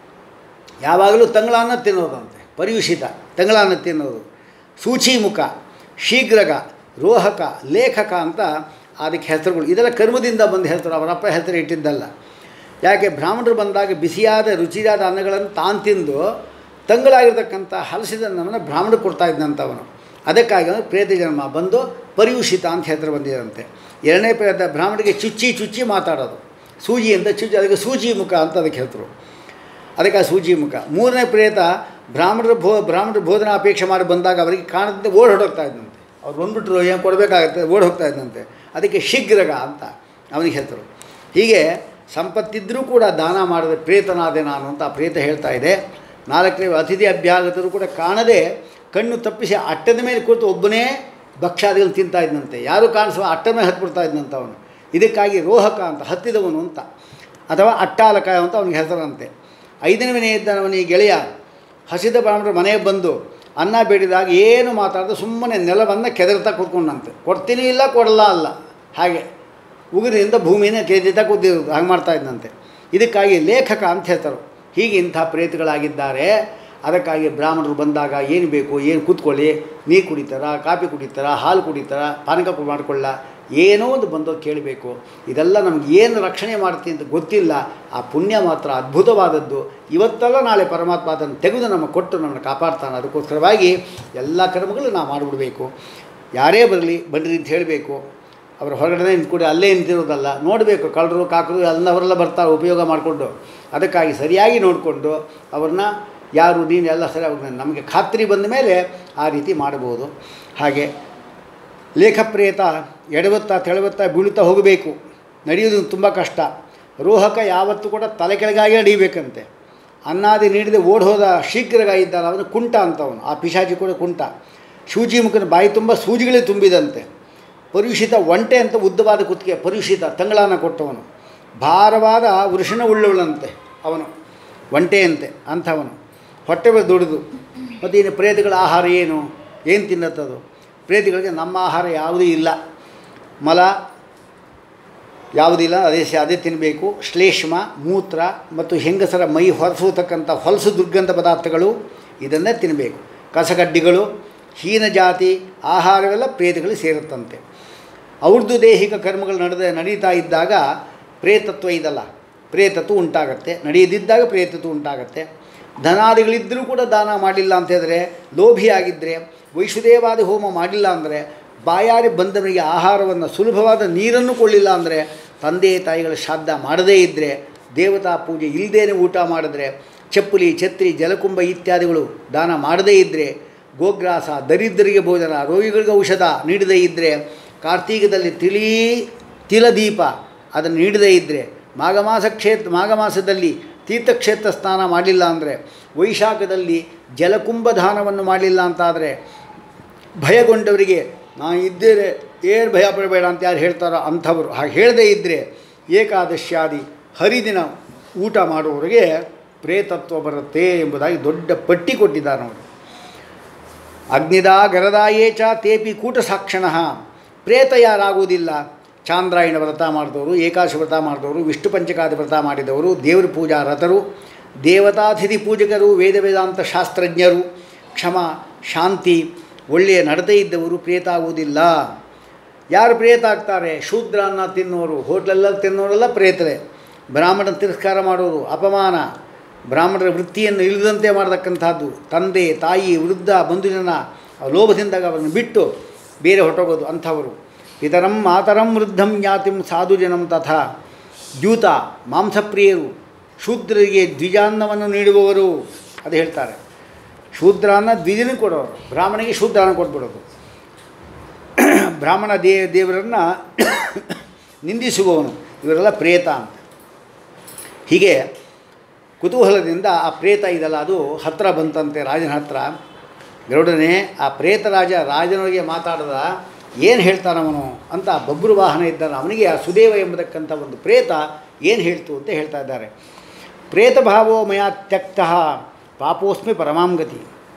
S1: ಯಾವಾಗಲೂ ತಂಗಳನ್ನ ತಿನ್ನೋದಂತೆ ಪರ್ಯೂಷಿತ ತಂಗಳನ್ನ ತಿನ್ನೋದು ಸೂಚಿಮುಖ ಶೀಘ್ರಗ ರೋಹಕ ಲೇಖಕ ಅಂತ ಅದಕ್ಕೆ ಹೆಸರುಗಳು ಇದೆಲ್ಲ ಕರ್ಮದಿಂದ ಬಂದ ಹೆಸರು ಅವರಪ್ಪ ಹೆಸರು ಇಟ್ಟಿದ್ದಲ್ಲ ಯಾಕೆ ಬ್ರಾಹ್ಮಣರು ಬಂದಾಗ ಬಿಸಿಯಾದ ರುಚಿಯಾದ ಅನ್ನಗಳನ್ನು ತಾನು ತಿಂದು ತಂಗಳಾಗಿರ್ತಕ್ಕಂಥ ಹಲಸಿದ ಅನ್ನವನ್ನು ಬ್ರಾಹ್ಮಣ ಕೊಡ್ತಾ ಇದ್ದಂಥವನು ಅದಕ್ಕಾಗಿ ಅವನು ಪ್ರೇತ ಜನ್ಮ ಬಂದು ಪರ್ಯೂಷಿತ ಅಂತ ಹೆಸರು ಬಂದಿದಂತೆ ಎರಡನೇ ಪ್ರೇತ ಬ್ರಾಹ್ಮಣಿಗೆ ಚುಚ್ಚಿ ಚುಚ್ಚಿ ಮಾತಾಡೋದು ಸೂಜಿ ಅಂತ ಚುಚ್ಚಿ ಅದಕ್ಕೆ ಸೂಜಿ ಮುಖ ಅಂತ ಅದಕ್ಕೆ ಹೆಸರು ಅದಕ್ಕೆ ಆ ಸೂಜಿ ಮುಖ ಮೂರನೇ ಪ್ರೇತ ಬ್ರಾಹ್ಮಣರು ಭೋ ಬ್ರಾಹ್ಮಣರು ಭೋಜನ ಅಪೇಕ್ಷೆ ಮಾಡಿ ಬಂದಾಗ ಅವರಿಗೆ ಕಾಣದಂತೆ ಓಡಿ ಹೊರಟೋಗ್ತಾ ಇದ್ದಂತೆ ಅವ್ರು ಬಂದುಬಿಟ್ರು ಏನು ಕೊಡಬೇಕಾಗತ್ತೆ ಓಡಿ ಹೋಗ್ತಾ ಇದ್ದಂತೆ ಅದಕ್ಕೆ ಶೀಘ್ರಗ ಅಂತ ಅವನಿಗೆ ಹೆಸರು ಹೀಗೆ ಸಂಪತ್ತಿದ್ದರೂ ಕೂಡ ದಾನ ಮಾಡಿದ ಪ್ರೇತನಾದೆ ನಾನು ಅಂತ ಆ ಪ್ರೇತ ಹೇಳ್ತಾ ಇದೆ ನಾಲ್ಕನೇ ಅತಿಥಿ ಅಭ್ಯಾಗತರು ಕೂಡ ಕಾಣದೆ ಕಣ್ಣು ತಪ್ಪಿಸಿ ಅಟ್ಟದ ಮೇಲೆ ಕೂತು ಒಬ್ಬನೇ ಭಕ್ಷ್ಯಾದಿಗಳು ತಿಂತಾ ಇದ್ದಂತೆ ಯಾರು ಕಾಣಿಸುವ ಅಟ್ಟ ಮೇಲೆ ಹತ್ಬಿಡ್ತಾ ಇದ್ದಂತ ಅವನು ಇದಕ್ಕಾಗಿ ರೋಹಕ ಅಂತ ಹತ್ತಿದವನು ಅಂತ ಅಥವಾ ಅಟ್ಟಾಲಕ ಅಂತ ಅವನಿಗೆ ಹೆಸರಂತೆ ಐದನೇ ಇದ್ದವನಿಗೆ ಗೆಳೆಯ ಹಸಿದ ಬ್ರಾಹ್ಮಣರು ಮನೆಗೆ ಬಂದು ಅನ್ನ ಬೇಡಿದಾಗ ಏನು ಮಾತಾಡದೆ ಸುಮ್ಮನೆ ನೆಲವನ್ನು ಕೆದರ್ತಾ ಕೂತ್ಕೊಂಡಂತೆ ಕೊಡ್ತೀನಿ ಇಲ್ಲ ಕೊಡಲ್ಲ ಅಲ್ಲ ಹಾಗೆ ಉಗುರಿನಿಂದ ಭೂಮಿನ ಕೆದಿತಾ ಕೂತಿರೋದು ಹಾಗೆ ಮಾಡ್ತಾ ಇದ್ದಂತೆ ಇದಕ್ಕಾಗಿ ಲೇಖಕ ಅಂತ ಹೇಳ್ತಾರೆ ಹೀಗೆ ಇಂಥ ಪ್ರೇತಗಳಾಗಿದ್ದಾರೆ ಅದಕ್ಕಾಗಿ ಬ್ರಾಹ್ಮಣರು ಬಂದಾಗ ಏನು ಬೇಕು ಏನು ಕೂತ್ಕೊಳ್ಳಿ ನೀರು ಕುಡಿತಾರ ಕಾಫಿ ಕುಡಿತಾರ ಹಾಲು ಕುಡಿತಾರ ಪಾನಕ ಮಾಡ್ಕೊಳ್ಳ ಏನೋ ಒಂದು ಬಂದೋ ಕೇಳಬೇಕು ಇದೆಲ್ಲ ನಮ್ಗೆ ಏನು ರಕ್ಷಣೆ ಮಾಡ್ತೀನಿ ಅಂತ ಗೊತ್ತಿಲ್ಲ ಆ ಪುಣ್ಯ ಮಾತ್ರ ಅದ್ಭುತವಾದದ್ದು ಇವತ್ತಲ್ಲ ನಾಳೆ ಪರಮಾತ್ಮ ಅದನ್ನು ತೆಗೆದು ನಮಗೆ ಕೊಟ್ಟು ನಮ್ಮನ್ನು ಕಾಪಾಡ್ತಾನೆ ಅದಕ್ಕೋಸ್ಕರವಾಗಿ ಎಲ್ಲ ಕರ್ಮಗಳು ನಾವು ಮಾಡಿಬಿಡಬೇಕು ಯಾರೇ ಬರಲಿ ಬನ್ನಿರಿ ಅಂತ ಹೇಳಬೇಕು ಅವರು ಹೊರಗಡೆ ನಿಂತ್ಕೊಂಡು ಅಲ್ಲೇ ನಿಂತಿರೋದಲ್ಲ ನೋಡಬೇಕು ಕಳ್ಳರು ಕಾಕರು ಅಲ್ಲಿಂದ ಅವರೆಲ್ಲ ಬರ್ತಾರೆ ಉಪಯೋಗ ಮಾಡಿಕೊಂಡು ಅದಕ್ಕಾಗಿ ಸರಿಯಾಗಿ ನೋಡಿಕೊಂಡು ಅವ್ರನ್ನ ಯಾರು ನೀನು ಎಲ್ಲ ಸರಿ ಅವ್ರಿಗೆ ನಮಗೆ ಖಾತ್ರಿ ಬಂದ ಮೇಲೆ ಆ ರೀತಿ ಮಾಡಬಹುದು ಹಾಗೆ ಲೇಖಪ್ರೇತ ಎಡವತ್ತಾ ತೆಳವತ್ತಾ ಬೀಳುತ್ತಾ ಹೋಗಬೇಕು ನಡೆಯೋದು ತುಂಬ ಕಷ್ಟ ರೋಹಕ ಯಾವತ್ತೂ ಕೂಡ ತಲೆ ಕೆಳಗಾಗಿ ನಡೀಬೇಕಂತೆ ಅನ್ನಾದಿ ನೀಡದೆ ಓಡ್ ಹೋದ ಶೀಘ್ರಗ ಇದ್ದಾನೆ ಅವನು ಕುಂಟ ಅಂತವನು ಆ ಪಿಶಾಚಿ ಕೂಡ ಕುಂಟ ಶೂಜಿ ಮುಖನ ಬಾಯಿ ತುಂಬ ಸೂಜಿಗಳೇ ತುಂಬಿದಂತೆ ಪರುಷಿತ ಒಂಟೆ ಅಂತ ಉದ್ದವಾದ ಕುತ್ತಿಗೆ ಪರುಷಿತ ತಂಗಳಾನ ಕೊಟ್ಟವನು ಭಾರವಾದ ವೃಷಣ ಉಳ್ಳವಳಂತೆ ಅವನು ಒಂಟೆಯಂತೆ ಅಂಥವನು ಹೊಟ್ಟೆ ಮೇಲೆ ದುಡಿದು ಮತ್ತು ಇನ್ನು ಪ್ರೇತಗಳ ಆಹಾರ ಏನು ಏನು ತಿನ್ನತ್ತದು ಪ್ರೇತಗಳಿಗೆ ನಮ್ಮ ಆಹಾರ ಯಾವುದೂ ಇಲ್ಲ ಮಲ ಯಾವುದಿಲ್ಲ ಅದೇ ಸ ಅದೇ ತಿನ್ನಬೇಕು ಶ್ಲೇಷ್ಮ ಮೂತ್ರ ಮತ್ತು ಹೆಂಗಸರ ಮೈ ಹೊರಸೂತಕ್ಕಂಥ ಹೊಲಸು ದುರ್ಗಂಧ ಪದಾರ್ಥಗಳು ಇದನ್ನೇ ತಿನ್ನಬೇಕು ಕಸಗಡ್ಡಿಗಳು ಹೀನ ಜಾತಿ ಆಹಾರವೆಲ್ಲ ಪ್ರೇತಗಳು ಸೇರುತ್ತಂತೆ ಅವ್ರದ್ದು ದೈಹಿಕ ಕರ್ಮಗಳು ನಡೆದ ನಡೀತಾ ಇದ್ದಾಗ ಪ್ರೇತತ್ವ ಇದಲ್ಲ ಪ್ರೇತತ್ವ ಉಂಟಾಗತ್ತೆ ನಡೆಯದಿದ್ದಾಗ ಪ್ರೇತತ್ವ ಉಂಟಾಗತ್ತೆ ಧನಾದಿಗಳಿದ್ದರೂ ಕೂಡ ದಾನ ಮಾಡಿಲ್ಲ ಅಂತ ಹೇಳಿದ್ರೆ ಲೋಭಿಯಾಗಿದ್ದರೆ ವೈಷ್ಣುದೇವಾದಿ ಹೋಮ ಮಾಡಿಲ್ಲ ಅಂದರೆ ಬಾಯಾರಿ ಬಂದವನಿಗೆ ಆಹಾರವನ್ನು ಸುಲಭವಾದ ನೀರನ್ನು ಕೊಳ್ಳಿಲ್ಲ ಅಂದರೆ ತಂದೆ ತಾಯಿಗಳ ಶ್ರಾದ್ದ ಮಾಡದೇ ಇದ್ದರೆ ದೇವತಾ ಪೂಜೆ ಇಲ್ಲದೇನೆ ಊಟ ಮಾಡಿದ್ರೆ ಚಪ್ಪಲಿ ಛತ್ರಿ ಜಲಕುಂಭ ಇತ್ಯಾದಿಗಳು ದಾನ ಮಾಡದೇ ಇದ್ದರೆ ಗೋಗ್ರಾಸ ದರಿದ್ರರಿಗೆ ಭೋಜನ ರೋಗಿಗಳಿಗೆ ಔಷಧ ನೀಡದೇ ಇದ್ದರೆ ಕಾರ್ತೀಕದಲ್ಲಿ ತಿಳಿ ತಿಲದೀಪ ಅದನ್ನು ನೀಡದೇ ಇದ್ದರೆ ಮಾಘಮಾಸ ಕ್ಷೇತ್ರ ಮಾಘಮಾಸದಲ್ಲಿ ತೀರ್ಥಕ್ಷೇತ್ರ ಸ್ನಾನ ಮಾಡಲಿಲ್ಲ ಅಂದರೆ ವೈಶಾಖದಲ್ಲಿ ಜಲಕುಂಭ ದಾನವನ್ನು ಮಾಡಲಿಲ್ಲ ಅಂತಾದರೆ ಭಯಗೊಂಡವರಿಗೆ ನಾನು ಇದ್ದೇನೆ ಏನು ಭಯ ಪಡಬೇಡ ಅಂತ ಯಾರು ಹೇಳ್ತಾರೋ ಅಂಥವರು ಹಾಗೆ ಹೇಳದೇ ಇದ್ದರೆ ಏಕಾದಶ್ಯಾದಿ ಹರಿದಿನ ಊಟ ಮಾಡುವವರಿಗೆ ಪ್ರೇತತ್ವ ಬರುತ್ತೆ ಎಂಬುದಾಗಿ ದೊಡ್ಡ ಪಟ್ಟಿ ಕೊಟ್ಟಿದ್ದಾರೆ ನೋಡಿ ಅಗ್ನಿದ ಗರದಾಯೇ ಚ ತೇಪಿ ಕೂಟ ಸಾಕ್ಷಣ ಪ್ರೇತ ಯಾರಾಗುವುದಿಲ್ಲ ಚಾಂದ್ರಾಯಣ ವ್ರತ ಮಾಡಿದವರು ಏಕಾಶ ವ್ರತ ಮಾಡಿದವರು ವಿಷ್ಣು ಪಂಚಕಾದಿ ವ್ರತ ಮಾಡಿದವರು ದೇವರ ಪೂಜಾ ರಥರು ದೇವತಾತಿಥಿ ಪೂಜಕರು ವೇದ ವೇದಾಂತ ಶಾಸ್ತ್ರಜ್ಞರು ಕ್ಷಮ ಶಾಂತಿ ಒಳ್ಳೆಯ ನಡತೆ ಇದ್ದವರು ಪ್ರೇತ ಆಗುವುದಿಲ್ಲ ಯಾರು ಪ್ರೇತ ಆಗ್ತಾರೆ ಶೂದ್ರ ಅನ್ನ ತಿನ್ನೋರು ಹೋಟ್ಲೆಲ್ಲ ತಿನ್ನೋರೆಲ್ಲ ಪ್ರೇತರೇ ಬ್ರಾಹ್ಮಣ ತಿರಸ್ಕಾರ ಮಾಡೋರು ಅಪಮಾನ ಬ್ರಾಹ್ಮಣರ ವೃತ್ತಿಯನ್ನು ಇಳಿದಂತೆ ಮಾಡತಕ್ಕಂಥದ್ದು ತಂದೆ ತಾಯಿ ವೃದ್ಧ ಬಂಧುಜನ ಲೋಭದಿಂದಾಗ ಅವರನ್ನು ಬಿಟ್ಟು ಬೇರೆ ಹೊರಟೋಗೋದು ಅಂಥವರು ಪಿತರಂ ಮಾತರಂ ವೃದ್ಧಂ ಜ್ಞಾತಿಂ ಸಾಧುಜನಂ ತಥಾ ದ್ಯೂತ ಮಾಂಸಪ್ರಿಯರು ಶೂದ್ರರಿಗೆ ದ್ವಿಜಾನ್ನವನ್ನು ನೀಡುವವರು ಅದು ಹೇಳ್ತಾರೆ ಶೂದ್ರಾನ್ನ ದ್ವಿಜನಿಗೆ ಕೊಡೋರು ಬ್ರಾಹ್ಮಣಿಗೆ ಶೂದ್ರಾನ್ನ ಕೊಟ್ಬಿಡೋದು ಬ್ರಾಹ್ಮಣ ದೇ ದೇವರನ್ನು ನಿಂದಿಸುವವನು ಇವರೆಲ್ಲ ಪ್ರೇತ ಅಂತ ಹೀಗೆ ಕುತೂಹಲದಿಂದ ಆ ಪ್ರೇತ ಇದಲ್ಲ ಅದು ಹತ್ತಿರ ಬಂತಂತೆ ರಾಜನ ಹತ್ರ ಗರುಡನೆ ಆ ಪ್ರೇತ ರಾಜ ರಾಜನಿಗೆ ಮಾತಾಡದ ಏನು ಹೇಳ್ತಾನವನು ಅಂತ ಬಬ್ರು ವಾಹನ ಇದ್ದಾನೆ ಅವನಿಗೆ ಆ ಸುದೇವ ಎಂಬತಕ್ಕಂಥ ಒಂದು ಪ್ರೇತ ಏನು ಹೇಳ್ತು ಅಂತ ಹೇಳ್ತಾ ಇದ್ದಾರೆ ಪ್ರೇತ ಭಾವೋ ಮಯ ತ್ಯಕ್ತ ಪಾಪೋಸ್ಮಿ ಪರಮಾಂಗತಿ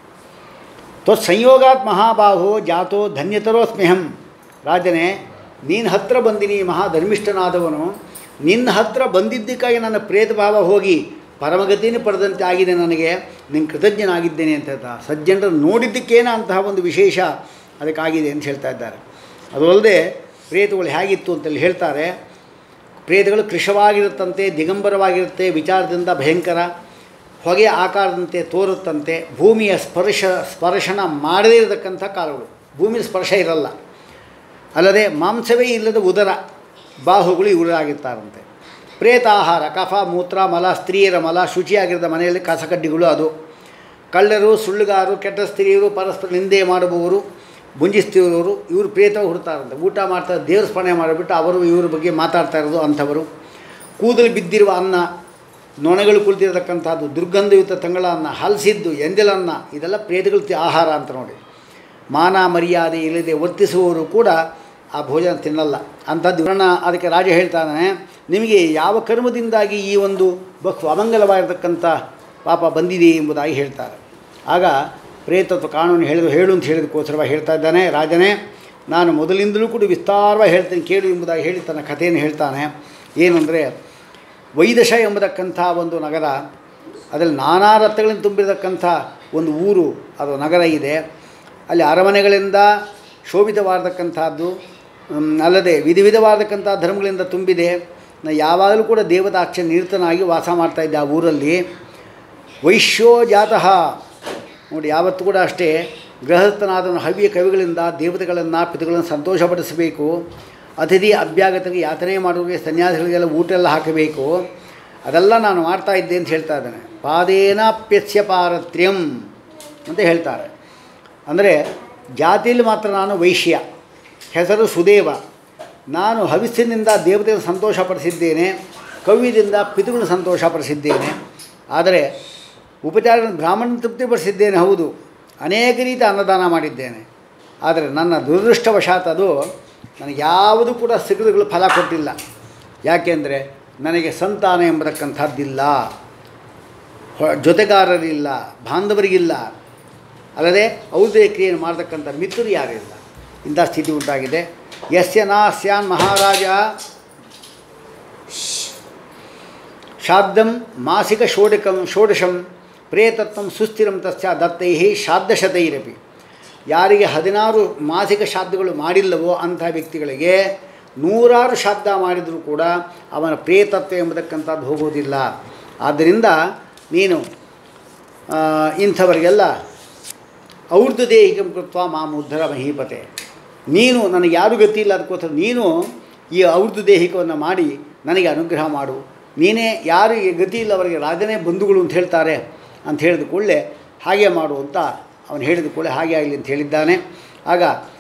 S1: ತ್ವತ್ಸಂಯೋಗಾತ್ ಮಹಾಬಾಹೋ ಜಾತೋ ಧನ್ಯತರೋಸ್ಮ್ಯಹಂ ರಾಜನೇ ನೀನು ಹತ್ರ ಬಂದಿನಿ ಮಹಾಧರ್ಮಿಷ್ಠನಾದವನು ನಿನ್ನ ಹತ್ರ ಬಂದಿದ್ದಕ್ಕಾಗಿ ನನ್ನ ಪ್ರೇತ ಭಾವ ಹೋಗಿ ಪರಮಗತಿನೇ ಪಡೆದಂತೆ ಆಗಿದೆ ನನಗೆ ನಿನ್ನ ಕೃತಜ್ಞನಾಗಿದ್ದೇನೆ ಅಂತ ಹೇಳ್ತಾ ಸಜ್ಜನರನ್ನು ನೋಡಿದ್ದಕ್ಕೇನ ಅಂತಹ ಒಂದು ವಿಶೇಷ ಅದಕ್ಕಾಗಿದೆ ಅಂತ ಹೇಳ್ತಾ ಇದ್ದಾರೆ ಅದು ಅಲ್ಲದೆ ಪ್ರೇತಗಳು ಹೇಗಿತ್ತು ಅಂತೇಳಿ ಹೇಳ್ತಾರೆ ಪ್ರೇತಗಳು ಕೃಶವಾಗಿರುತ್ತಂತೆ ದಿಗಂಬರವಾಗಿರುತ್ತೆ ವಿಚಾರದಿಂದ ಭಯಂಕರ ಹೊಗೆ ಆಕಾರದಂತೆ ತೋರುತ್ತಂತೆ ಭೂಮಿಯ ಸ್ಪರ್ಶ ಸ್ಪರ್ಶನ ಮಾಡದೇ ಇರತಕ್ಕಂಥ ಕಾಲಗಳು ಭೂಮಿಯ ಸ್ಪರ್ಶ ಇರಲ್ಲ ಅಲ್ಲದೆ ಮಾಂಸವೇ ಇಲ್ಲದ ಉದರ ಬಾಹುಗಳು ಇವರಾಗಿರ್ತಾರಂತೆ ಪ್ರೇತಾಹಾರ ಕಫ ಮೂತ್ರ ಮಲ ಸ್ತ್ರೀಯರ ಮಲ ಶುಚಿಯಾಗಿರದ ಮನೆಯಲ್ಲಿ ಕಸಕಡ್ಡಿಗಳು ಅದು ಕಳ್ಳರು ಸುಳ್ಳುಗಾರರು ಕೆಟ್ಟ ಸ್ತ್ರೀಯರು ಪರಸ್ಪರ ನಿಂದೆ ಮಾಡುವವರು ಬುಂಜಿಸ್ತಿರೋರು ಇವರು ಪ್ರೇತ ಹುಡ್ತಾರಂತೆ ಊಟ ಮಾಡ್ತಾರೆ ದೇವ್ರ ಸ್ಮರಣೆ ಮಾಡಿಬಿಟ್ಟು ಅವರು ಇವ್ರ ಬಗ್ಗೆ ಮಾತಾಡ್ತಾ ಇರೋದು ಅಂಥವರು ಕೂದಲು ಬಿದ್ದಿರುವ ಅನ್ನ ನೊಣಗಳು ಕುಳಿತಿರತಕ್ಕಂಥದ್ದು ದುರ್ಗಂಧಯುತ ತಂಗಳ ಅನ್ನ ಹಲಸಿದ್ದು ಎಂದೆಲನ್ನ ಇದೆಲ್ಲ ಪ್ರೇತಗಳ ತಿ- ಆಹಾರ ಅಂತ ನೋಡಿ ಮಾನ ಮರ್ಯಾದೆ ಇಲ್ಲದೆ ವರ್ತಿಸುವವರು ಕೂಡ ಆ ಭೋಜನ ತಿನ್ನಲ್ಲ ಅಂಥದ್ದು ಇವರನ್ನ ಅದಕ್ಕೆ ರಾಜ ಹೇಳ್ತಾನೆ ನಿಮಗೆ ಯಾವ ಕರ್ಮದಿಂದಾಗಿ ಈ ಒಂದು ಬಹು ಅಮಂಗಲವಾಗಿರ್ತಕ್ಕಂಥ ಪಾಪ ಬಂದಿದೆ ಎಂಬುದಾಗಿ ಹೇಳ್ತಾರೆ ಆಗ ಪ್ರೇತತ್ವ ಕಾನೂನು ಹೇಳಿದ್ರು ಹೇಳು ಅಂತ ಹೇಳಿದಕ್ಕೋಸ್ಕರವಾಗಿ ಹೇಳ್ತಾ ಇದ್ದಾನೆ ರಾಜನೇ ನಾನು ಮೊದಲಿಂದಲೂ ಕೂಡ ವಿಸ್ತಾರವಾಗಿ ಹೇಳ್ತೇನೆ ಕೇಳು ಎಂಬುದಾಗಿ ಹೇಳಿ ತನ್ನ ಕಥೆಯನ್ನು ಹೇಳ್ತಾನೆ ಏನಂದರೆ ವೈದಶ ಎಂಬತಕ್ಕಂಥ ಒಂದು ನಗರ ಅದರಲ್ಲಿ ನಾನಾ ರಥಗಳಿಂದ ತುಂಬಿರತಕ್ಕಂಥ ಒಂದು ಊರು ಅದು ನಗರ ಇದೆ ಅಲ್ಲಿ ಅರಮನೆಗಳಿಂದ ಶೋಭಿತವಾದಕ್ಕಂಥದ್ದು ಹ್ಮ್, ಅಲ್ಲದೆ ವಿಧ ವಿಧವಾದಕ್ಕಂಥ ಧರ್ಮಗಳಿಂದ ತುಂಬಿದೆ ನಾ ಯಾವಾಗಲೂ ಕೂಡ ದೇವತಾಕ್ಷ ನಿರತನಾಗಿ ವಾಸ ಮಾಡ್ತಾಯಿದ್ದೆ ಆ ಊರಲ್ಲಿ ವೈಶ್ಯೋ ಜಾತಃ ನೋಡಿ ಯಾವತ್ತೂ ಕೂಡ ಅಷ್ಟೇ ಗೃಹಸ್ಥನಾದವನು ಹವ್ಯ ಕವಿಗಳಿಂದ ದೇವತೆಗಳನ್ನು ಪಿತೃಗಳನ್ನು ಸಂತೋಷಪಡಿಸಬೇಕು ಅತಿಥಿ ಅಭ್ಯಾಗತರಿಗೆ ಯಾತನೆ ಮಾಡೋರಿಗೆ ಸನ್ಯಾಸಿಗಳಿಗೆಲ್ಲ ಊಟ ಎಲ್ಲ ಹಾಕಬೇಕು ಅದೆಲ್ಲ ನಾನು ಮಾಡ್ತಾ ಇದ್ದೆ ಅಂತ ಹೇಳ್ತಾ ಇದ್ದಾನೆ ಪಾದೇನಾಪ್ಯಸ್ಯ ಪಾರತ್ರ್ಯಂ ಅಂತ ಹೇಳ್ತಾರೆ ಅಂದರೆ ಜಾತಿಯಲ್ಲಿ ಮಾತ್ರ ನಾನು ವೈಶ್ಯ ಹೆಸರು ಸುದೇವ ನಾನು ಹವಿಸ್ಸಿನಿಂದ ದೇವತೆಯನ್ನು ಸಂತೋಷಪಡಿಸಿದ್ದೇನೆ ಕವ್ಯದಿಂದ ಪಿತೃಗಳನ್ನು ಸಂತೋಷಪಡಿಸಿದ್ದೇನೆ ಆದರೆ ಉಪಚಾರ ಬ್ರಾಹ್ಮಣ ತೃಪ್ತಿಪಡಿಸಿದ್ದೇನೆ ಹೌದು ಅನೇಕ ರೀತಿ ಅನ್ನದಾನ ಮಾಡಿದ್ದೇನೆ ಆದರೆ ನನ್ನ ದುರದೃಷ್ಟವಶಾತ್ ಅದು ನನಗೆ ಯಾವುದು ಕೂಡ ಸಿಗದುಗಳು ಫಲ ಕೊಟ್ಟಿಲ್ಲ ಯಾಕೆಂದರೆ ನನಗೆ ಸಂತಾನ ಎಂಬತಕ್ಕಂಥದ್ದಿಲ್ಲ ಹೊ- ಜೊತೆಗಾರರಿಲ್ಲ ಬಾಂಧವರಿಗಿಲ್ಲ ಅಲ್ಲದೆ ಔಷಧ ಕ್ರಿಯೆಯನ್ನು ಮಾಡತಕ್ಕಂಥ ಮಿತ್ರರು ಯಾರಿಲ್ಲ ಇಂಥ ಸ್ಥಿತಿ ಉಂಟಾಗಿದೆ ಯಸ್ಯ ನಾ ಸ್ಯಾನ್ ಮಹಾರಾಜ ಶಾಬ್ದಂ ಮಾಸಿಕ ಷೋಡಕಂ ಷೋಡಶಂ ಪ್ರೇತತ್ವಂ ಸುಸ್ಥಿರಂ ತಸ್ಯ ದತ್ತೈ ಶಾಬ್ದಶತೈರಪಿ ಯಾರಿಗೆ ಹದಿನಾರು ಮಾಸಿಕ ಶಾಬ್ದಗಳು ಮಾಡಿಲ್ಲವೋ ಅಂಥ ವ್ಯಕ್ತಿಗಳಿಗೆ ನೂರಾರು ಶಾಬ್ದ ಮಾಡಿದರೂ ಕೂಡ ಅವನ ಪ್ರೇತತ್ವ ಎಂಬತಕ್ಕಂಥದ್ದು ಹೋಗೋದಿಲ್ಲ ಆದ್ದರಿಂದ ನೀನು ಆ, ಇಂಥವರಿಗೆಲ್ಲ ಔರ್ಧ ದೇಹಿಕಂ ಕೃತ್ವ ಮಾಂ ಉದ್ಧರ ಮಹೀಪತೆ ನೀನು ನನಗೆ ಯಾರು ಗತಿ ಇಲ್ಲ ಅದಕ್ಕೋಸ್ಕರ ನೀನು ಈ ಔರ್ಧ ದೇಹಿಕವನ್ನು ಮಾಡಿ ನನಗೆ ಅನುಗ್ರಹ ಮಾಡು ನೀನೇ ಯಾರಿಗೆ ಗತಿ ಇಲ್ಲ ಅವರಿಗೆ ರಾಜನೇ ಬಂಧುಗಳು ಅಂತ ಹೇಳ್ತಾರೆ ಅಂತ ಹೇಳಿದ ಕೂಡಲೇ ಹಾಗೆ ಮಾಡು ಅಂತ ಅವನು ಹೇಳಿದ ಕೂಡಲೇ ಹಾಗೆ ಆಗಲಿ ಅಂತ ಹೇಳಿದ್ದಾನೆ ಆಗ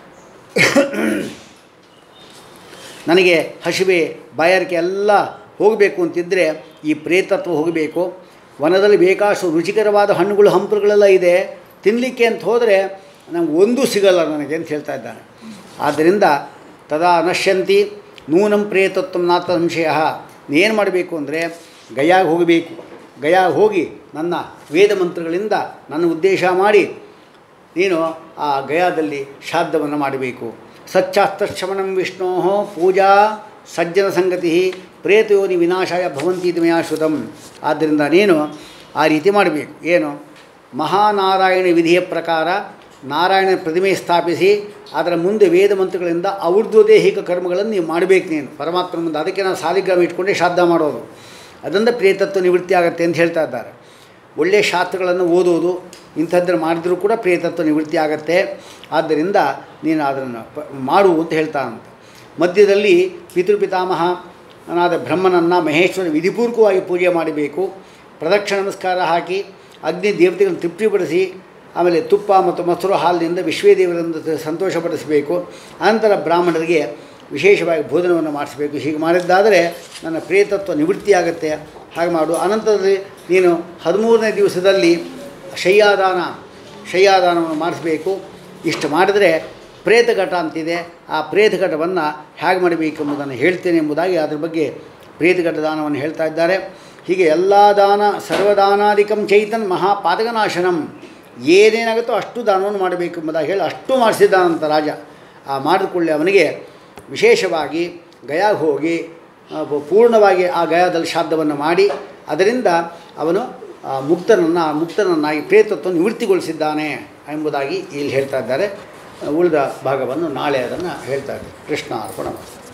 S1: ನನಗೆ ಹಸಿವೆ ಬಾಯಾರಿಕೆ ಎಲ್ಲ ಹೋಗಬೇಕು ಅಂತಿದ್ದರೆ ಈ ಪ್ರೇತತ್ವ ಹೋಗಬೇಕು ವನದಲ್ಲಿ ಬೇಕಾಷ್ಟು ರುಚಿಕರವಾದ ಹಣ್ಣುಗಳು ಹಂಪಲುಗಳೆಲ್ಲ ಇದೆ ತಿನ್ನಲಿಕ್ಕೆ ಅಂತ ಹೋದರೆ ನಮ್ಗೆ ಒಂದೂ ಸಿಗಲ್ಲ ನನಗೆ ಅಂತ ಹೇಳ್ತಾ ಇದ್ದಾನೆ ಆದ್ದರಿಂದ ತದಾ ನಶ್ಯಂತಿ ನೂನಂ ಪ್ರೇತತ್ವ ನಾಥ ಸಂಶಯ ಏನು ಮಾಡಬೇಕು ಅಂದರೆ ಗಯಾಗೆ ಹೋಗಬೇಕು ಗಯಾಗೆ ಹೋಗಿ ನನ್ನ ವೇದ ಮಂತ್ರಗಳಿಂದ ನನ್ನ ಉದ್ದೇಶ ಮಾಡಿ ನೀನು ಆ ಗಯಾದಲ್ಲಿ ಶ್ರಾದ್ದವನ್ನು ಮಾಡಬೇಕು ಸಚ್ಚಾಸ್ತಶ್ರವಣಂ ವಿಷ್ಣೋ ಪೂಜಾ ಸಜ್ಜನ ಸಂಗತಿ ಪ್ರೇತಯೋನಿ ವಿನಾಶಾಯ ಭವಂತಿ ಇದು ಮಯಾ ಶ್ರುತಂ ಆದ್ದರಿಂದ ನೀನು ಆ ರೀತಿ ಮಾಡಬೇಕು ಏನು ಮಹಾನಾರಾಯಣ ವಿಧಿಯ ಪ್ರಕಾರ ನಾರಾಯಣ ಪ್ರತಿಮೆ ಸ್ಥಾಪಿಸಿ ಅದರ ಮುಂದೆ ವೇದ ಮಂತ್ರಗಳಿಂದ ಔರ್ಧ್ವದೇಹಿಕ ಕರ್ಮಗಳನ್ನು ನೀವು ಮಾಡಬೇಕು ನೀನು ಪರಮಾತ್ಮನ ಮುಂದೆ ಅದಕ್ಕೆ ನಾವು ಸಾಲಿಗ್ರಾಮ ಇಟ್ಕೊಂಡೇ ಶ್ರಾದ್ದ ಮಾಡೋದು ಅದರಿಂದ ಪ್ರೇತತ್ವ ನಿವೃತ್ತಿ ಆಗುತ್ತೆ ಅಂತ ಹೇಳ್ತಾ ಇದ್ದಾರೆ ಒಳ್ಳೆಯ ಶಾಸ್ತ್ರಗಳನ್ನು ಓದೋದು ಇಂಥದ್ದನ್ನು ಮಾಡಿದರೂ ಕೂಡ ಪ್ರೇತತ್ವ ನಿವೃತ್ತಿ ಆಗತ್ತೆ ಆದ್ದರಿಂದ ನೀನು ಅದನ್ನು ಪ- ಮಾಡು ಅಂತ ಹೇಳ್ತಾನಂತ ಮಧ್ಯದಲ್ಲಿ ಪಿತೃಪಿತಾಮಹ ಅನಾದ ಬ್ರಹ್ಮನನ್ನು ಮಹೇಶ್ವರ ವಿಧಿಪೂರ್ವಕವಾಗಿ ಪೂಜೆ ಮಾಡಬೇಕು ಪ್ರದಕ್ಷಿಣ ನಮಸ್ಕಾರ ಹಾಕಿ ಅಗ್ನಿ ದೇವತೆಗಳನ್ನು ತೃಪ್ತಿಪಡಿಸಿ ಆಮೇಲೆ ತುಪ್ಪ ಮತ್ತು ಮೊಸರು ಹಾಲಿನಿಂದ ವಿಶ್ವೇದೇವರನ್ನು ತ- ಸಂತೋಷಪಡಿಸಬೇಕು ಅನಂತರ ಬ್ರಾಹ್ಮಣರಿಗೆ ವಿಶೇಷವಾಗಿ ಭೋಜನವನ್ನು ಮಾಡಿಸಬೇಕು ಹೀಗೆ ಮಾಡಿದ್ದಾದರೆ ನನ್ನ ಪ್ರೇತತ್ವ ನಿವೃತ್ತಿ ಆಗುತ್ತೆ ಹಾಗೆ ಮಾಡು ಅನಂತರದಲ್ಲಿ ನೀನು ಹದಿಮೂರನೇ ದಿವಸದಲ್ಲಿ ಶಯ್ಯಾದಾನ ಶಯ್ಯಾದಾನವನ್ನು ಮಾಡಿಸಬೇಕು ಇಷ್ಟು ಮಾಡಿದರೆ ಪ್ರೇತಘಟ ಅಂತಿದೆ ಆ ಪ್ರೇತಘಟವನ್ನು ಹೇಗೆ ಮಾಡಬೇಕೆಂಬುದನ್ನು ಹೇಳ್ತೇನೆ ಎಂಬುದಾಗಿ ಅದ್ರ ಬಗ್ಗೆ ಪ್ರೇತಘಟ ದಾನವನ್ನು ಹೇಳ್ತಾ ಇದ್ದಾರೆ ಹೀಗೆ ಎಲ್ಲ ದಾನ ಸರ್ವದಾನಾಧಿಕಂ ಚೈತನ್ ಮಹಾಪಾತಕನಾಶನಂ ಏನೇನಾಗುತ್ತೋ ಅಷ್ಟು ದಾನವನ್ನು ಮಾಡಬೇಕೆಂಬುದಾಗಿ ಹೇಳಿ ಅಷ್ಟು ಮಾಡಿಸಿದ್ದಾನಂತ ರಾಜ ಆ ಮಾಡಿದ ಕೂಡಲೇ ಅವನಿಗೆ ವಿಶೇಷವಾಗಿ ಗಯಾಗೆ ಹೋಗಿ ಆ, ಪೂ- ಪೂರ್ಣವಾಗಿ ಆ ಗಯಾದಲ್ಲಿ ಶ್ರಾದ್ದವನ್ನು ಮಾಡಿ ಅದರಿಂದ ಅವನು ಆ ಮುಕ್ತನನ್ನು ಆ ಮುಕ್ತನನ್ನಾಗಿ ಪ್ರೇತತ್ವ ನಿವೃತ್ತಿಗೊಳಿಸಿದ್ದಾನೆ ಎಂಬುದಾಗಿ ಇಲ್ಲಿ ಹೇಳ್ತಾ ಇದ್ದಾರೆ ಉಳಿದ ಭಾಗವನ್ನು ನಾಳೆ ಅದನ್ನು ಹೇಳ್ತಾ ಇದ್ದಾರೆ ಕೃಷ್ಣ ಅರ್ಪಣ